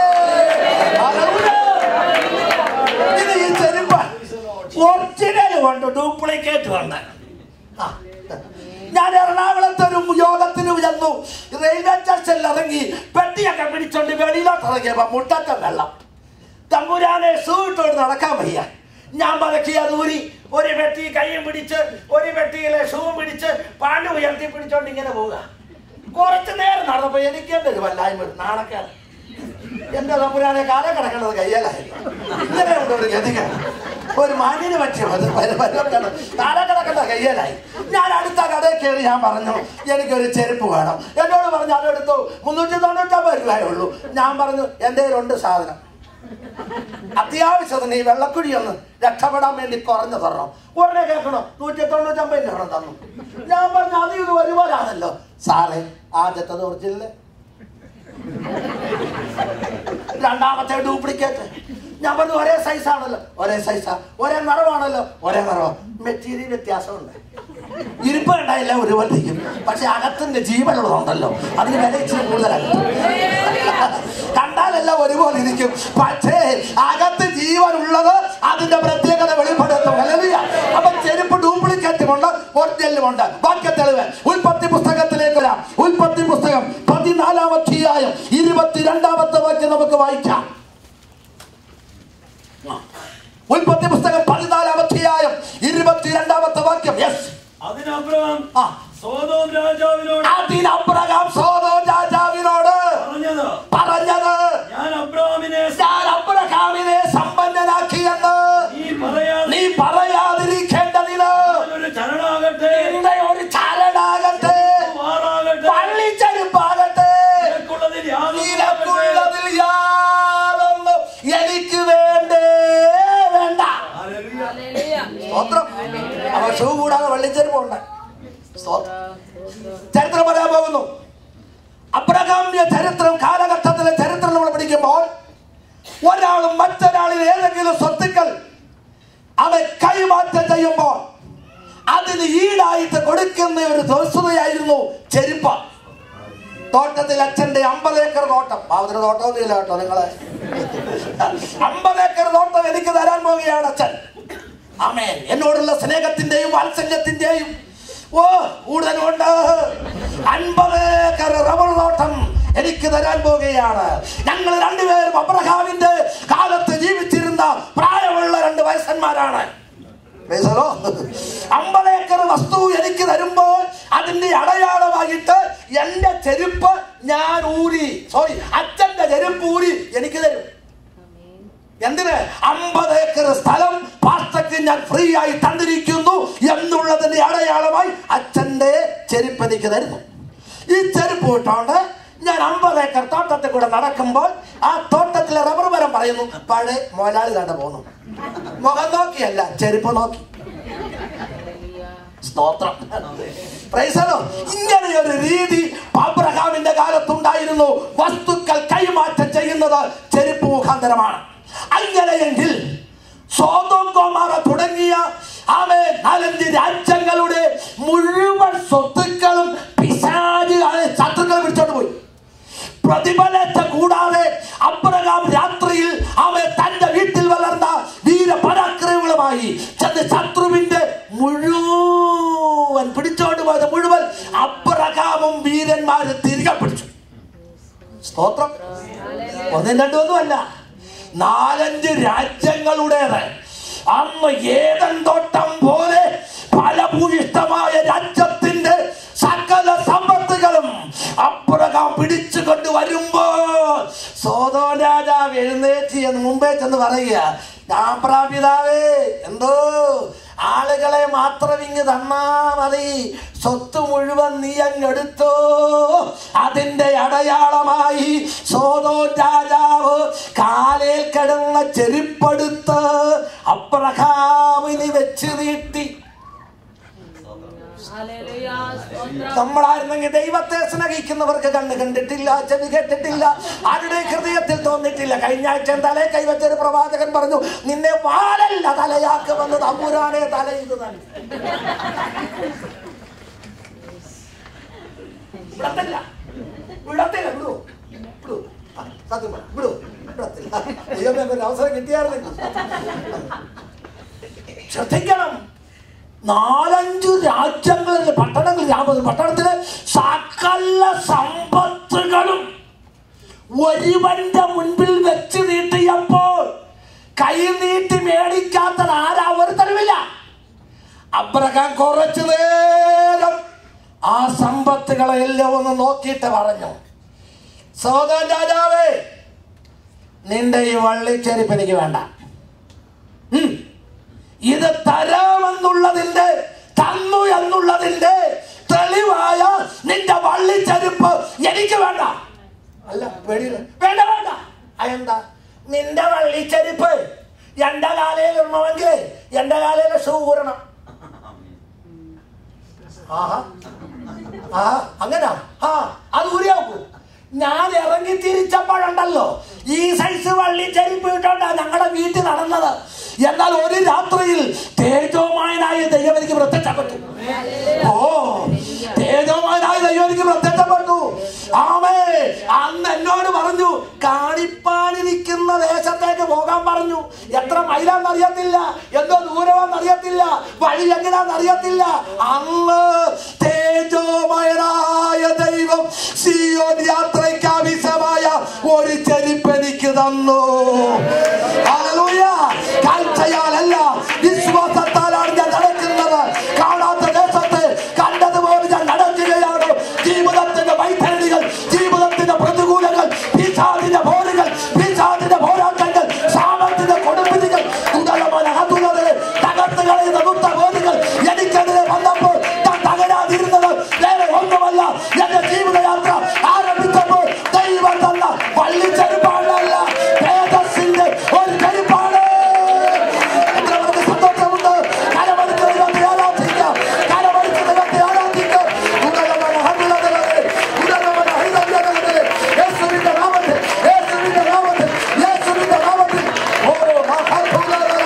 N: ഇത് ഈ ചെരുപ്പ് ഒറിജിനൽ കൊണ്ട് ഡ്യൂപ്ലിക്കേറ്റ് വന്ന് ആ. ഞാൻ എറണാകുളത്ത് ഒരു യോഗത്തിന് ചെന്നു റെയിൽവേ സ്റ്റേഷനിൽ ഇറങ്ങി പെട്ടിയൊക്കെ പിടിച്ചോണ്ട് വെളിയിലോട്ട് ഇറങ്ങിയപ്പോ മുട്ടത്തെ വെള്ളം തമ്പുരാനെ സൂട്ടോട് നടക്കാൻ വയ്യ ഞാൻ മലക്കി അത് ഊരി ഒരു വെട്ടി കൈയും പിടിച്ച് ഒരു വെട്ടിയിലെ ഷൂവും പിടിച്ച് പാണ്ട് ഉയർത്തി പിടിച്ചോണ്ട് ഇങ്ങനെ പോവുക കുറച്ചു നേരം നടന്നപ്പോ എനിക്ക് എന്റെ ഒരു വല്ലായ്മ ഒരു നാണക്കേട് എന്റെ തമ്പുരാനെ കാലം കിടക്കേണ്ടത് കയ്യലായിരുന്നു ഇങ്ങനെ ഉണ്ട് ഒരു ഗതിക ഒരു മാന്യന് പറ്റിയ കാലം കിടക്കേണ്ട കയ്യലായി ഞാൻ അടുത്ത കടയിൽ കയറി ഞാൻ പറഞ്ഞു എനിക്കൊരു ചെരുപ്പ് വേണം എന്നോട് പറഞ്ഞു അതെടുത്തു മുന്നൂറ്റി തൊണ്ണൂറ്റമ്പത് രൂപയേ ഉള്ളൂ ഞാൻ പറഞ്ഞു എൻ്റെ കയ്യിലുണ്ട് സാധനം അത്യാവശ്യത്തിന് ഈ വെള്ളക്കുഴി ഒന്ന് രക്ഷപ്പെടാൻ വേണ്ടി കുറഞ്ഞു തരണം ഉടനെ കേൾക്കണോ നൂറ്റി തൊണ്ണൂറ്റമ്പത് രൂപ തന്നു ഞാൻ പറഞ്ഞു അത് ഇത് ഒരുപോലാണല്ലോ സാറേ ആദ്യത്തത് ഒറിജിനല് രണ്ടാമത്തെ ഡ്യൂപ്ലിക്കേറ്റ് ഞാൻ പറഞ്ഞു ഒരേ സൈസ് ആണല്ലോ ഒരേ സൈസാ ഒരേ നിറമാണല്ലോ ഒരേ നിറം മെറ്റീരിയൽ വ്യത്യാസമുണ്ട് ഇരിപ്പ് ഉണ്ടായില്ല ഒരുപോലെ ഇരിക്കും പക്ഷെ അകത്തിന്റെ ജീവനുള്ളതുണ്ടല്ലോ അതിന് വില ഇച്ചിരി കൂടുതലായിരിക്കും കണ്ടാലെല്ലാം ഒരുപോലെ ഇരിക്കും പക്ഷേ അകത്ത് ജീവനുള്ളത് അതിന്റെ പ്രത്യേകത വെളിപ്പെടുത്തും ഹല്ലേലൂയ. അപ്പൊ ചെരുപ്പ് ഡ്യൂപ്ലിക്കേറ്റും ഉണ്ട് ഒറിജിനലും ഉണ്ട് വാക്യ തെളിവ് ഉൽപ്പത്തി പുസ്തകത്തിലേക്ക് വരാം ഉൽപ്പത്തി പുസ്തകം പതിനാലാം അധ്യായം ഇരുപത്തിരണ്ടാമത്തെ വാക്യം നമുക്ക് വായിക്കാം ആ. ഉൽപ്പത്തി പുസ്തകം പതിനാലാം അധ്യായം ഇരുപത്തിരണ്ടാമത്തെ വാക്യം യെസ്
O: അതിനപ്പുറം സോതോം രാജാവിനോട്
N: അതിന് അബ്രഹാം സോദോം രാജാവിനോട്
O: പറഞ്ഞത്
N: പറഞ്ഞത്
O: ഞാൻ അബ്രാമിനെ
N: ഞാൻ അബ്രഹാമിനെ സമ്പന്നനാക്കിയെന്ന്
O: നീ പറയാതെ
N: നീ പറയാതിരിക്കേണ്ടതിന്
O: ഒരു ചരണാകട്ടെ
N: നിന്റെ ഒരു ചരടാകട്ടെ
O: വാറാകട്ടെ
N: പള്ളിച്ചെരുപ്പാകട്ടെ
O: നിനക്കുള്ളതിൽ യാതൊന്നും
N: നിനക്കുള്ളതിൽ യാതൊന്നും എനിക്ക് വേണ്ടേ വേണ്ട സ്തോത്രം അവൻ ഷൂ കൂടാതെ വള്ളിച്ചെരുപ്പുണ്ട് സ്തോത്രം ചരിത്രം പറയാൻ പോകുന്നു അബ്രഹാമിന്റെ ചരിത്രം കാലഘട്ടത്തിലെ ചരിത്രം നമ്മൾ പഠിക്കുമ്പോൾ ഒരാളും മറ്റൊരാളിൽ ഏതെങ്കിലും സ്വത്തുക്കൾ അവൻ കൈമാറ്റം ചെയ്യുമ്പോൾ അതിന് ഈടായിട്ട് കൊടുക്കുന്ന ഒരു വസ്തുതയായിരുന്നു ചെരുപ്പ തോട്ടത്തിൽ അച്ഛന്റെ അമ്പത് ഏക്കർ തോട്ടം പാവത്തിന് തോട്ടമൊന്നുമില്ല കേട്ടോ നിങ്ങളെ അമ്പത് ഏക്കർ തോട്ടം എനിക്ക് തരാൻ പോവുകയാണ് അച്ഛൻ ആമേൻ എന്നോടുള്ള സ്നേഹത്തിന്റെയും വാത്സല്യത്തിന്റെയും ഓ കൂടുതലുണ്ട് അൻപത് ഏക്കർ റബ്ബർ തോട്ടം എനിക്ക് തരാൻ പോവുകയാണ് ഞങ്ങൾ രണ്ടുപേരും അബ്രഹാമിന്റെ കാലത്ത് ജീവിച്ചിരുന്ന പ്രായമുള്ള രണ്ട് വയസ്സന്മാരാണ് Praise the Lord. അമ്പത് ഏക്കർ വസ്തു എനിക്ക് തരുമ്പോൾ അതിന്റെ അടയാളമായിട്ട് എന്റെ ചെരുപ്പ് ഞാൻ ഊരി സോറി അച്ഛന്റെ ചെരുപ്പ് ഊരി എനിക്ക് തരും എന്തിന് അമ്പത് ഏക്കർ സ്ഥലം പാസ്റ്റർക്ക് ഞാൻ ഫ്രീ ആയി തന്നിരിക്കുന്നു എന്നുള്ളതിന്റെ അടയാളമായി അച്ഛന്റെ ചെരുപ്പ് എനിക്ക് തരുന്നു ഈ ചെരുപ്പ് ഇട്ടോണ്ട് ഞാൻ അമ്പത് ഏക്കർ തോട്ടത്തിൽ കൂടെ നടക്കുമ്പോൾ ആ തോട്ടത്തിലെ റബ്ബർ മരം പറയുന്നു പഴയ മുതലാളി കണ്ട പോന്നു മുഖം നോക്കിയല്ല ചെരുപ്പ് നോക്കി സ്തോത്രം പ്രൈസലോ ഇങ്ങനെ ഒരു രീതി അബ്രഹാമിന്റെ കാലത്തുണ്ടായിരുന്നു വസ്തുക്കൾ കൈമാറ്റം ചെയ്യുന്നത് ചെരുപ്പ് മുഖാന്തരമാണ് അങ്ങനെയെങ്കിൽ സ്വന്തം കോമാറ തുടങ്ങിയ ആമേ നാലഞ്ച് രാജ്യങ്ങളുടെ മുഴുവൻ സ്വത്തുക്കളും പിശാച് ശത്രുക്കൾ പിടിച്ചോണ്ട് പോയി പ്രതിഫലത്തെ കൂടാതെ അബ്രഹാം രാത്രിയിൽ അവൻ തന്റെ വീട്ടിൽ വളർന്ന വീരപരാക്രമങ്ങളുമായി ചെന്ന് ശത്രുവിന്റെ മുഴുവൻ പിടിച്ചോണ്ട് പോയത് മുഴുവൻ അബ്രഹാമും വീരന്മാരും തിരികെ പിടിച്ചു സ്തോത്രം ഒന്നും രണ്ടൊന്നുമല്ല നാലഞ്ച് രാജ്യങ്ങളുടേത് അന്ന് ഏതൻ തോട്ടം പോലെ ഫലഭൂയിഷ്ടമായ രാജ്യത്തിന്റെ സകല സമ്പത്തുകളും അബ്രഹാം പിടിച്ചു കൊണ്ട് വരുമ്പോൾ സോതോ രാജാവ് എഴുന്നേറ്റ് എന്ന് മുമ്പേ ചെന്ന് പറയുക ഞാൻ പ്രാപിതാവേ എന്തോ ആളുകളെ മാത്രം ഇങ്ങ് തന്നാ മതി സ്വത്ത് മുഴുവൻ നീ അങ്ങെടുത്തോ അതിന്റെ അടയാളമായി സോതോ രാജാവ് കാലേൽ കിടന്ന ചെരുപ്പെടുത്ത് അബ്രഹാമിന് വെച്ച് നീട്ടി നമ്മളായിരുന്നെങ്കിൽ ദൈവത്തെ സ്നേഹിക്കുന്നവർക്ക് കണ്ണ് കണ്ടിട്ടില്ല ചെവി കേട്ടിട്ടില്ല ആരുടെ ഹൃദയത്തിൽ തോന്നിട്ടില്ല കഴിഞ്ഞ ആഴ്ച തലേ കൈവച്ചൊരു പ്രവാചകൻ പറഞ്ഞു നിന്നെ വാലല്ല തലയാക്കുമെന്ന് തമ്പുരാനെ തല ഇത് തന്നെ വിടത്തില്ല വിടത്തില്ല വിടൂ വിടൂ ആ, സത്യം പറ വിടൂ വിടത്തില്ല ദൈവമേ ഒരു അവസരം കിട്ടിയായിരുന്നെങ്കിൽ ശ്രദ്ധിക്കണം നാലഞ്ചു രാജ്യങ്ങളിൽ പട്ടണങ്ങൾ രാമ- പട്ടണത്തിലെ സകല സമ്പത്തുകളും ഒരുവന്റെ മുൻപിൽ വെച്ച് നീട്ടിയപ്പോൾ കൈ നീട്ടി മേടിക്കാത്തത് ആരാ ഒരു തരവില്ല അബ്രഹാം കുറച്ചു നേരം ആ സമ്പത്തുകളെ എല്ലാം ഒന്ന് നോക്കിയിട്ട് പറഞ്ഞു സോദൻ രാജാവേ നിന്റെ ഈ വള്ളിച്ചെരുപ്പ് എനിക്ക് വേണ്ട ഉം. ഇത് തരാമെന്നുള്ളതിന്റെ തന്നു എന്നുള്ളതിന്റെ തെളിവായ നിന്റെ വള്ളിച്ചെരുപ്പ് എനിക്ക് വേണ്ട അല്ല പേടിയില്ല വേണ്ട വേണ്ട അതെന്താ നിന്റെ വള്ളിച്ചെരുപ്പ് എന്റെ കാലയിൽ ഇടണമെങ്കിൽ എന്റെ കാലയിൽ ഷൂ ഊരണം ആഹാ ആ അങ്ങനാ ആ അത് ഊരിയാക്കൂ ഞാൻ ഇറങ്ങി തിരിച്ചപ്പോഴുണ്ടല്ലോ ഈ സൈസ് വള്ളി ചെരുപ്പ് ഇട്ടോണ്ടാ ഞങ്ങളുടെ വീട്ടിൽ നടന്നത് എന്നാൽ ഒരു രാത്രിയിൽ തേജോമായനായ ദൈവം എനിക്ക് പ്രത്യക്ഷപ്പെട്ടു ഓ തേജോമായനായ ദൈവം എനിക്ക് പ്രത്യക്ഷപ്പെട്ടു ആമേ അന്ന് എന്നോട് പറഞ്ഞു കാണിപ്പാനിരിക്കുന്ന ദേശത്തേക്ക് പോകാൻ പറഞ്ഞു എത്ര മൈലാന്ന് അറിയത്തില്ല എന്തോ ദൂരമാണെന്ന് അറിയത്തില്ല വഴി എങ്ങനെയാന്ന് അറിയത്തില്ല അന്ന് തേജോമയനായ ദൈവം സിയോൻ യാത്രയ്ക്ക് ആവശ്യമായ ഒരു ചെരുപ്പ് എനിക്ക് തന്നു ഹല്ലേലൂയ. കാഴ്ചയാലല്ല വിശ്വാസത്താലാണ് ഞാൻ നടക്കുന്നത് കാണാത്ത ദേശത്ത് കണ്ടതുപോലെ ഞാൻ നടക്കുകയാണ് ജീവിതത്തിന്റെ വൈതരണികൾ ജീവിതത്തിന്റെ പ്രതികൂലങ്ങൾ പിശാചിന്റെ പോരുകൾ പിശാചിന്റെ പോരാട്ടങ്ങൾ സാമത്തിന്റെ കൊടുപ്പിരികൾ തുതലമനഹതുലരെ തകർത്ത് കളയുന്ന മുത്തബോധുകൾ എനിക്കെതിരെ വന്നപ്പോൾ ഞാൻ തകരാതിരുന്നത് വേറെ ഒന്നുമല്ല എന്റെ ജീവിതയാത്ര ആരംഭിച്ചപ്പോൾ ദൈവം തന്ന വള്ളിച്ചെരുപ്പാണല്ല തേജസ്സിന്റെ ഒരു ചെരുപ്പാണ് എത്ര പേർക്ക് സന്തോഷമുണ്ട് കരമടിച്ച് ദൈവത്തെ ആരാധിക്കാം കരമടിച്ച് ദൈവത്തെ ആരാധിക്കാം ഉടലമനഹതുലരെ ഉടലമനഹിതലരെ യേശുവിന്റെ നാമത്തിൽ യേശുവിന്റെ നാമത്തിൽ യേശുവിന്റെ നാമത്തിൽ ഓ മഹത്തുലരെ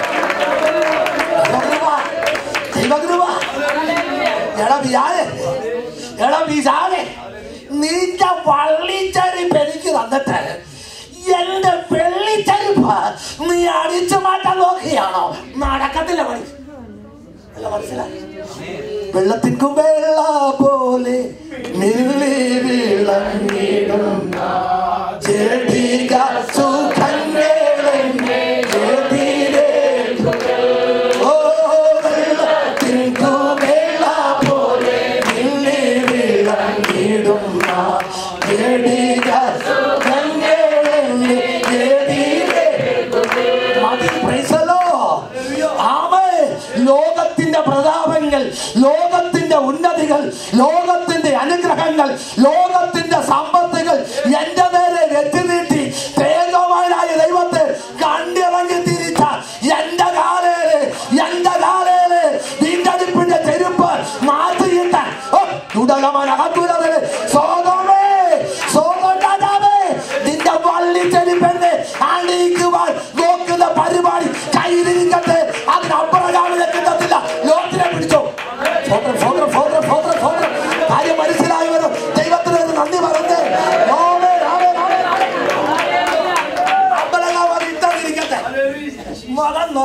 N: ദൈവകൃപ എടാ വിചാരെ എടാ വിചാരെ നിന്റെ വള്ളിച്ചരിപ്പ് എനിക്ക് തന്നിട്ട് എന്റെ വെള്ളിച്ചരിപ്പ് നീ അടിച്ചു മാറ്റാൻ നോക്കിയാണോ നടക്കത്തില്ല പണി അല്ല മനസ്സിലായി വെള്ളത്തിൻകു വെള്ള പോലെ മില്ലി വിളങ്ങിടുന്ന ചെടിക സുഖങ്ങളെന്നെ എതിരേൽക്കുക. ഓ വെള്ളത്തിൻകു വെള്ള പോലെ മില്ലി വിളങ്ങിടുന്ന ചെടിക സുഖങ്ങളെന്നെ എതിരേൽക്കുക. മതി, praise the Lord. ആമേൻ. ലോകത്തിന്റെ പ്രതാപങ്ങൾ ലോകത്തിന്റെ ഉന്നതികൾ ലോകത്തിന്റെ അനുഗ്രഹങ്ങൾ ലോകത്തിന്റെ സമ്പത്ത്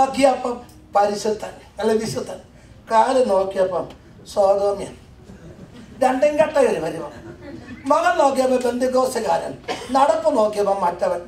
N: നോക്കിയപ്പം പരിശുദ്ധൻ അല്ല വിശുദ്ധൻ കാല് നോക്കിയപ്പം സോതോമ്യൻ രണ്ടും കെട്ട ഒരു വരുവം മകൻ നോക്കിയപ്പോ ബന്ധുക്കോസുകാരൻ നടപ്പ് നോക്കിയപ്പോ മറ്റവൻ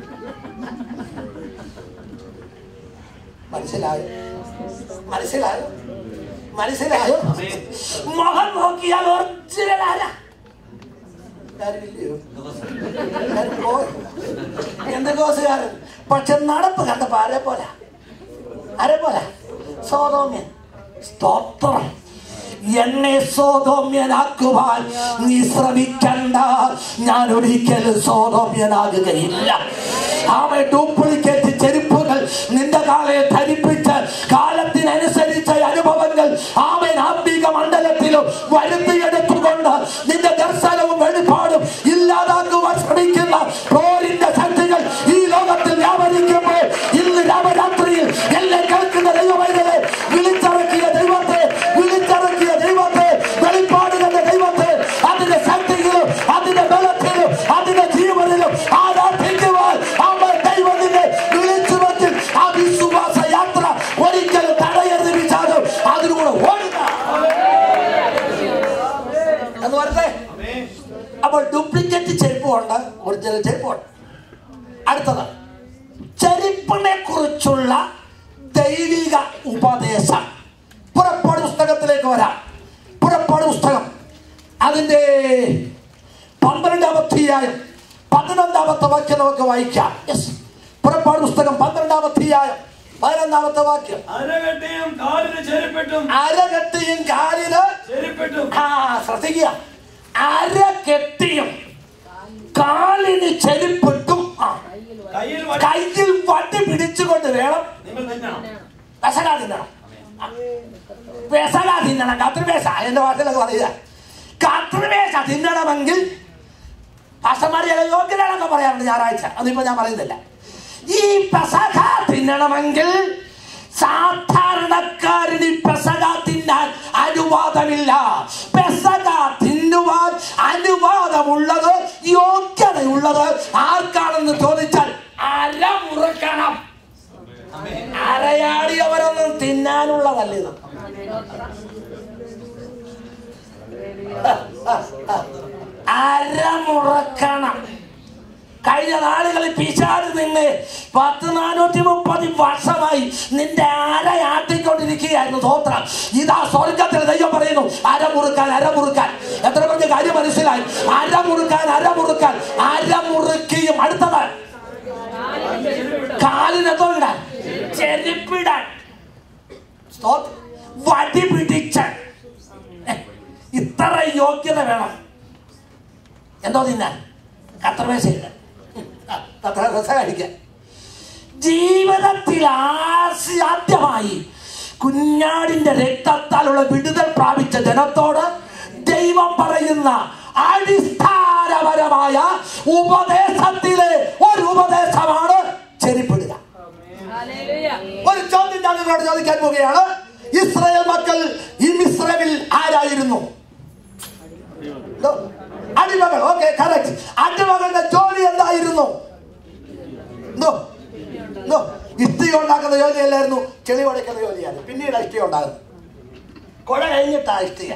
N: മനസ്സിലായോ മനസ്സിലായോ മനസ്സിലായോ മുഖം നോക്കിയാൽ ഒറിജിനൽ ആരാ ആരുമില്ലയോ? ആരും പോയോ? ബന്ധുക്കോസുകാരൻ പക്ഷെ നടപ്പ് കണ്ടപ്പോ ആരെ പോലെ ആരെ പോലെ സോതോമ്യൻ സ്തോത്രം എന്നെ സോതോമ്യനാക്കുവാൻ നീ ശ്രമിക്കണ്ട ഞാൻ ഒരിക്കലും സോതോമ്യനാകുകയില്ല ആമെ ഡ്യൂപ്ലിക്കേറ്റ് ചെരുപ്പുകൾ നിന്റെ കാലെ ധരിപ്പിച്ച് കാലത്തിനനുസരിച്ച അനുഭവങ്ങൾ ആമൻ ആത്മീക മണ്ഡലത്തിലും വരുത്തിയെടുത്തുകൊണ്ട് നിന്റെ ദർശനവും വെളിപ്പാടും ഇല്ലാതാക്കുവാൻ ശ്രമിക്കുന്ന പോരിന്റെ ശക്തികൾ ഈ ലോകത്തിൽ വ്യാപരിക്കുമ്പോൾ ഇന്ന് രാമരാത്രിയിൽ എല്ലാം കേൾക്കുന്ന ദൈവമൈകളെ വിളിച്ചിറക്കിയ ദൈവത്തെ വിളിച്ചിറക്കിയ ദൈവത്തെ വെളിപ്പാടുകളുടെ ദൈവത്തെ അതിന്റെ ശക്തിയിലും അതിന്റെ ബലത്തിലും അതിന്റെ ജീവനിലും ആരാധിക്കുവാൻ അവൻ ദൈവത്തിനെ വിളിച്ചുവെങ്കിൽ ആ വിശ്വാസ യാത്ര ഒരിക്കലും തടയരുത് വിചാരം അതിലൂടെ ഓടുക എന്ന് പറഞ്ഞേ അപ്പോൾ ഡ്യൂപ്ലിക്കേറ്റ് ചെരുപ്പുണ്ട് ഒറിജിനൽ ചെരുപ്പുണ്ട് അടുത്തത് ചെരുപ്പിനെ കുറിച്ചുള്ള ദൈവിക ഉപദേശം പുറപ്പാട് പുസ്തകത്തിലേക്ക് വരാം പുറപ്പാട് പുസ്തകം അതിന്റെ പന്ത്രണ്ടാമത്തെ അധ്യായം പതിനൊന്നാമത്തെ വാക്യം നമുക്ക് വായിക്കാം യെസ് പുറപ്പാട് പുസ്തകം പന്ത്രണ്ടാമത്തെ അധ്യായം പതിനൊന്നാമത്തെ വാക്യം
O: അരകെട്ടിയും കാലിന് ചെരുപ്പിട്ടും
N: അരകെട്ടിയും കാലിന്
O: ചെരുപ്പിട്ടും
N: ആ ശ്രദ്ധിക്കുക അരകെട്ടിയും കാലിന് ചെരുപ്പിട്ടും ആ
O: കയ്യിൽ
N: കയ്യിൽ വട്ടി പിടിച്ചുകൊണ്ട് വേണം
O: നിങ്ങൾ തിന്നണം
N: പെസക തിന്നണം പെസക തിന്നണം കത്രിപേശ എന്റെ വാക്കിലൊക്കെ പറയുക കത്രിപേശ തിന്നണമെങ്കിൽ പാസ്റ്റർമാരെ യോഗ്യതകളൊക്കെ പറയാറുണ്ട് ഞായറാഴ്ച അതിപ്പോ ഞാൻ പറയുന്നില്ല ഈ പെസക തിന്നണമെങ്കിൽ സാധാരണക്കാരന് ഈ പെസക തിന്നാൻ അനുവാദമില്ല പെസക തിന്നുവാൻ അനുവാദമുള്ളത് യോഗ്യതയുള്ളത് ആർക്കാണെന്ന് ചോദിച്ചാൽ അര മുറുക്കണം അരയാടിയവരൊന്നും തിന്നാനുള്ളതല്ല ഇത് അരമുറക്കണം കഴിഞ്ഞ നാളുകളിൽ പിശാട് നിന്ന് പത്ത് നാനൂറ്റി മുപ്പത് വർഷമായി നിന്റെ അരയാട്ടിക്കൊണ്ടിരിക്കുകയായിരുന്നു സ്വോത്രം ഇതാ സ്വർഗത്തിൽ ദൈവം പറയുന്നു അരമുറുക്കാൻ അരമുറുക്കാൻ എത്ര പേർക്ക് കാര്യം മനസ്സിലായി അരമുറുക്കാൻ അരമുറുക്കാൻ അരമുറുക്കിയും അടുത്തത് കാലിന് എന്തോ ഇടാൻ ചെരുപ്പിടാൻ സ്തോത്രം. വടി പിടിച്ച് ഏ, ഇത്ര യോഗ്യത വേണം എന്തോ തിന്നാൻ കത്രമേശയില്ല കത്രമേശ കഴിക്കാൻ ജീവിതത്തിൽ ആദ്യമായി കുഞ്ഞാടിന്റെ രക്തത്താലുള്ള വിടുതൽ പ്രാപിച്ച ജനത്തോട് ദൈവം പറയുന്ന അടിസ്ഥാനപരമായ ഉപദേശത്തിലെ ഒരു ഉപദേശമാണ് ചെരിപ്പിടുക ഒരു ചോദ്യം ഞാൻ നിങ്ങളോട് ചോദിക്കാൻ പോവുകയാണ് ഇസ്രായേൽ മക്കൾ ഈ മിശ്രമിൽ ആരായിരുന്നു എന്തോ? അടിമകൾ ഓക്കെ കറക്റ്റ് അടിമകളുടെ ജോലി എന്തായിരുന്നു എന്തോ എന്തോ ഇഷ്ടിക ഉണ്ടാക്കുന്ന ജോലിയല്ലായിരുന്നു ചെളി ഉടയ്ക്കുന്ന ജോലിയായിരുന്നു പിന്നീട് ഇഷ്ടിക ഉണ്ടാകുന്നത് കുഴ കഴിഞ്ഞിട്ടാ ഇഷ്ടിക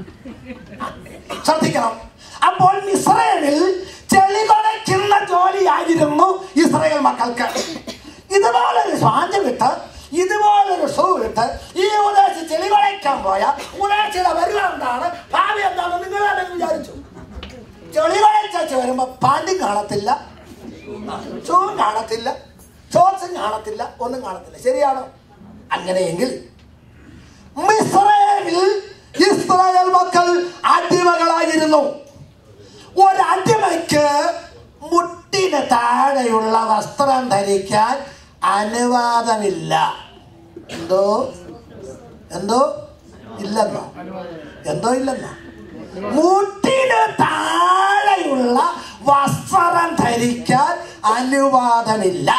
N: ശ്രദ്ധിക്കണം അപ്പോൾ ഇസ്രയേലിൽ ചെളി കുടയ്ക്കുന്ന ജോലിയായിരുന്നു ഇസ്രയേൽ മക്കൾക്ക് ഇതുപോലൊരു സ്വാഞ്ചം വിട്ട് ഇതുപോലൊരു ഷൂ ഇട്ട് ഈ ഉദ്ദേശിച്ച് ചെളി കുടയ്ക്കാൻ പോയ ഉദ്ദേശിയുടെ വരിക എന്താണ് ഭാവി എന്താണെന്ന് നിങ്ങൾ തന്നെ വിചാരിച്ചു ചെളി കുടച്ചു വരുമ്പോ പാൻറ്റും കാണത്തില്ല ഷൂവും കാണത്തില്ല ഷോർട്സും കാണത്തില്ല ഒന്നും കാണത്തില്ല ശരിയാണോ അങ്ങനെയെങ്കിൽ മിസ്രയേലിൽ ഇസ്രായേൽ മക്കൾ അടിമകളായിരുന്നു ഒരടിമയ്ക്ക് മുട്ടിന് താഴെയുള്ള വസ്ത്രം ധരിക്കാൻ അനുവാദമില്ല എന്തോ എന്തോ ഇല്ലെന്നോ എന്തോ ഇല്ലെന്നോ മുട്ടിന് താഴെയുള്ള വസ്ത്രം ധരിക്കാൻ അനുവാദമില്ല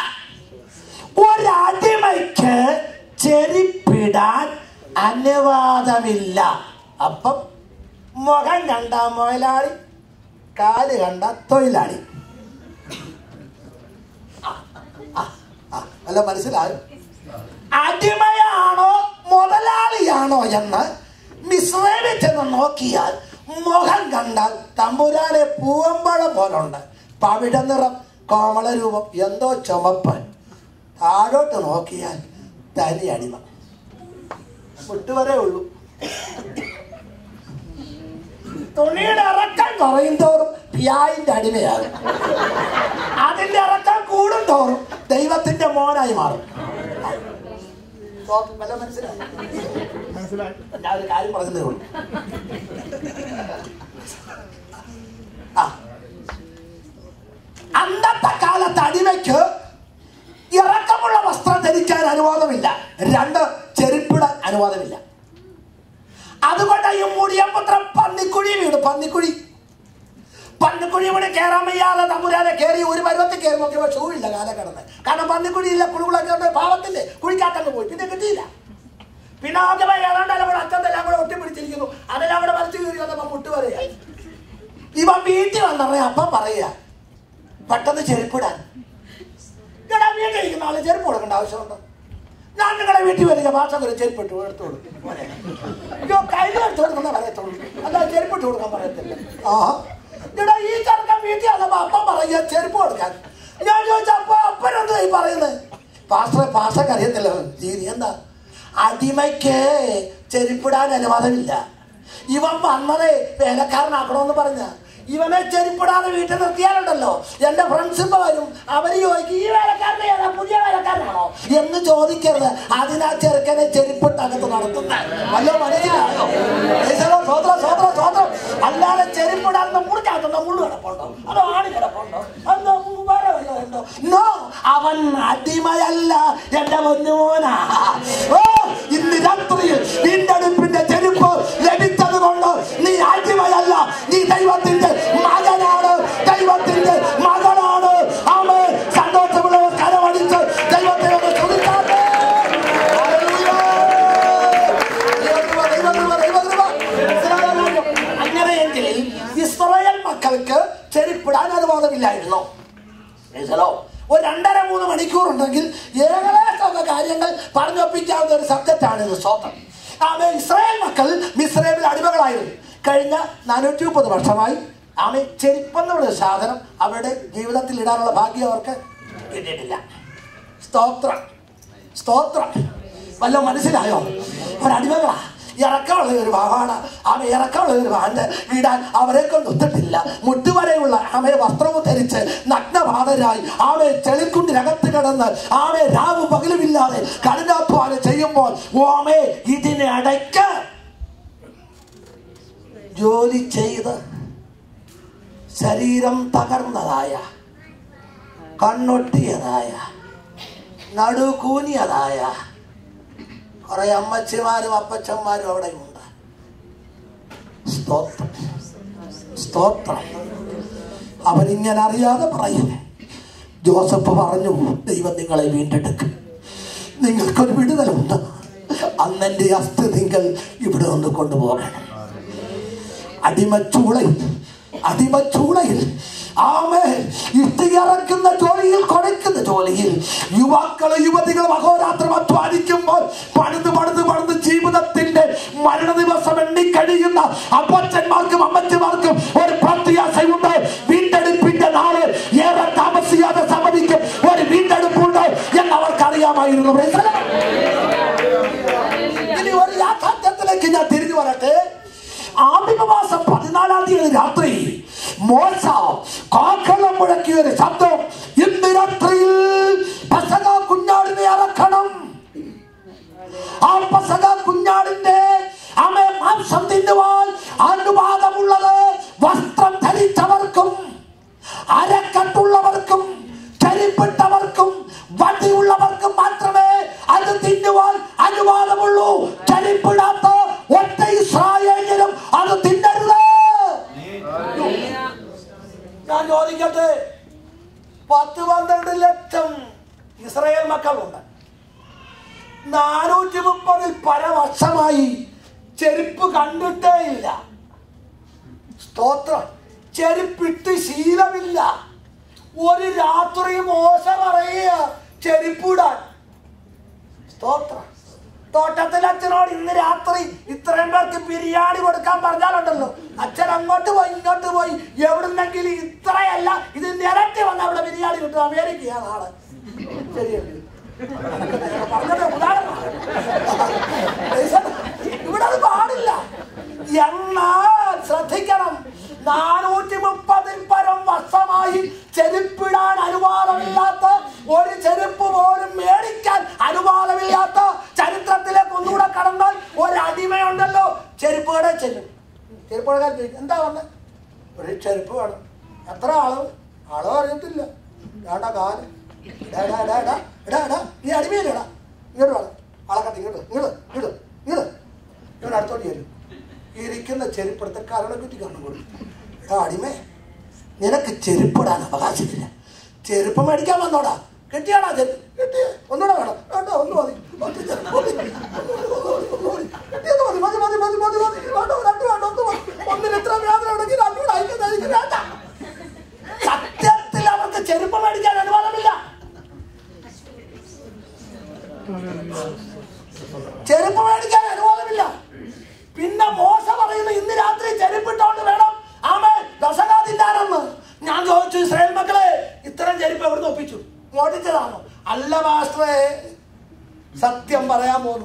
N: ഒരടിമയ്ക്ക് ചെരിപ്പിടാൻ അനുവാദമില്ല അപ്പം മുഖം കണ്ട മുതലാളി കാല് കണ്ട തൊഴിലാളി ആ, ആ, ആ, വല്ല മനസ്സിലായോ തമ്പുരാനാണോ എന്ന് മിശ്രമിൽ ചെന്ന് നോക്കിയാൽ മുഖം കണ്ടാൽ തമ്പുരാനെ പൂവമ്പഴം പോലുണ്ട് പവിഴ നിറം കോമള രൂപം എന്തോ ചുമപ്പ് താഴോട്ട് നോക്കിയാൽ തനി അടിമ വിട്ടുവരേ ഉള്ളൂ തുണിയുടെ ഇറക്കം കുറയും തോറും പിയായിന്റെ അടിമയാകും അതിന്റെ ഇറക്കം കൂടും തോറും ദൈവത്തിന്റെ മോനായി മാറും വല്ല മനസ്സിലായി
G: മനസ്സിലായി
N: ഞാൻ ഒരു കാര്യം പറഞ്ഞതേ ഉള്ളൂ ആ അന്നത്തെ കാലത്ത് അടിമയ്ക്ക് ഇറക്കമുള്ള വസ്ത്രം ധരിക്കാൻ അനുവാദമില്ല രണ്ട് ചെരുപ്പിടാൻ അനുവാദമില്ല അതുകൊണ്ട് ഈ മുടിയപുത്രം പന്നിക്കുഴി വീട് പന്നിക്കുഴി പന്നിക്കുഴി ഇവിടെ കയറാൻ വയ്യാതെ തമ്പുരാനെ കയറി ഒരു പരുവത്തിൽ കയറി നോക്കിയപ്പോൾ ഷൂ ഇല്ല കാല കിടന്ന് കാരണം പന്നിക്കുഴി ഇല്ല കുളുകുളൊക്കെ ഉണ്ട് പാവത്തില്ലേ കുഴിക്കാത്തങ്ങ് പോയി പിന്നെ കിട്ടിയില്ല പിന്നെ ആദ്യമായി ഏതാണ്ട് എല്ലാം കൂടെ അച്ഛനെല്ലാം കൂടെ ഒട്ടിപ്പിടിച്ചിരിക്കുന്നു അതെല്ലാം കൂടെ വലിച്ചു കയറി വന്നപ്പോ മുട്ടുവരെയായി ഇവൻ വീട്ടിൽ വന്നറിയ അപ്പം പറയുക പെട്ടെന്ന് ചെരുപ്പിടാൻ എടാ വീട്ടിൽ ഇരിക്കുന്ന ആള് ചെരുപ്പ് കൊടുക്കേണ്ട ആവശ്യമുണ്ടോ ഞാൻ നിങ്ങളുടെ വീട്ടിൽ വരിക ഭാഷ ഒരു ചെരുപ്പിട്ട് എടുത്തോളൂ മോനെ. അയ്യോ കയ്യിൽ എടുത്ത് കൊടുക്കുന്ന പറയത്തുള്ളൂ അല്ല ചെരുപ്പിട്ട് കൊടുക്കാൻ പറയത്തില്ല ആ എടാ ഈ ചെറുക്കൻ വീട്ടിൽ വന്നപ്പോ അപ്പം പറയുക ചെരുപ്പ് കൊടുക്കാൻ ഞാൻ ചോദിച്ചപ്പോ അപ്പനെന്താ ഈ പറയുന്നത് പാസ്റ്ററെ പാസ്റ്റർക്ക് അറിയത്തില്ല രീതി എന്താ അടിമയ്ക്ക് ചെരുപ്പിടാൻ അനുവാദമില്ല ഇവൻ വന്നതേ വേലക്കാരനാക്കണമെന്ന് പറഞ്ഞ ഇവനെ ചെരുപ്പിടാതെ വീട്ടിൽ നിർത്തിയാലുണ്ടല്ലോ എന്റെ ഫ്രണ്ട്സ് ഇപ്പൊ വരും അവര് ചോദിക്കും ഈ വേലക്കാരനെ ഏതാ പുതിയ വേലക്കാരനാണോ എന്ന് ചോദിക്കരുത് അതിനാ ചെറുക്കനെ ചെരുപ്പിട്ടകത്ത് നടത്തുന്നത് വല്ല മനസ്സിലായോ ഈശ്വരോ, സ്വോത്രം സ്വോത്രം സ്വോത്രം അല്ലാതെ ചെരുപ്പിടാതെ മുറിക്കകത്തുണ്ടോ മുള്ളു കിടപ്പുണ്ടോ അതോ ആണി കിടപ്പുണ്ടോ അതോ വേറെ വല്ലതും ഉണ്ടോ നോ അവൻ അടിമയല്ല എന്റെ പൊന്നുമോനാ ഓ ഇന്ന് രാത്രിയിൽ വീണ്ടെടുപ്പിന്റെ ചെരുപ്പ് ലഭിച്ചത് കൊണ്ട് നീ അടിമയല്ല നീ ദൈവത്തിന്റെ മകനാണ് ദൈവത്തിന്റെ മകനാണ് ആമേ സന്തോഷമുള്ളവർ കരമടിച്ച് ദൈവത്തെ ഒന്ന് സ്തുതിച്ചാട്ടെ. ഹല്ലേലൂയ. ദൈവകൃപ, ദൈവകൃപ, ദൈവകൃപ. മനസ്സിലായോ കാര്യം? അങ്ങനെയെങ്കിൽ ഇസ്രായേൽ മക്കൾക്ക് ചെരുപ്പിടാൻ അനുവാദമില്ലായിരുന്നു മനസ്സിലോ ഒരു രണ്ടര മൂന്ന് മണിക്കൂർ ഉണ്ടെങ്കിൽ ഏകദേശമൊക്കെ കാര്യങ്ങൾ പറഞ്ഞൊപ്പിക്കാവുന്ന ഒരു സബ്ജക്റ്റാണ് ഇത് സ്വന്തം ആമേ ഇസ്രായേൽ മക്കൾ മിസ്രൈമിൽ അടിമകളായിരുന്നു കഴിഞ്ഞ നാനൂറ്റി മുപ്പത് വർഷമായി ആമേ ചെരുപ്പെന്നുള്ള ഒരു സാധനം അവരുടെ ജീവിതത്തിൽ ഇടാനുള്ള ഭാഗ്യം അവർക്ക് കിട്ടിയിട്ടില്ല സ്തോത്രം സ്തോത്രം വല്ല മനസ്സിലായോ അവരടിമകളാ ഇറക്കമുള്ള ഒരു ഭാവാണ് അവ ഇറക്കമുള്ള ഒരു ഭാണ്ട് ഇടാൻ അവരെ കൊണ്ട് ഒത്തിട്ടില്ല മുട്ടുവരെയുള്ള ആമയെ വസ്ത്രവും ധരിച്ച് നഗ്നപാതരായി ആമെ ചെളിക്കുണ്ടിനകത്ത് കിടന്ന് ആമെ രാവും പകലുമില്ലാതെ കഠിനാധ്വാനം ചെയ്യുമ്പോൾ ഓമേ ഇതിനിടയ്ക്ക് ജോലി ചെയ്ത് ശരീരം തകർന്നതായ കണ്ണൊട്ടിയതായ നടുകൂനിയതായ കുറെ അമ്മച്ചിമാരും അപ്പച്ചന്മാരും അവിടെയുണ്ട് സ്തോത്രം സ്തോത്രം അവരിങ്ങനെ അറിയാതെ പറയും ജോസഫ് പറഞ്ഞു ദൈവം നിങ്ങളെ വീണ്ടെടുക്കും നിങ്ങൾക്കൊരു വിടുതലുണ്ട് അന്നെന്റെ അസ്ഥി നിങ്ങൾ ഇവിടെ നിന്ന് കൊണ്ടുപോകണം അടിമച്ചൂളയിൽ അടിമച്ചൂളയിൽ ആമേ ഇട്ടിറക്കുന്ന ജോലിയിൽ കുഴക്കുന്ന ജോലിയിൽ യുവാക്കള് യുവതികൾ അഹോരാത്രം അധ്വാനിക്കുമ്പോൾ പണിത് പണിത് പണിത് ജീവിതത്തിന്റെ മരണ ദിവസം എണ്ണിക്കഴിയുന്ന അപ്പച്ചന്മാർക്കും അമ്മച്ചമാർക്കും ഒരു പ്രത്യാശയുണ്ട് വീണ്ടെടുപ്പിന്റെ നാള് ഏറെ താമസിയാതെ സമ്മതിക്കും ഒരു വീണ്ടെടുപ്പുണ്ട് എന്ന് അവർക്ക് അറിയാമായിരുന്നു ഇനി ഒരു യാഥാർത്ഥ്യത്തിലേക്ക് ഞാൻ തിരിഞ്ഞു വരട്ടെ ആദിമമാസം പതിനാലാം തീയതി രാത്രി മോശ കാക്കളം മുഴക്കിയ ഒരു ശബ്ദം ഇന്ന് രാത്രിയിൽ പസക കുഞ്ഞാടിനെ അറക്കണം ആ പസക കുഞ്ഞാടിന്റെ അമേ മാംസം തിന്നുവാൻ അനുവാദമുള്ളത് വസ്ത്രം ധരിച്ചവർക്കും അരക്കട്ടുള്ളവർക്കും ചരിപ്പിട്ടവർക്കും വടിയുള്ളവർക്കും മാത്രമേ അത് തിന്നുവാൻ അനുവാദമുള്ളൂ ചരിപ്പിടാത്ത ഒറ്റ ഇസ്രായേലിലും അത് തിന്നരുത് ഞാൻ ചോദിക്കട്ടെ പത്ത് പന്ത്രണ്ട് ലക്ഷം ഇസ്രായേൽ മക്കളുണ്ട് നാനൂറ്റി മുപ്പതിൽ പരവർഷമായി ചെരുപ്പ് കണ്ടിട്ടേ ഇല്ല സ്തോത്രം ചെരുപ്പിട്ട് ശീലമില്ല ഒരു രാത്രി മോശ പറയുക ചെരുപ്പിടാൻ സ്തോത്രം തോട്ടത്തിൽ അച്ഛനോട് ഇന്ന് രാത്രി ഇത്രയും പേർക്ക് ബിരിയാണി കൊടുക്കാൻ പറഞ്ഞാലുണ്ടല്ലോ അച്ഛൻ അങ്ങോട്ട് പോയി ഇങ്ങോട്ട് പോയി എവിടുന്നെങ്കിലും ഇത്രയല്ല ഇത് നിരട്ടി വന്ന അവിടെ ബിരിയാണി കിട്ടും അമേരിക്കയാണ് ആള് ശരിയല്ലേ പറഞ്ഞത് ഉദാഹരണമാണ് ഇവിടെ അത് പാടില്ല എന്നാൽ ശ്രദ്ധിക്കണം നാനൂറ്റി മുപ്പതിൽ പരം വർഷമായി ചെരുപ്പിടാൻ അനുവാദമില്ലാത്ത ഒരു ചെരുപ്പ് പോലും മേടിക്കാൻ അനുവാദമില്ലാത്ത ചരിത്രത്തിലേക്ക് ഒന്നുകൂടെ കടന്നാൽ ഒരു അടിമയുണ്ടല്ലോ ചെരുപ്പ് കടയിൽ ചെല്ലും ചെരുപ്പ് കടക്കാർ ചോദിക്കും എന്താ പറഞ്ഞത് ഒരു ചെരുപ്പ് വേണം എത്ര അളവ് അളവ് അറിയത്തില്ല വേണ്ട കാല് എടാ, എടാ, എടാ, എടാ, എടാ, എടാ, നീ അടിമയില്ലടാ ഇങ്ങോട്ട് വേണം അളക്കട്ടെ ഇങ്ങോട്ട് ഇങ്ങോട്ട് ഇങ്ങോട്ട് ഇങ്ങോട്ട് ഇവൻ അടുത്തോട്ട് വരും ഇരിക്കുന്ന ചെരുപ്പെടുത്ത് കരണ കുറ്റി കണ്ണു കൊടുക്കും എടാ അടിമേ നിനക്ക് ചെരുപ്പിടാൻ അവകാശമില്ല ചെരുപ്പ് മേടിക്കാൻ വന്നോടാ കെട്ടിയാടാ ചെരുപ്പ് കെട്ടിയ ഒന്നുകൂടെ വേണം വേണ്ട ഒന്ന് മതി ഒറ്റ ചെരുപ്പ് മതി. ഒന്നുകൂടി. കെട്ടിയത് മതി മതി മതി മതി മതി മതി വേണ്ട രണ്ട് വേണ്ട ഒന്ന് മതി ഒന്നിന് എത്ര വേദന ഉണ്ടെങ്കിൽ രണ്ടുകൂടെ അയക്കുന്നതായിരിക്കും വേണ്ട സത്യത്തിൽ അവർക്ക് ചെരുപ്പ് മേടിക്കാൻ അനുവാദമില്ല ചെരുപ്പ് മേടിക്കാൻ അനുവാദമില്ല പിന്നെ മോശ പറയുന്നു ഇന്ന് രാത്രി ചെരുപ്പിട്ടോണ്ട് വേണം ആമേ ദശകാതില്ലാരെന്ന് ഞാൻ ചോദിച്ചു ഇസ്രായേൽ മക്കളെ ഇത്തരം ചെരുപ്പ് എവിടുന്ന് ഒപ്പിച്ചു മോട്ടിച്ചതാണോ അല്ല മാസ്റ്ററെ സത്യം പറയാൻ പോന്നു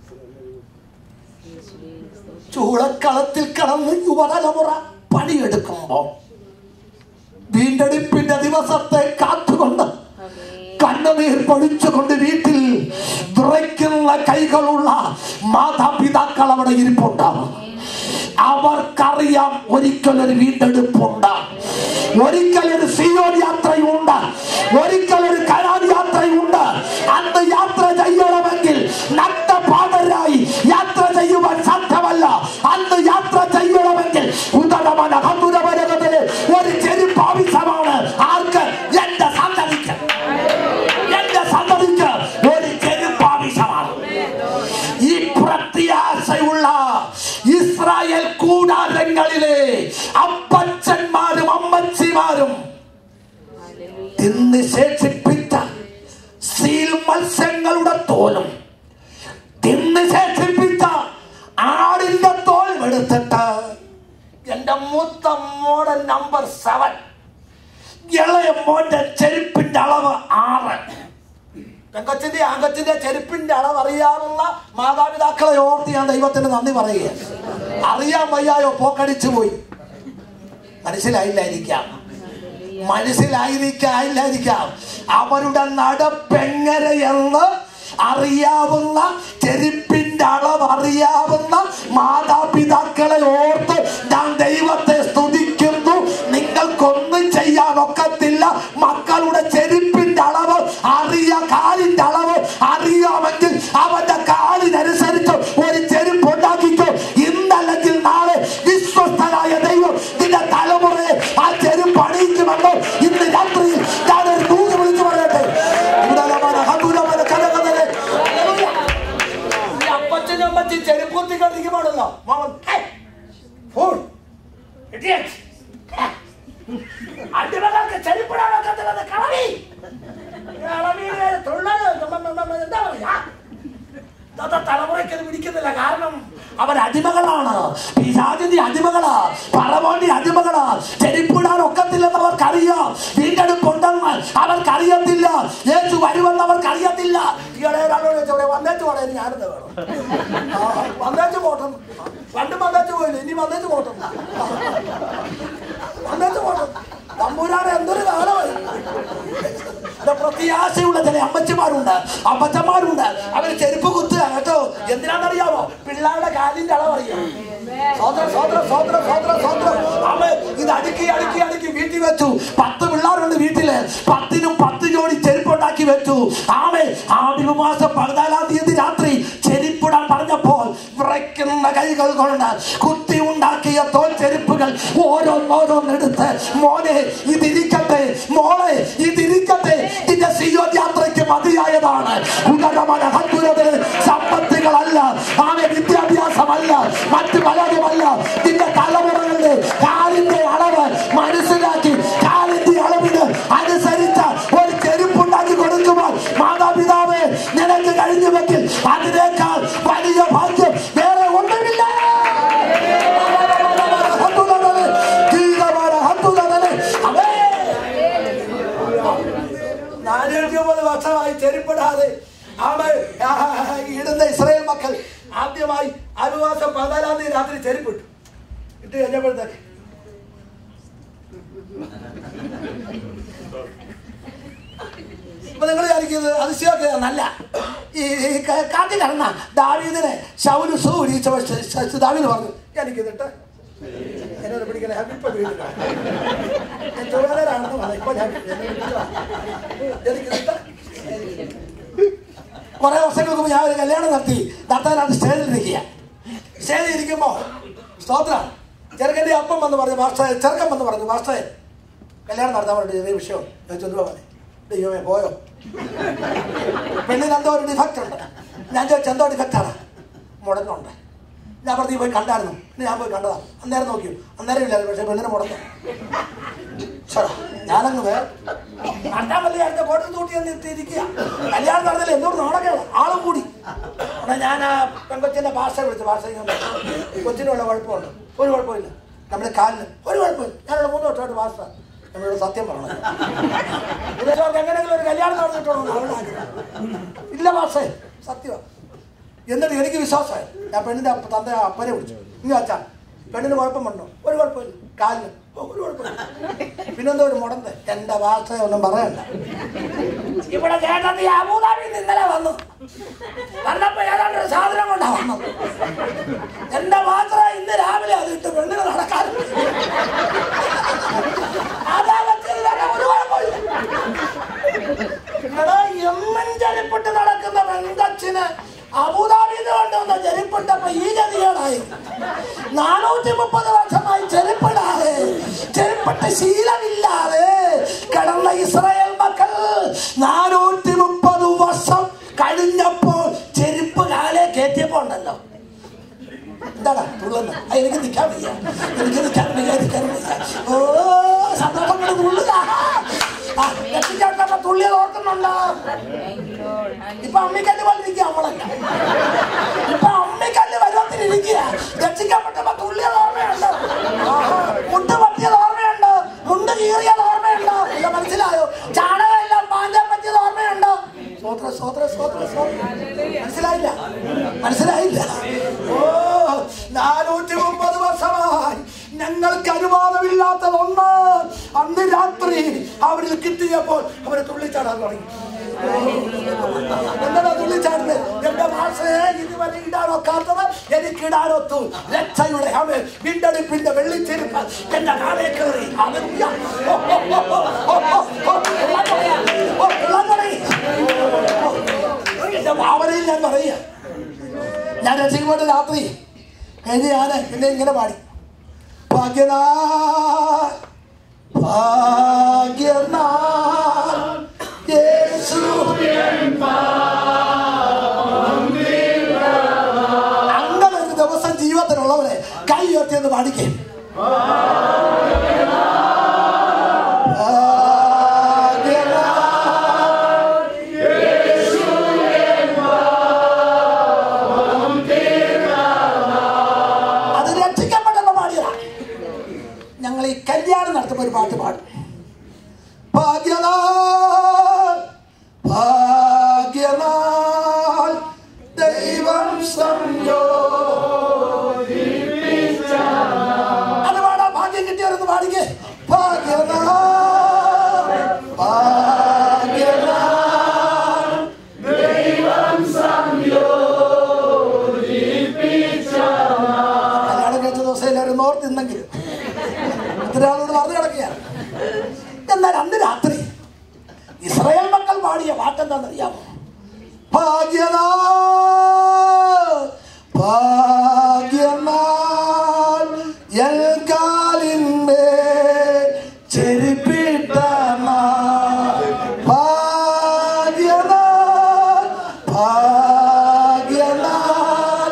N: ചൂളക്കളത്തിൽ കടന്ന് യുവതലമുറ പണിയെടുക്കുമ്പോ വീണ്ടെടുപ്പിന്റെ ദിവസത്തെ കാത്തുകൊണ്ട് കണ്ണുനീർ പൊഴിച്ചുകൊണ്ട് വീട്ടിൽ വിറയ്ക്കുന്ന കൈകളുള്ള മാതാപിതാക്കൾ അവിടെ ഇരിപ്പുണ്ടാവും അവർക്കറിയാം ഒരിക്കലൊരു വീണ്ടെടുപ്പുണ്ട് ഒരിക്കലൊരു സിയോൻ യാത്രയുണ്ട് ഒരിക്കലൊരു കരാർ യാത്രയുണ്ട് അന്ന് യാത്ര ചെയ്യണമെങ്കിൽ നഗ്നപാതരായി യാത്ര ചെയ്യുവാൻ സാധ്യമല്ല അന്ന് യാത്ര ചെയ്യണമെങ്കിൽ ഉദരമന ഹതുരമനകത്തില് ഒരു ചെരുപ്പ് ആവശ്യമാണ് ആർക്ക് എന്റെ സന്തതിക്ക് എന്റെ സന്തതിക്ക് ഒരു ചെരുപ്പ് ആവശ്യമാണ് ഈ പ്രത്യാശയുള്ള ഇസ്രായേൽ കൂടാരങ്ങളിലെ അപ്പച്ചന്മാരും അമ്മച്ചിമാരും തിന്ന് ശേഷിപ്പിച്ച സീൽ മത്സ്യങ്ങളുടെ തോലും തിന്ന് ശേഷിപ്പിച്ച ആടിന്റെ തോൽ എടുത്തിട്ട് എന്റെ മൂത്ത മോഡൽ നമ്പർ സെവൻ ഇളയ മോന്റെ ചെരുപ്പിന്റെ അളവ് ആറ് പെങ്കൊച്ചിന്റെ അങ്കത്തിന്റെ ചെരുപ്പിന്റെ അളവ് അറിയാവുന്ന മാതാപിതാക്കളെ ഓർത്ത് ഞാൻ ദൈവത്തിന് നന്ദി പറയുകയാണ് അറിയാൻ വയ്യായോ പോക്കടിച്ചു പോയി മനസ്സിലായില്ലായിരിക്കാം മനസ്സിലായിരിക്കായില്ലായിരിക്കാം അവരുടെ നടപ്പെങ്ങനെയെന്ന് അറിയാവുന്ന ചെരുപ്പിന്റെ അളവ് അറിയാവുന്ന മാതാപിതാക്കളെ ഓർത്ത് ഞാൻ ദൈവത്തെ സ്തുതിക്കുന്നു നിങ്ങൾക്കൊന്നും ചെയ്യാൻ ഒക്കത്തില്ല മക്കളുടെ ചെരുപ്പിന്റെ അളവ് അറിയ കാലിന്റെ അളവ് അറിയാമെങ്കിൽ അവന്റെ കാലിനനുസരിച്ച് ഒരു ചെരുപ്പ് ഉണ്ടാക്കിക്കോ ഇന്നല്ലെങ്കിൽ നാളെ വിശ്വസ്തനായ ദൈവം നിന്റെ തലമുറയെ ആ ചെരുപ്പ് അണിയിക്കുമെന്ന് ഇന്ന് രാത്രിയിൽ ഞാൻ ഒരു ദൂത് വിളിച്ചു പറയട്ടെ ഉടലമന, ഹതുലമന, കനകതലെ. ഹല്ലേലൂയ. ഈ അപ്പച്ചനും അമ്മച്ചും ചെരുപ്പ് കുത്തിക്കൊണ്ടിരിക്കുമ്പോഴല്ലോ മാമൻ "ഹേ, fool, idiot, ഹേ, അടിമകൾക്ക് ചെരുപ്പിടാൻ ഒക്കത്തില്ലെന്ന് കളവി കളവിയെ തുള്ളല് മ- മ- മ- എന്താ പറയാ ഇന്നത്തെ തലമുറയ്ക്ക് അത് പിടിക്കുന്നില്ല കാരണം അവർ അടിമകളാണ് പിശാചിന്റെ അടിമകളാ പറവോന്റെ അടിമകളാ ചെരിപ്പിടാൻ ഒക്കത്തില്ലെന്ന് അവർക്കറിയാം വീണ്ടെടുപ്പുണ്ടെന്ന് അവർക്കറിയത്തില്ല യേശു വരുമെന്ന് അവർക്കറിയത്തില്ല ഈയിടെ ഒരാളോട് ചോദിച്ചു, "ഇവിടെ വന്നേച്ച് പോണേ ഇനി ഞാനെന്ത് വേണം ആ, വന്നേച്ച് പോട്ടം പണ്ട് വന്നേച്ച് പോയില്ല ഇനി വന്നേച്ച് പോട്ടം വന്നേച്ച് പോട്ടം തമ്പൂരാനെ എന്തൊരു കാലമായി ഇവിടെ പ്രത്യാശയുള്ള ചില അമ്മച്ചിമാരുണ്ട് അപ്പച്ചന്മാരുണ്ട് അവർ ചെരുപ്പ് കുത്തുക കേട്ടോ എന്തിനാണെന്നറിയാമോ പിള്ളേരുടെ കാലിന്റെ അളവറിയാം സ്വോത്ര സ്വോത്ര സ്വോത്ര സ്വോത്ര സ്വോത്ര അവ ഇത് അടുക്കി അടുക്കി അടുക്കി വീട്ടിൽ വെച്ചു പത്ത് പിള്ളേരുണ്ട് വീട്ടില് പത്തിനും പത്ത് ജോഡി ചെരുപ്പുണ്ടാക്കി വെച്ചു ആമേ ആദ്യ മാസം പതിനാലാം തീയതി രാത്രി ചെരുപ്പിടാൻ പറഞ്ഞപ്പോൾ വിറയ്ക്കുന്ന കൈകൾ കൊണ്ട് കുത്തി ഉണ്ടാക്കിയ തോൽ ചെരുപ്പുകൾ ഓരോന്നോരോന്നെടുത്ത് മോനെ ഇതിരിക്കട്ടെ മോളെ ഇതിരിക്കട്ടെ നിന്റെ സിയോ യാത്രയ്ക്ക് മതിയായതാണ് ഉദരമന ഹത്തുരത് സമ്പത്തുകളല്ല ആമെ വിദ്യാഭ്യാസമല്ല മറ്റു പലതുമല്ല നിന്റെ തലമുറകളുടെ കാലിന്റെ അളവ് മനസ്സിലാക്കി കാലിന്റെ അളവിന് അനുസരിച്ച ഒരു ചെരുപ്പുണ്ടാക്കി കൊടുക്കുമ്പോൾ മാതാപിതാവേ നിനക്ക് കഴിഞ്ഞുവെങ്കിൽ അതിനേക്കാൾ മക്കൾ ആദ്യമായി അനുവാസം പതിനാലാം തീയതി രാത്രി ചെരുപ്പിട്ടു ഇട്ട് കഴിഞ്ഞപ്പോഴത്തേക്ക് അപ്പൊ നിങ്ങൾ വിചാരിക്കുന്നത് അതിശയൊക്കെ നല്ല ഈ ഈ ക- കാട്ടിൽ കിടന്ന ദാവീദിനെ ശൗല് സൂരിച്ച ദാവീദ് പറഞ്ഞു എനിക്ക് ഇതിട്ട് എന്നോട് പിടിക്കണേ ഇപ്പൊ പിടിക്കില്ല ഞാൻ ചുമതലാണെന്ന് പറഞ്ഞു ഇപ്പൊ ഞാൻ എനിക്കിതിട്ട് കുറെ വർഷങ്ങൾക്ക് മുമ്പ് ഞാൻ ഒരു കല്യാണം നടത്തി നടത്താനായിട്ട് സ്റ്റേജിൽ ഇരിക്കുക സ്റ്റേജിൽ ഇരിക്കുമ്പോ സ്തോത്രം ചെറുക്കൻ്റെ അപ്പം വന്ന് പറഞ്ഞു മാസ്റ്റർ ചെറുക്കൻ വന്ന് പറഞ്ഞു മാസ്റ്ററെ കല്യാണം നടത്താൻ വേണ്ടി ചെറിയ വിഷയം ഞാൻ ചൊല്ലുവാ പറഞ്ഞു ദൈവമേ പോയോ പെണ്ണിന് എന്തോ ഒരു ഡിഫക്റ്റ് ഉണ്ട് ഞാൻ ചോദിച്ചു എന്തോ ഡിഫക്റ്റാണ് മുടങ്ങുണ്ട് ഞാൻ പറഞ്ഞു നീ പോയി കണ്ടായിരുന്നു ഇന്ന് ഞാൻ പോയി കണ്ടതാ അന്നേരം നോക്കിയോ അന്നേരം ഇല്ലായിരുന്നു പക്ഷെ പെണ്ണിന് മുടങ്ങ ചേട്ടാ ഞാനങ്ങ് വേ നടത്താൻ വലിയ അടുത്ത കോട്ടയം തൂട്ടി എന്ന് ഇരിക്കുക കല്യാണം നടന്നില്ല എന്തോ നാടകമാണ് ആളും കൂടി അവിടെ ഞാൻ ആ പെങ്കൊച്ചിന്റെ ഭാഷ വിളിച്ചു ഭാഷ കൊച്ചിനുള്ള കുഴപ്പമുണ്ട് ഒരു കുഴപ്പമില്ല നമ്മുടെ കാലിന് ഒരു കുഴപ്പമില്ല ഞാനിവിടെ മൂന്ന് വർഷമായിട്ട് ഭാഷ നമ്മളോട് സത്യം പറഞ്ഞു ഉദ്ദേശം എങ്ങനെയെങ്കിലും ഒരു കല്യാണം നടന്നിട്ടുള്ളൂ അവളുടെ ആഗ്രഹം ഇല്ല ഭാഷേ സത്യമാണ് എന്നിട്ട് എനിക്ക് വിശ്വാസമായി ഞാൻ പെണ്ണിന്റെ അപ്പ- തന്റെ അപ്പനെ വിളിച്ചു ഇനി അച്ഛാ പെണ്ണിന് കുഴപ്പമുണ്ടോ ഒരു കുഴപ്പമില്ല കാലിന് ഓ, ഒരു കുഴപ്പമില്ല പിന്നെന്തോ ഒരു മുടന്ത് എന്റെ ഭാഷ ഒന്നും പറയണ്ട ഇവിടെ ചേട്ടത്തി അബുദാബിയിൽ നിന്ന് ഇന്നലെ വന്നു വന്നപ്പോ ഏതാണ്ട് ഒരു സാധനം കൊണ്ടാ വന്നത് എന്റെ ഭാഷ ഇന്ന് രാവിലെ അത് ഇട്ട് പെണ്ണിന് നടക്കാൻ അതാ വെച്ചത് വേറെ ഒരു കുഴപ്പമില്ല എടാ എമ്മൻ ചരിപ്പിട്ട് നടക്കുന്ന വെങ്കച്ചിന് അബുദാബിയിൽ കൊണ്ടുവന്ന ചെരുപ്പിട്ടപ്പോ ഈ ഗതികേടായി നാനൂറ്റി മുപ്പത് വർഷമായി ചെരുപ്പിടാതെ ചെരുപ്പിട്ട് ശീലമില്ലാതെ കിടന്ന ഇസ്രായേൽ മക്കൾ നാനൂറ്റി മുപ്പത് വർഷം കഴിഞ്ഞപ്പോൾ ചെരുപ്പ് കാലെ കയറ്റിയപ്പോ ഉണ്ടല്ലോ എന്താടാ തുള്ളുന്ന ആ, എനിക്ക് നിൽക്കാൻ വയ്യ എനിക്ക് നിൽക്കാൻ വയ്യ നിൽക്കാൻ വയ്യ ഓ സന്തോഷങ്ങൾ തുള്ളുക ആ, എത്തിച്ചേട്ടപ്പോ തുള്ളിയത് ഓർക്കുന്നുണ്ടോ ഇപ്പൊ അമ്മിക്കല്ല് പോലെ ഇരിക്കുക നമ്മളല്ല ഇപ്പൊ അമ്മിക്കല്ല് പരുവത്തിലിരിക്കുക രക്ഷിക്കപ്പെട്ടപ്പോ തുള്ളിയത് ഓർമ്മയുണ്ട് ആഹാ, മുണ്ട് പറ്റിയത് ഓർമ്മയുണ്ട് മുണ്ട് കീറിയത് ഓർമ്മയുണ്ടോ ഇല്ല മനസ്സിലായോ ചാണകം എല്ലാം പാഞ്ചാൻ പറ്റിയത് ഓർമ്മയുണ്ടോ സ്വോത്ര സ്വോത്ര സ്വോത്ര സ്വോത്ര മനസ്സിലായില്ല മനസ്സിലായില്ല ഓ നാനൂറ്റി മുപ്പത് വർഷമായി ഞങ്ങൾക്ക് അനുവാദമില്ലാത്തതൊന്ന് അന്ന് രാത്രി അവരിൽ കിട്ടിയപ്പോൾ അവരെ തുള്ളിച്ചാടാൻ തുടങ്ങി എന്താ തുള്ളിച്ചാടുന്നത് എന്റെ ഭാഷയെ ഇതുവരെ ഇടാനൊക്കാത്തത് എനിക്ക് ഇടാനൊത്തു രക്ഷയുടെ അവൻ വീണ്ടെടുപ്പിന്റെ വെള്ളിച്ചെരുപ്പ് എന്റെ കാലേ കയറി ഹല്ലേലൂയ. ഓ, ഓ, ഓ, ഓ, ഓ, ഓ, ഓ, ഉള്ളം തുടങ്ങി. ഓ, ഉള്ളം തുടങ്ങി. എന്റെ ഭാവനയിൽ ഞാൻ പറയുക ഞാൻ രക്ഷിക്കപ്പെട്ട രാത്രി കഴിഞ്ഞ് ഞാൻ എന്നെ ഇങ്ങനെ പാടി ഭാഗ്യനാ ഭാഗ്യനാ യേശു അങ്ങനെ ഒരു ദിവസം ജീവിതത്തിലുള്ളവരെ കൈ ഉയർത്തിയെന്ന് പാടിക്കേ അത് രക്ഷിക്കപ്പെട്ടെന്ന് പാടിയതാ ഞങ്ങൾ ഈ കല്യാണം നടത്തുമ്പോൾ ഒരു പാട്ട് പാടും ഭാഗ്യനാൾ ഭാഗ്യനാൾ ദൈവം സംയോജിപ്പിച്ച അത് പാടാ ഭാഗ്യം കിട്ടിയവരൊന്ന് പാടിക്കേ ഭാഗ്യനാൾ ഭാഗ്യനാൾ ദൈവം സംയോജിപ്പിച്ച കല്യാണം കഴിച്ച ദിവസം എല്ലാവരും ഓർത്തിന്നെങ്കിലും ഇത്തരാളോട് പറഞ്ഞു കിടക്കുകയാണ് എന്നാൽ അന്ന് രാത്രി ഇസ്രായേൽ മക്കൾ പാടിയ പാട്ടെന്താണെന്നറിയാമോ ഭാഗ്യനാൾ ഭാഗ്യനാൾ എൽക്കാലിന്മേൽ ചെരുപ്പിട്ട നാൾ. ഭാഗ്യനാൾ ഭാഗ്യനാൾ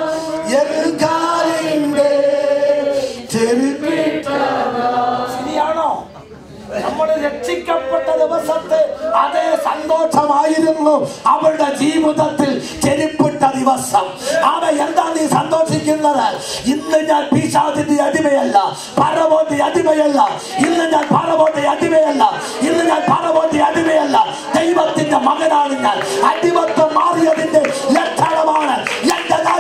N: എൽക്കാലിന്മേൽ ചെരുപ്പിട്ട നാൾ. ശരിയാണോ നമ്മൾ രക്ഷിക്കപ്പെട്ട ദിവസത്തെ അതേ സന്തോഷമായിരുന്നു അവളുടെ ജീവിതത്തിൽ ചെരുപ്പിട്ട ദിവസം അവ എന്താ നീ സന്തോഷിക്കുന്നത് ഇന്ന് ഞാൻ പിശാചിന്റെ അടിമയല്ല പറവോന്റെ അടിമയല്ല ഇന്ന് ഞാൻ പറവോന്റെ അടിമയല്ല ഇന്ന് ഞാൻ പറവോന്റെ അടിമയല്ല ദൈവത്തിന്റെ മകനാണ് ഞാൻ അടിമത്വം മാറിയതിന്റെ ലക്ഷണമാണ് എന്റെ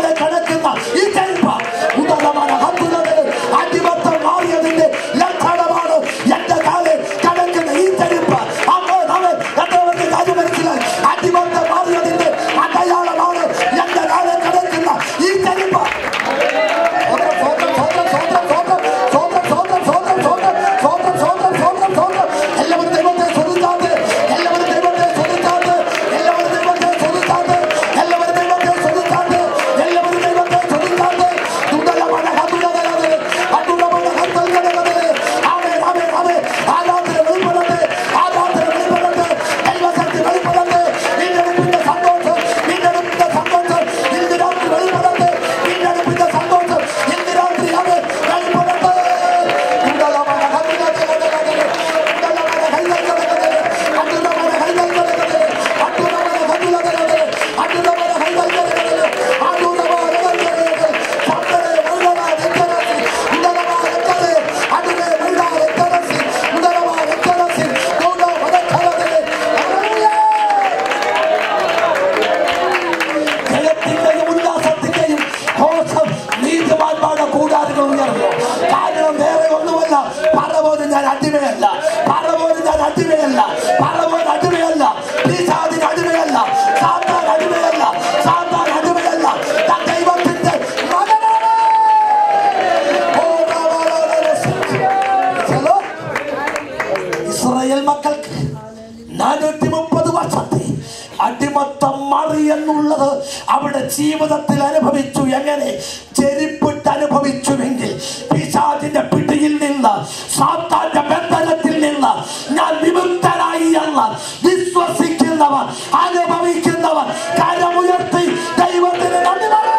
N: പറ പോലും ഞാൻ അടിമയല്ല പറ പോലും ഞാൻ അടിമയല്ല പറ പോലും അടിമയല്ല പിശാചിന് അടിമയല്ല സാത്താൻ അടിമയല്ല സാത്താൻ അടിമയല്ല ഞാൻ ദൈവത്തിന്റെ മകനാണ് ഓ, വാ, വാ, വാ, വാ, വാ. ഹലോ ഇസ്രായേൽ മക്കൾക്ക് നാനൂറ്റി മുപ്പത് വർഷത്തെ അടിമത്തം മാറി എന്നുള്ളത് അവിടെ ജീവിതത്തിൽ അനുഭവിച്ചു എങ്ങനെ ചെരിപ്പിട്ട് അനുഭവിച്ചുവെങ്കിൽ പിശാചിന്റെ പിടിയിൽ നിന്ന് സാത്താന്റെ ബന്ധനത്തിൽ നിന്ന് ഞാൻ വിമുക്തനായി എന്ന് വിശ്വസിക്കുന്നവർ അനുഭവിക്കുന്നവർ കരമുയർത്തി ദൈവത്തിന് നന്ദി പറ.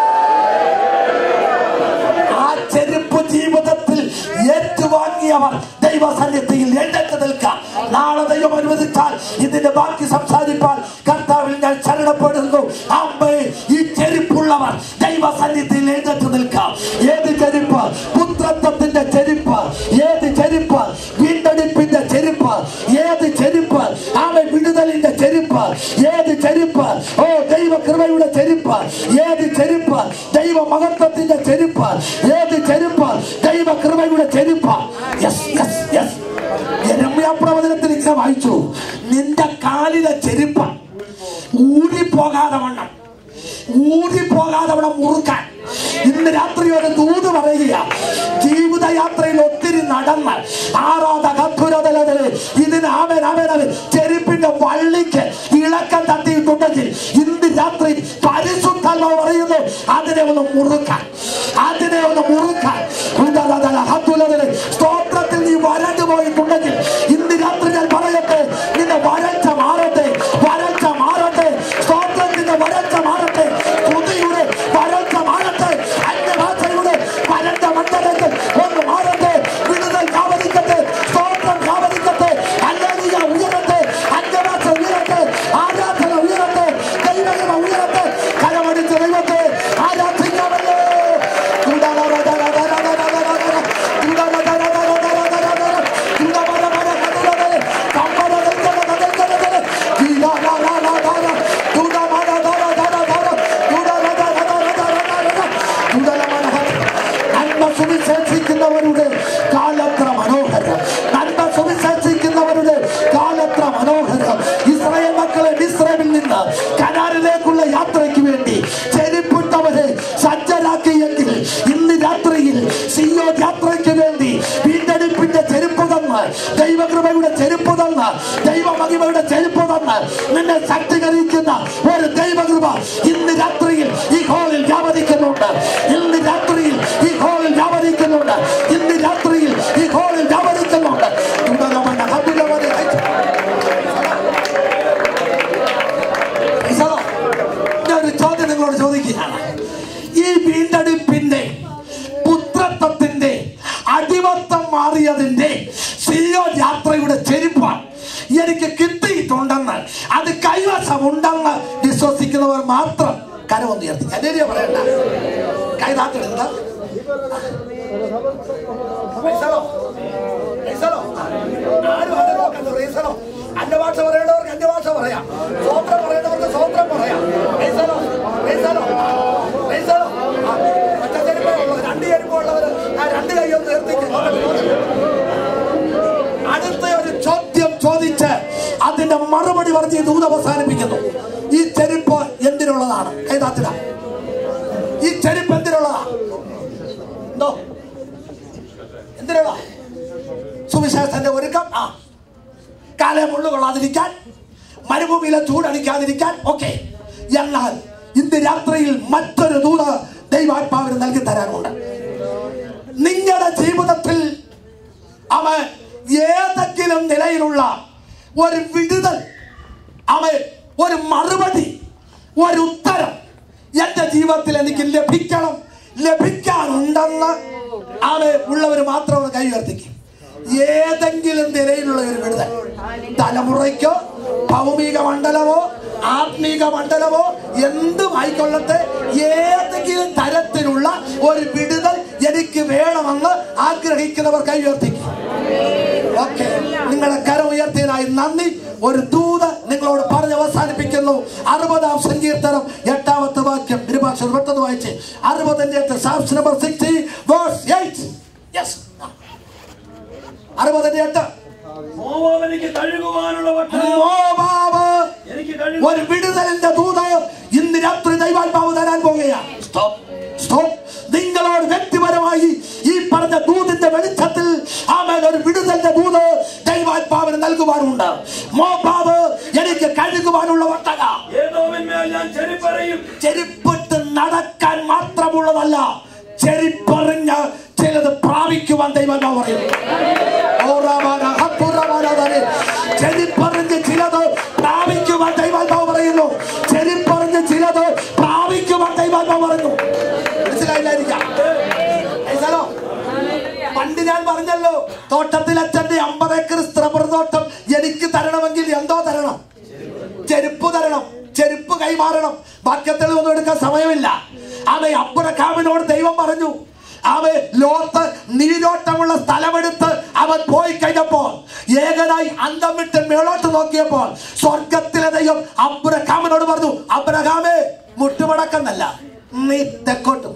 N: ആ ചെരുപ്പ് ജീവിതത്തിൽ ഏറ്റുവാങ്ങിയവർ ദൈവസന്നിധിയിൽ എഴുന്നേറ്റ് നിൽക്കാം നാളെ ദൈവം അനുവദിച്ചാൽ ഇതിന്റെ ബാക്കി സംസാരിപ്പാൻ കർത്താവിൽ ഞാൻ ശരണപ്പെടുന്നു അമ്മേ ഈ ചെരുപ്പുള്ളവർ ദൈവസന്നിധിയിൽ എഴുന്നേറ്റ് നിൽക്കാം ഏത് ചെരുപ്പ് പുത്രത്വത്തിന്റെ ചെരുപ്പ് ഏത് ചെരുപ്പ് വീണ്ടെടുപ്പിന്റെ ചെരുപ്പ് ഏത് ചെരുപ്പ് ആമ വിടുതലിന്റെ ചെരുപ്പ് ഏത് ചെരുപ്പ് ഓ ദൈവ കൃപയുടെ ചെരുപ്പ് ഏത് ചെരുപ്പ് ദൈവ മഹത്വത്തിന്റെ ചെരുപ്പ് ഏത് ചെരുപ്പ് ദൈവ കൃപയുടെ ചെരുപ്പ് യെസ് യെസ് യെസ് പ്രവചനത്തിൽ ഇങ്ങനെ വായിച്ചു നിന്റെ കാലിലെ ചെരുപ്പ് ഊരിപ്പോകാതെ വണ്ണം ഊരിപ്പോകാതെ വണ്ണം മുറുക്കാൻ ഇന്ന് രാത്രി ഒരു ദൂത് പറയുക ജീവിതയാത്രയിൽ ഒത്തിരി നടന്ന് ആറാത കത്തുരതലതല് ഇതിന് ആമേൻ ആമേൻ ആമേൻ ചെരുപ്പിന്റെ വള്ളിക്ക് ഇളക്കം തട്ടിയിട്ടുണ്ടെങ്കിൽ ഇന്ന് രാത്രി പരിശുദ്ധല്ലോ പറയുന്നു അതിനെ ഒന്ന് മുറുക്കാൻ അതിനെ ഒന്ന് മുറുക്കാൻ ഉദാഹരണ ഹത്തുലതല് സ്തോത്രത്തിൽ നീ വരണ്ടു പോയിട്ടുണ്ടെങ്കിൽ ഇന്ന് രാത്രി ഞാൻ പറയട്ടെ നിന്റെ വരൾച്ച മാറട്ടെ വരൾച്ച മാറട്ടെ സ്തോത്രത്തിന്റെ വരൾച്ച മാറട്ടെ തുതിയുടെ വരൾച്ച മാറട്ടെ അന്യഭാഷയുടെ വരണ്ട മണ്ഡലത്തിൽ ഒന്ന് മാറട്ടെ വിടുതൽ വ്യാപരിക്കട്ടെ സ്തോത്രം വ്യാപരിക്കട്ടെ അല്ലേലിയ ഉയരട്ടെ അന്യഭാഷ ഉയരട്ടെ ആരാധന ഉയരട്ടെ ദൈവമ ഉയരട്ടെ കരമടിച്ച ദൈവത്തെ ആരാധിക്കാമല്ലോ നന്മ സുവിശേഷിക്കുന്നവരുടെ കാലത്ര മനോഹരം നന്മ സുവിശേഷിക്കുന്നവരുടെ കാലത്ര മനോഹരം ഇസ്രായേൽ മക്കളെ ഇസ്രായേലിൽ നിന്ന് കനാലിലേക്കുള്ള യാത്രയ്ക്ക് വേണ്ടി ചെരുപ്പിട്ടവരെ സജ്ജരാക്കിയെങ്കിൽ ഇന്ന് രാത്രിയിൽ സിയോ യാത്രയ്ക്ക് വേണ്ടി വീണ്ടെടുപ്പിന്റെ ചെരുപ്പ് തന്ന് ദൈവകൃപയുടെ ചെരുപ്പ് തന്ന് ദൈവമഹിമയുടെ ചെരുപ്പ് തന്ന് നിന്നെ ശക്തീകരിക്കുന്ന ഒരു ദൈവകൃപ ഇന്ന് രാത്രിയിൽ ഈ ഹോളിൽ വ്യാപരിക്കുന്നുണ്ട് ഇന്ന് രാത്രിയിൽ ഈ ഹോളിൽ വ്യാപരിക്കുന്നുണ്ട് ഇന്ന് രാത്രിയിൽ ഈ ഹോളിൽ വ്യാപരിക്കുന്നുണ്ട് തുടരമന കപിലവനെ ഈശോ, ഞാൻ ഒരു ചോദ്യം നിങ്ങളോട് ചോദിക്കുകയാണ് ഈ വീണ്ടെടുപ്പിന്റെ പുത്രത്വത്തിന്റെ അടിമത്തം മാറിയതിന്റെ സിയോ യാത്രയുടെ ചെരുപ്പാണ് എനിക്ക് കിട്ടിയിട്ടുണ്ടെന്ന് അത് കൈവശമുണ്ടെന്ന് വിശ്വസിക്കുന്നവർ മാത്രം കരമൊന്ന് ഉയർത്തി എന്നെ പറയണ്ട കൈ താത്തെടുത്ത അന്യഭാഷ പറയേണ്ടവർക്ക് അന്യഭാഷ പറയാം സ്വോത്രം പറയേണ്ടവർക്ക് സ്വോത്രം പറയാം പ്രൈസലോ, പ്രൈസലോ, പ്രൈസലോ. ആ, മറ്റേ ചെരുപ്പേ ഉള്ളൂ. രണ്ട് ചെരുപ്പുള്ളവര് ആ രണ്ട് കൈയൊന്ന് ഉയർത്തിക്ക്. അടുത്ത ഒരു ചോദ്യം ചോദിച്ച് അതിന്റെ മറുപടി പറഞ്ഞ് ഈ ദൂത് അവസാനിപ്പിക്കുന്നു ഈ ചെരുപ്പ് എന്തിനുള്ളതാണ് കൈതാത്തിട ഈ ചെരുപ്പ് എന്തിനുള്ളതാ എന്തോ എന്തിനുള്ള സുവിശേഷന്റെ ഒരുക്കം ആ കാലെ മുള്ളു കൊള്ളാതിരിക്കാൻ മരുഭൂമിയിലെ ചൂടടിക്കാതിരിക്കാൻ ഓക്കെ എന്നാൽ ഇന്ന് രാത്രിയിൽ മറ്റൊരു ദൂത് ദൈവാത്മാവിന് നൽകി തരാനുണ്ട് നിങ്ങളുടെ ജീവിതത്തിൽ അവൻ ഏതെങ്കിലും നിലയിലുള്ള ഒരു വിടുതൽ അവൻ ഒരു മറുപടി ഒരു ഉത്തരം എന്റെ ജീവിതത്തിൽ എനിക്ക് ലഭിക്കണം ലഭിക്കാനുണ്ടെന്ന് അവൻ ഉള്ളവർ മാത്രം ഒന്ന് കൈ ഉയർത്തിക്കും ഏതെങ്കിലും നിലയിലുള്ള ഒരു വിടുതൽ തലമുറയ്ക്കോ ഭൗമിക മണ്ഡലമോ ആത്മീക മണ്ഡലമോ എന്തും ആയിക്കൊള്ളട്ടെ ഏതെങ്കിലും തരത്തിലുള്ള ഒരു വിടുതൽ എനിക്ക് വേണമെന്ന് ആഗ്രഹിക്കുന്നവർ കൈ ഉയർത്തിക്കും ഓക്കെ നിങ്ങളുടെ കരം ഉയർത്തിയതിനായി നന്ദി ഒരു ദൂത് നിങ്ങളോട് പറഞ്ഞ് അവസാനിപ്പിക്കുന്നു അറുപതാം സങ്കീർത്തനം എട്ടാമത്തെ വാക്യം ഇരുഭാഷ പെട്ടെന്ന് വായിച്ച് അറുപതിന്റെ psalms number sixty verse eight yes ഇരുപതിന്റെ എട്ട്
O: മോവാബ് എനിക്ക് കഴുകുവാനുള്ള വട്ടം
N: മോവാബ്
O: എനിക്ക്
N: ഒരു വിടുതലിന്റെ ദൂത് ഇന്ന് രാത്രി ദൈവാത്മാവ് തരാൻ പോകുകയാണ് സ്റ്റോപ്പ് സ്റ്റോപ്പ് നിങ്ങളോട് വ്യക്തിപരമായി ഈ പറഞ്ഞ ദൂതിന്റെ വെളിച്ചത്തിൽ ആമേൻ ഒരു വിടുതലിന്റെ ദൂത് ദൈവാത്മാവിന് നൽകുവാനുണ്ട് മോബാബ് എനിക്ക് കഴുകുവാനുള്ള ഒട്ടക
O: ഏതോമിന്മേൽ ഞാൻ ചെരിപ്പറയും
N: ചെരുപ്പിട്ട് നടക്കാൻ മാത്രമുള്ളതല്ല ചെരിപ്പറിഞ്ഞ് ചിലത് പ്രാപിക്കുവാൻ ദൈവാത്മാവ് പറയുന്നു ഓറാമാന, ഹത്തുറാമാനാഥാനെ. ചെരിപ്പറിഞ്ഞ് ചിലത് പ്രാപിക്കുവാൻ ദൈവാത്മാവ് പറയുന്നു ചെരിപ്പറിഞ്ഞ് ചിലത് പ്രാപിക്കുവാൻ ദൈവാത്മാവ് പറയുന്നു മനസ്സിലായില്ലായിരിക്കാം മനസ്സിലോ പണ്ട് ഞാൻ പറഞ്ഞല്ലോ തോട്ടത്തിൽ അച്ഛന്റെ അമ്പത് ഏക്കർ റബ്ബർ തോട്ടം എനിക്ക് തരണമെങ്കിൽ എന്തോ തരണം ചെരുപ്പ് തരണം ചെരുപ്പ് കൈമാറണം വാക്യത്തിൽ ഒന്നും എടുക്കാൻ സമയമില്ല അവ അബ്രഹാമിനോട് ദൈവം പറഞ്ഞു അവ ലോത്ത് നീരോട്ടമുള്ള സ്ഥലമെടുത്ത് അവൻ പോയി കഴിഞ്ഞപ്പോൾ ഏകനായി അന്തം വിട്ട് മേളോട്ട് നോക്കിയപ്പോൾ സ്വർഗത്തിലെ ദൈവം അബ്രഹാമിനോട് പറഞ്ഞു അബ്രഹാമേ മുട്ടുമടക്കെന്നല്ല നീ തെക്കോട്ടും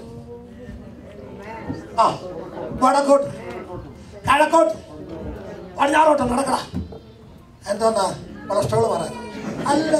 N: ആ വടക്കോട്ട് കിഴക്കോട്ട് പടിഞ്ഞാറോട്ട് നടക്കട എന്തോന്നാ കൊളസ്ട്രോൾ പറയാൻ അല്ല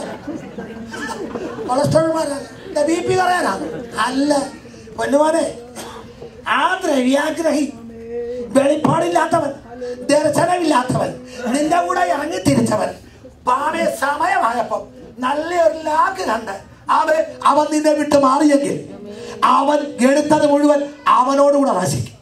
N: കൊളസ്ട്രോൾ പറയാൻ ബി പി പറയാനാ അല്ല പൊന്നുമാനെ ആ ദ്രവ്യാഗ്രഹി വെളിപ്പാടില്ലാത്തവൻ ദർശനമില്ലാത്തവൻ നിന്റെ കൂടെ ഇറങ്ങി തിരിച്ചവൻ പാടെ സമയമായപ്പം നല്ലൊരു ലാക്ക് കണ്ട് അവൻ അവൻ നിന്നെ വിട്ട് മാറിയെങ്കിൽ അവൻ എടുത്തത് മുഴുവൻ അവനോടുകൂടെ നശിക്കും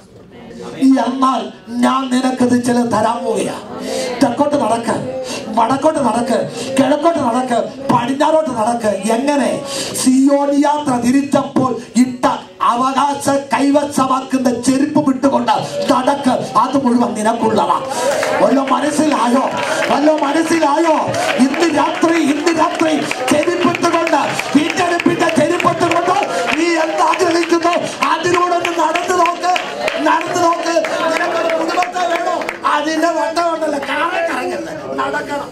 N: എന്നാൽ ഞാൻ നിനക്കത് ചില തരാൻ പോവുകയാ തെക്കോട്ട് നടക്ക് വടക്കോട്ട് നടക്ക് കിഴക്കോട്ട് നടക്ക് പടിഞ്ഞാറോട്ട് നടക്ക് എങ്ങനെ സിയോൻ യാത്ര തിരിച്ചപ്പോൾ ഇട്ട അവകാശ കൈവശമാക്കുന്ന ചെരുപ്പ് വിട്ടുകൊണ്ട് നടക്ക് അത് മുഴുവൻ നിനക്കുള്ളതാ വല്ലോ മനസ്സിലായോ വല്ലോ മനസ്സിലായോ ഇന്ന് രാത്രി ഇന്ന് രാത്രി ചെരുപ്പിട്ടുകൊണ്ട് വീണ്ടെടുപ്പിന്റെ ചെരുപ്പിട്ടുകൊണ്ട് നീ എന്താഗ്രഹിക്കുന്നു അതിലൂടെ നടന്നു നോക്ക് നടന്നു നോക്ക് നിനക്കൊരു കുടുംബത്തെ വേണോ അതിന്റെ വട്ടം ഉണ്ടല്ലോ കാണക്കറങ്ങല്ല നടക്കണം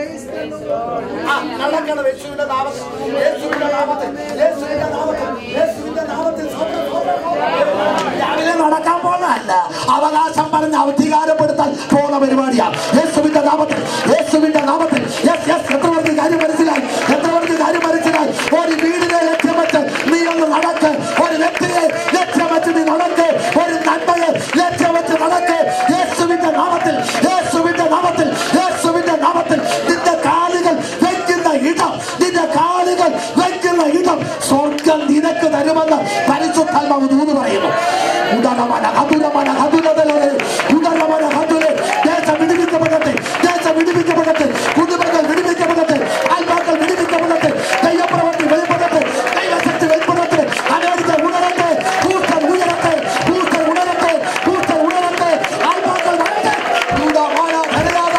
N: ആ, നടക്കണം യേശുവിന്റെ നാമത്തിൽ യേശുവിന്റെ നാമത്തിൽ യേശുവിന്റെ നാമത്തിൽ യേശുവിന്റെ നാമത്തിൽ സ്വന്തം, സ്വന്തം, സ്വന്തം. രാവിലെ നടക്കാൻ പോകുന്നതല്ല അവകാശം പറഞ്ഞ് അധികാരപ്പെടുത്താൻ പോകുന്ന പരിപാടിയാണ് യേശുവിന്റെ നാമത്തിൽ യേശുവിന്റെ നാമത്തിൽ യെസ് യെസ് എത്ര പേർക്ക് കാര്യം മനസ്സിലായി എത്ര പേർക്ക് കാര്യം മനസ്സിലായി ഒരു വീടിനെ ലക്ഷ്യം വെച്ച് നീ ഒന്ന് നടക്ക് ഒരു വ്യക്തിയെ ലക്ഷ്യം വെച്ച് നീ നടക്ക് ഒരു നന്മയെ ലക്ഷ്യം വെച്ച് നടക്ക് യേശുവിന്റെ നാമത്തിൽ യേശുവിന്റെ നാമത്തിൽ യേശുവിന്റെ നാമത്തിൽ നിന്റെ കാലുകൾ വെക്കുന്ന ഇടം നിന്റെ കാലുകൾ വെക്കുന്ന ഇടം സ്വർഗം നിനക്ക് തരുമെന്ന് പരിശുദ്ധാത്മാവ് ദൂത് പറയുന്നു ഉദരമന ഹതുരമന ഹതുരതലേ ഉദരമന ഹതുരേ ദേശം വിടുവിക്കപ്പെടട്ടെ ദേശം വിടുവിക്കപ്പെടട്ടെ കുടുംബങ്ങൾ വിടുവിക്കപ്പെടട്ടെ അയൽവാക്കൾ വിടുവിക്കപ്പെടട്ടെ ദൈവപ്രവൃത്തി വെളിപ്പെടട്ടെ ദൈവശക്തി വെളിപ്പെടട്ടെ അനേക ഉണരട്ടെ കൂട്ടർ ഉയരട്ടെ കൂട്ടർ ഉണരട്ടെ കൂട്ടർ ഉണരട്ടെ അയൽവാക്കൾ വരട്ടെ ഉദരമന ധനരാധ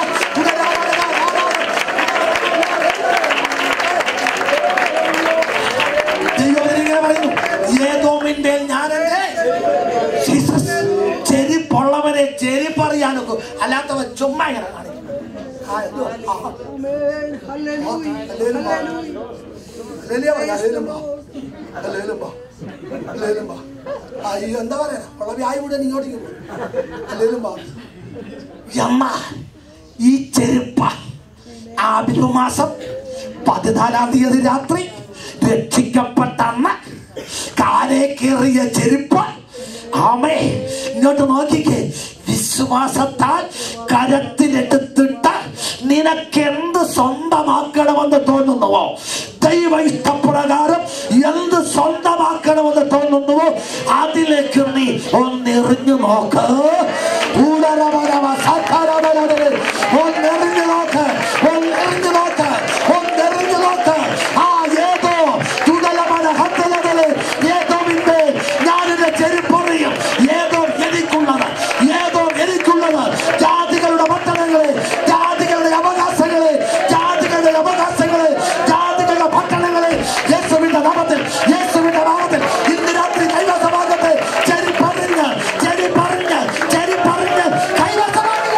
N: ദൈവം ഇങ്ങനെ പറയുന്നു ഏതോമിന്റെ ഞാനെന്റെ ജീസസ് ചെരിപ്പുള്ളവനെ ചെരിപ്പറിയാനൊക്കെ അല്ലാത്തവൻ ചുമ്മാ ഇങ്ങനെ കാണിക്കും ആ, എന്തുവാ? ആ, ആ. ഹല്ലേലൂയ. ഹല്ലേലൂയ പറഞ്ഞെ, ഹല്ലേലൂയ. ഹല്ലേലൂയ. ഹല്ലേലൂയ. ആ, ഈ എന്താ പറയാ ഉള്ള വ്യായ കൂടെ ഇങ്ങോട്ടേക്ക് പോകും ഹല്ലേലൂയ. അമ്മ ഈ ചെരുപ്പ ആബിബ് മാസം പതിനാലാം തീയതി രാത്രി രക്ഷിക്കപ്പെട്ട അന്ന് കാലേ കയറിയ ചെരുപ്പ് ആമേ ഇങ്ങോട്ട് നോക്കിക്കേ വിശ്വാസത്താൽ കരത്തിലെടുത്തിട്ട് നിനക്ക് എന്ത് സ്വന്തമാക്കണമെന്ന് തോന്നുന്നുവോ ദൈവ ഇഷ്ടപ്രകാരം എന്ത് സ്വന്തമാക്കണമെന്ന് തോന്നുന്നുവോ അതിലേക്ക് നീ ഒന്നെറിഞ്ഞു നോക്ക് ഊടരമരമ സഖരമരമരെ. ഒന്നെറിഞ്ഞു നോക്ക് ഒന്നെറിഞ്ഞു നോക്ക് ഒന്നെറിഞ്ഞു നോക്ക് ആ ഏതോ തുതലമന ഹത്തലകളെ ഏതോവിന്റെ ഞാനിന്റെ ചെരുപ്പറിയും ഏതോ എനിക്കുള്ളത് ഏതോ എനിക്കുള്ളത് ജാതികളുടെ പട്ടണങ്ങളെ ജാതികളുടെ അവകാശങ്ങളെ ജാതികളുടെ അവകാശങ്ങളെ ജാതികളുടെ പട്ടണങ്ങളെ യേശുവിന്റെ നാമത്തിൽ യേശുവിന്റെ നാമത്തിൽ ഇന്ന് രാത്രി കൈവശമാകട്ടെ ചെരിപ്പറിഞ്ഞ് ചെരിപ്പറിഞ്ഞ് ചെരിപ്പറിഞ്ഞ് കൈവശമാകുക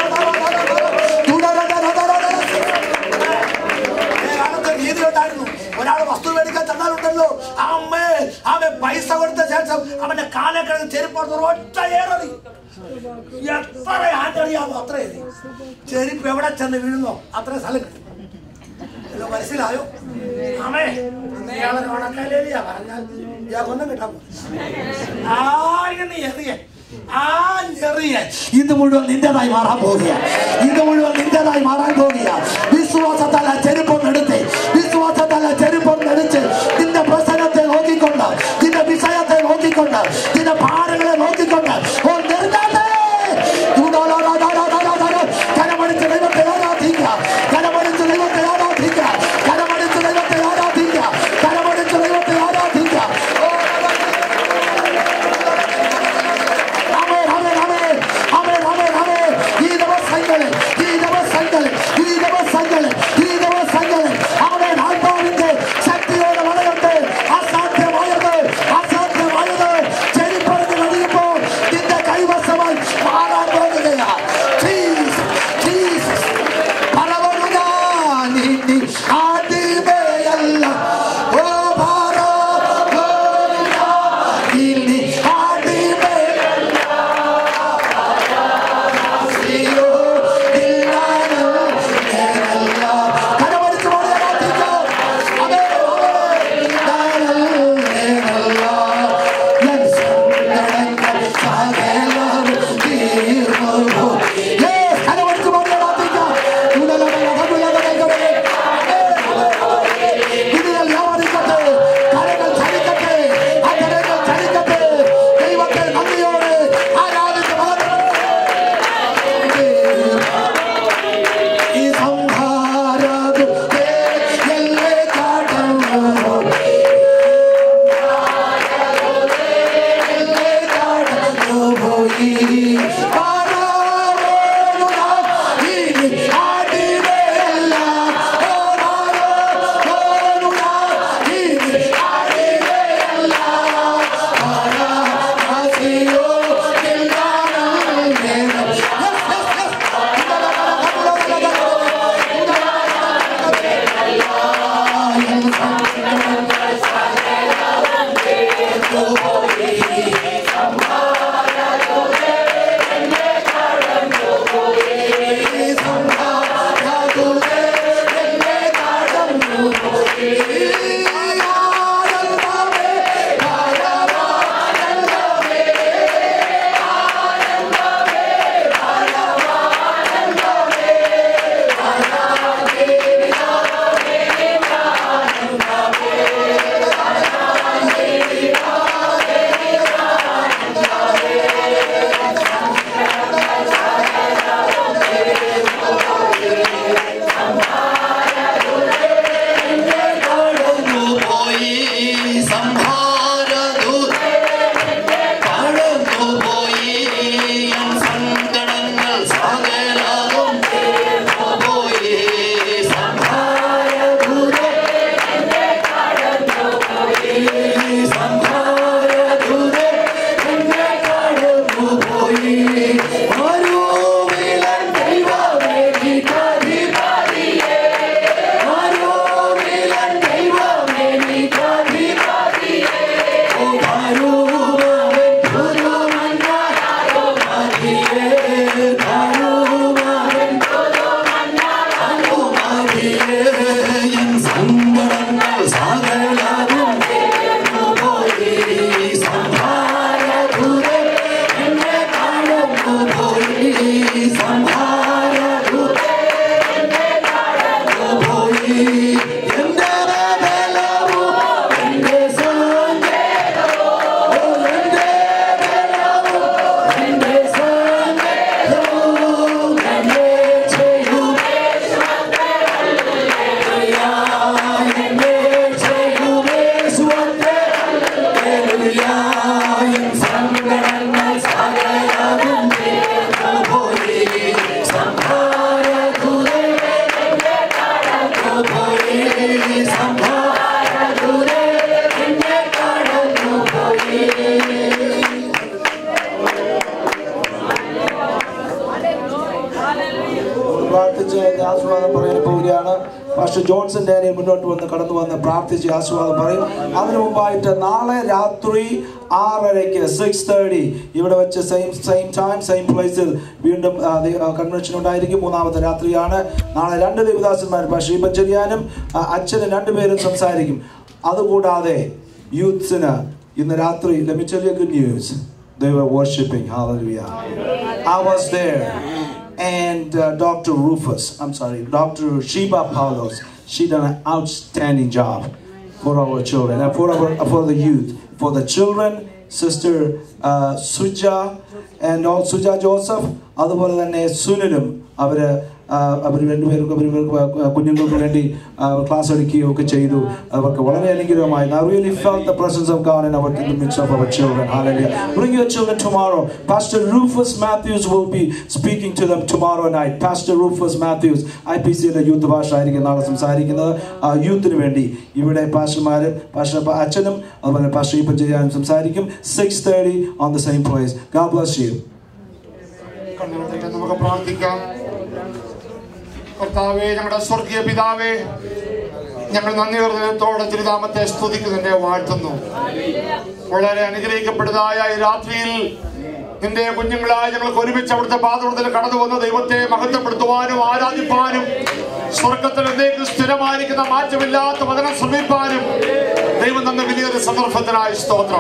N: രീതിയുണ്ടായിരുന്നു ഒരാൾ വസ്തു മേടിക്കാൻ ചെന്നാലുണ്ടല്ലോ അമ്മേ അവൻ പൈസ കൊടുത്ത ശേഷം അവന്റെ കാലെ കിടന്ന് ചെരുപ്പ് ഒറ്റ ഏറി എത്ര ആണ്ടറിയാമോ അത്ര ഏറി ചെരുപ്പ് എവിടെ ചെന്ന് വീഴുന്നോ അത്ര സ്ഥലം കിട്ടും ഇത് മനസ്സിലായോ അമ്മേ ഇയാളെ ഉണക്കലേലിയാ പറഞ്ഞാൽ ഇയാൾക്കൊന്നും കിട്ടാൻ പോകും. ആ ഇങ്ങനെ എറിയ ആ ഞെറിയ ഇത് മുഴുവൻ നിന്റേതായി മാറാൻ പോകുക ഇത് മുഴുവൻ നിന്റേതായി മാറാൻ പോകുക വിശ്വാസത്താല ചെരുപ്പൊന്നെടുത്ത് വിശ്വാസത്താല ചെരുപ്പൊന്നെടുത്ത് നിന്റെ പ്രശ്നത്തെ നോക്കിക്കൊണ്ട് നിന്റെ വിഷയത്തെ നോക്കിക്കൊണ്ട് നിന്റെ ഭാരങ്ങളെ നോക്കിക്കൊണ്ട് ഓ നെറുങ്ങാതെ കരമടിച്ച് ദൈവത്തെ ആരാധിക്കുക കരമടിച്ച് ദൈവത്തെ ആരാധിക്കുക കരമടിച്ച് ദൈവത്തെ ആരാധിക്കുക കരമടിച്ച് ദൈവത്തെ ആരാധിക്കുക ഓ ആമേൻ, ആമേൻ, ആമേൻ. ആമേൻ, ആമേൻ, ആമേൻ. ഈ ദിവസങ്ങളിൽ ഈ ദിവസങ്ങളിൽ ഈ ദിവസങ്ങളിൽ ഈ ദിവസങ്ങളിൽ ആമേൻ, ആത്മാവിന്റെ ശക്തിയോടെ വളരട്ടെ അസാധ്യമായത് അസാധ്യമായത് ചെരിപ്പറിഞ്ഞ് കഴിയുമ്പോൾ നിന്റെ കൈവശമായി മാറാൻ പോകുകയാ ജീസസ്, ജീസസ്. പറവരുക നീ നീ ആദ്യമേയല്ല ഓ പറവരുക നീ നീ ആദ്യമേയല്ല ദൈവത്തെ നന്ദിയോടെ ആരാധിച്ച് ഈ സംഹാരതു എല്ലേ കാട്ടുന്നു എല്ലേ കാട്ടുന്നു പോയി പാരാവേണുക ഇനി ആടിവേല ഓ പാരാവേണുക ഇനി ആടിവേല പാരാവാസിയോ നിൽക്കാനും പ്രാർത്ഥിച്ച് എന്റെ ആശീർവാദം പറയാൻ പോവുകയാണ്
H: പക്ഷെ ജോൺസൺ ഡാനിയൽ മുന്നോട്ട് വന്ന് കടന്നു വന്ന് പ്രാർത്ഥിച്ച് ആശീർവാദം പറയും അതിനു മുമ്പായിട്ട് നാളെ രാത്രി ആറരയ്ക്ക് സിക്സ് തേർട്ടി ഇവിടെ വെച്ച് സെയിം സെയിം ടൈം സെയിം പ്ലേസിൽ വീണ്ടും കൺവെൻഷൻ ഉണ്ടായിരിക്കും മൂന്നാമത്തെ രാത്രിയാണ് നാളെ രണ്ട് ദേവദാസന്മാർ ഷീബൻ ചെറിയാനും ആ, അച്ഛനും രണ്ടുപേരും സംസാരിക്കും അതുകൂടാതെ യൂത്ത്സിന് ഇന്ന് രാത്രി let me tell you a good news they were worshiping hallelujah I was there and uh, Dr. Rufus I'm sorry Dr. Sheba Paulos she done an outstanding job for our children and for our for the youth for the children sister uh, Suja and also Suja Joseph അതുപോലെ തന്നെ സുനിലും അവര് അവർ രണ്ടുപേർക്കും അവർ കുഞ്ഞുങ്ങൾക്ക് വേണ്ടി class എടുക്കുകയും ഒക്കെ ചെയ്തു അവർക്ക് വളരെ അനുഗ്രഹമായി I really felt the presence of God in our in the midst of our children hallelujah bring your children tomorrow Pastor Rufus Matthews will be speaking to them tomorrow night Pastor Rufus Matthews I P സിയുടെ youth ഭാഷ ആയിരിക്കും നാളെ സംസാരിക്കുന്നത് ആ യൂത്തിന് വേണ്ടി ഇവിടെ പാസ്റ്റർമാരും pastor അച്ഛനും അതുപോലെ പാസ്റ്റർ ഇപ്പം ചെയ്യാനും സംസാരിക്കും six thirty on the same place God bless you
P: കണ്ണുകളടയ്ക്കാൻ നമുക്ക് പ്രാർത്ഥിക്കാം കർത്താവേ ഞങ്ങളുടെ സ്വർഗീയ പിതാവേ ഞങ്ങൾ നന്ദി ഹൃദയത്തോടെ തിരുനാമത്തെ സ്തുതിക്കുന്നതിനെ വാഴ്ത്തുന്നു വളരെ അനുഗ്രഹിക്കപ്പെട്ടതായ ഈ രാത്രിയിൽ നിന്റെ കുഞ്ഞുങ്ങളായ ഞങ്ങൾക്ക് ഒരുമിച്ച് അവിടുത്തെ പാതത്തിൽ കടന്നു വന്ന ദൈവത്തെ മഹത്വപ്പെടുത്തുവാനും ആരാധിപ്പാനും സ്വർഗത്തിൽ എന്നേക്ക് സ്ഥിരമായിരിക്കുന്ന മാറ്റമില്ലാത്ത വചനം ശ്രമിപ്പാനും ദൈവം തന്ന വലിയൊരു സന്ദർഭത്തിനായ സ്തോത്രം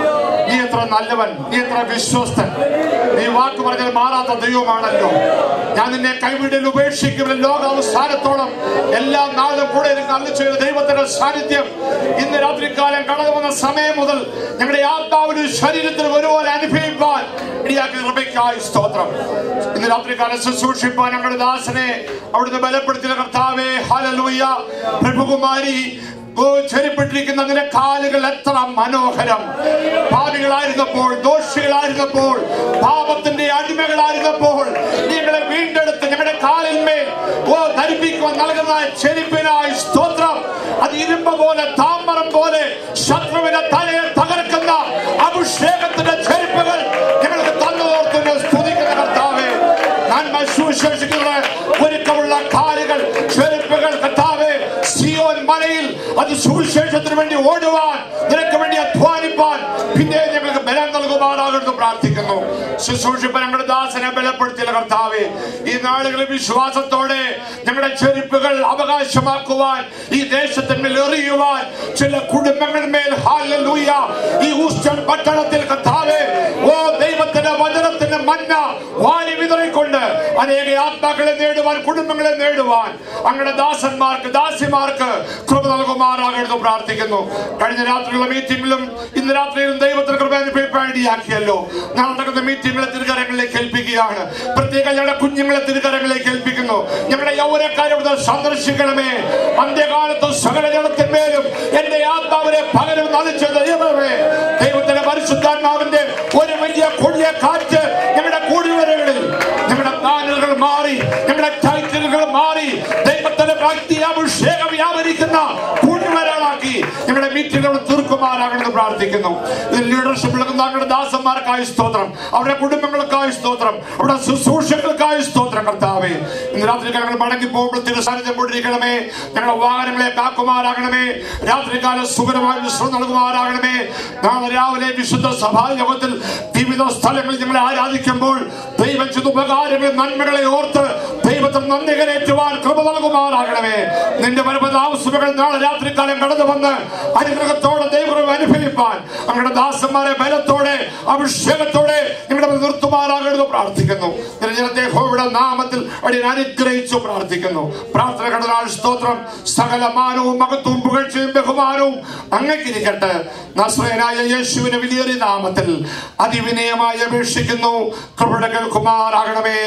P: നീ എത്ര നല്ലവൻ നീ എത്ര വിശ്വസ്തൻ നീ വാക്ക് പറഞ്ഞാൽ മാറാത്ത ദൈവമാണല്ലോ ഞാൻ നിന്നെ കൈവിടൽ ഉപേക്ഷിക്കും ലോകാവസാനത്തോളം എല്ലാ നാളും കൂടെ എനിക്ക് അല്ല ചെയ്ത ദൈവത്തിന്റെ സാന്നിധ്യം ഇന്ന് രാത്രികാലം കടന്നു വന്ന സമയം മുതൽ ഞങ്ങളുടെ ആത്മാവിനും ശരീരത്തിനും ഒരുപോലെ അനുഭവിപ്പാൻ ഇടിയാക്കി കൃപയ്ക്കായി സ്തോത്രം ഇന്ന് രാത്രികാലം ശുശ്രൂഷിപ്പാൻ ഞങ്ങളുടെ ദാസനെ അവിടുന്ന് ബലപ്പെടുത്തിയ കർത്താവേ ഹലലൂയ പ്രഭുകുമാരി ഓ ചെരിപ്പെട്ടിരിക്കുന്ന നിന്റെ കാലുകൾ എത്ര മനോഹരം പാപികളായിരുന്നപ്പോൾ ദോഷികളായിരുന്നപ്പോൾ പാപത്തിന്റെ അടിമകളായിരുന്നപ്പോൾ നിങ്ങളെ വീണ്ടെടുത്ത് ഞങ്ങളുടെ കാലിന്മേൽ ഓ ധരിപ്പിക്കുവാൻ നൽകുന്ന ചെരിപ്പിനായി സ്തോത്രം അത് ഇരുമ്പ് പോലെ താമരം പോലെ ശത്രുവിനെ തലയെ തകർക്കുന്ന അഭിഷേകത്തിന്റെ ചെരുപ്പുകൾ ഞങ്ങൾക്ക് തന്നതോർത്ത് സ്തുതിക്കുന്ന കർത്താവേ നന്മ സുവിശേഷിക്കുന്ന ഒരുക്കമുള്ള കാലുകൾ ചെരുപ്പുകൾ കർത്താവേ സിയോൻ മലയിൽ അത് സുവിശേഷത്തിന് വേണ്ടി ഓടുവാൻ നിനക്ക് വേണ്ടി അധ്വാനിപ്പാൻ പിന്നെ ഞങ്ങൾക്ക് ബലം നൽകുമാറാകുന്നു പ്രാർത്ഥിക്കുന്നു ശുശ്രൂഷിപ്പ ഞങ്ങളുടെ ദാസനെ ബലപ്പെടുത്തിയ കർത്താവേ ഈ നാളുകളിൽ വിശ്വാസത്തോടെ ഞങ്ങളുടെ ചെരുപ്പുകൾ അവകാശമാക്കുവാൻ ഈ ദേശത്തിന്മേൽ എറിയുവാൻ ചില കുടുംബങ്ങളിന്മേൽ ഹാലലൂയ ഈ ഊസ്റ്റൺ പട്ടണത്തിൽ കർത്താവേ ഓ ദൈവത്തിന്റെ വചനത്തിന്റെ മന്ന വാരി വിതറിക്കൊണ്ട് അനേക ആത്മാക്കളെ നേടുവാൻ കുടുംബങ്ങളെ നേടുവാൻ അങ്ങനെ ദാസന്മാർക്ക് ദാസിമാർക്ക് കൃപ നൽകുമാറാകരുത് പ്രാർത്ഥിക്കുന്നു കഴിഞ്ഞ രാത്രിയുള്ള മീറ്റിംഗിലും ഇന്ന് രാത്രിയിലും ദൈവത്തിന് കൃപ അനുഭവിക്കാൻ ഇടയാക്കിയല്ലോ നാളെ നടക്കുന്ന മീറ്റിംഗുകളെ തിരുകരങ്ങളിലേക്ക് ഏൽപ്പിക്കുകയാണ് പ്രത്യേക ഞങ്ങളുടെ കുഞ്ഞുങ്ങളെ തിരുകരങ്ങളിലേക്ക് ഏൽപ്പിക്കുന്നു ഞങ്ങളുടെ യൗവനക്കാരെ ഇവിടെ സന്ദർശിക്കണമേ അന്ത്യകാലത്ത് സകല ജനത്തിന്മേലും എന്റെ ആത്മാവിനെ പകരം നലിച്ച ദൈവമേ ദൈവത്തിന്റെ പരിശുദ്ധാത്മാവിന്റെ ഒരു വലിയ കൊടിയ കാറ്റ് ഞങ്ങളുടെ കൂടിവരകളിൽ ഞങ്ങളുടെ ബാനറുകൾ മാറി ഞങ്ങളുടെ ടൈറ്റിലുകൾ മാറി ദൈവത്തിന്റെ ഭക്തി അഭിഷേകം വ്യാപരിക്കുന്ന കൂടിവരകളാക്കി ഞങ്ങളുടെ മീറ്റിംഗുകൾ തീർക്കുമാറാകണമെന്ന് പ്രാർത്ഥിക്കുന്നു ഇതിൽ ലീഡർഷിപ്പ് നൽകുന്ന ഞങ്ങളുടെ ദാസന്മാർക്കായി സ്തോത്രം അവരുടെ കുടുംബങ്ങൾക്കായി സ്തോത്രം അവരുടെ ശുശ്രൂഷകൾക്കായി സ്തോത്രം കർത്താവേ ഇന്ന് രാത്രി ഞങ്ങൾ മടങ്ങി പോകുമ്പോൾ തിരുസാന്നിധ്യം കൊണ്ടിരിക്കണമേ ഞങ്ങളുടെ വാഹനങ്ങളെ കാക്കുമാറാകണമേ രാത്രികാല സുഖരമായ വിശ്രമം നൽകുമാറാകണമേ നാളെ രാവിലെ വിശുദ്ധ സഭായോഗത്തിൽ വിവിധ സ്ഥലങ്ങളിൽ ഞങ്ങളെ ആരാധിക്കുമ്പോൾ ദൈവം ചെയ്ത ഉപകാരങ്ങളെ നന്മകളെ ഓർത്ത് ദൈവത്തിന് നന്ദി കരേറ്റുവാൻ കൃപ നൽകുമാറാകണമേ നിന്റെ പരമതാമസങ്ങൾ നാളെ രാത്രികാലം കടന്നു വന്ന് അനുഗ്രഹത്തോടെ ദൈവം അനുഭവിപ്പാൻ ഞങ്ങളുടെ ദാസന്മാരെ ബലത്തോടെ അഭിഷേകത്തോടെ ഞങ്ങളുടെ മേൽ നിർത്തുമാറാകരുത് പ്രാർത്ഥിക്കുന്നു ജനത്തെ യഹോവയുടെ നാമത്തിൽ അടിയൻ അനുഗ്രഹിച്ചു പ്രാർത്ഥിക്കുന്നു പ്രാർത്ഥന കടനാൾ സ്തോത്രം സകല മാനവും മഹത്വവും പുകഴ്ചയും ബഹുമാനവും അങ്ങക്കിരിക്കട്ടെ നസ്രയനായ യേശുവിന്റെ വലിയൊരു നാമത്തിൽ അതിവിനയമായി അപേക്ഷിക്കുന്നു കൃപയുടെ കേൾക്കുമാറാകണമേ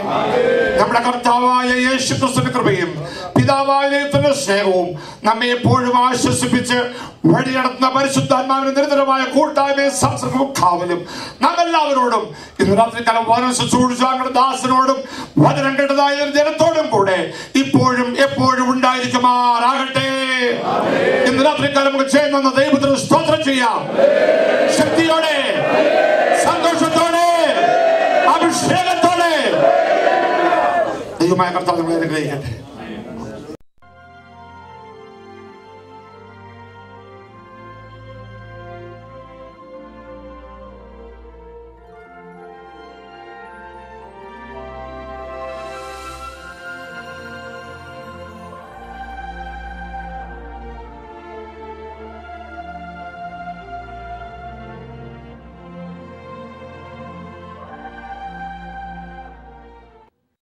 P: നമ്മുടെ കർത്താവായ യേശു ക്രിസ്തുവിന്റെ കൃപയും പിതാവായ ദൈവത്തിന്റെ സ്നേഹവും നമ്മെ എപ്പോഴും ആശ്വസിപ്പിച്ച് വഴി നടത്തുന്ന പരിശുദ്ധാത്മാവിന് നിരന്തരമായ കൂട്ടായ്മയും സംസർഗവും കാവലും നാം എല്ലാവരോടും ഇന്ന് രാത്രി കാലം വചനം ശുശ്രൂഷിച്ച ഞങ്ങളുടെ ദാസനോടും വചനം കേട്ടതായ ജനത്തോടും കൂടെ ഇപ്പോഴും എപ്പോഴും ഉണ്ടായിരിക്കുമാറാകട്ടെ ഇന്ന് രാത്രി കാലം നമുക്ക് ചെയ്യുന്ന ദൈവത്തിന് സ്തോത്രം ചെയ്യാം ശക്തിയോടെ സന്തോഷത്തോടെ അഭിഷേകത്തോടെ ദൈവമായ കർത്താവ് നമ്മളെ അനുഗ്രഹിക്കട്ടെ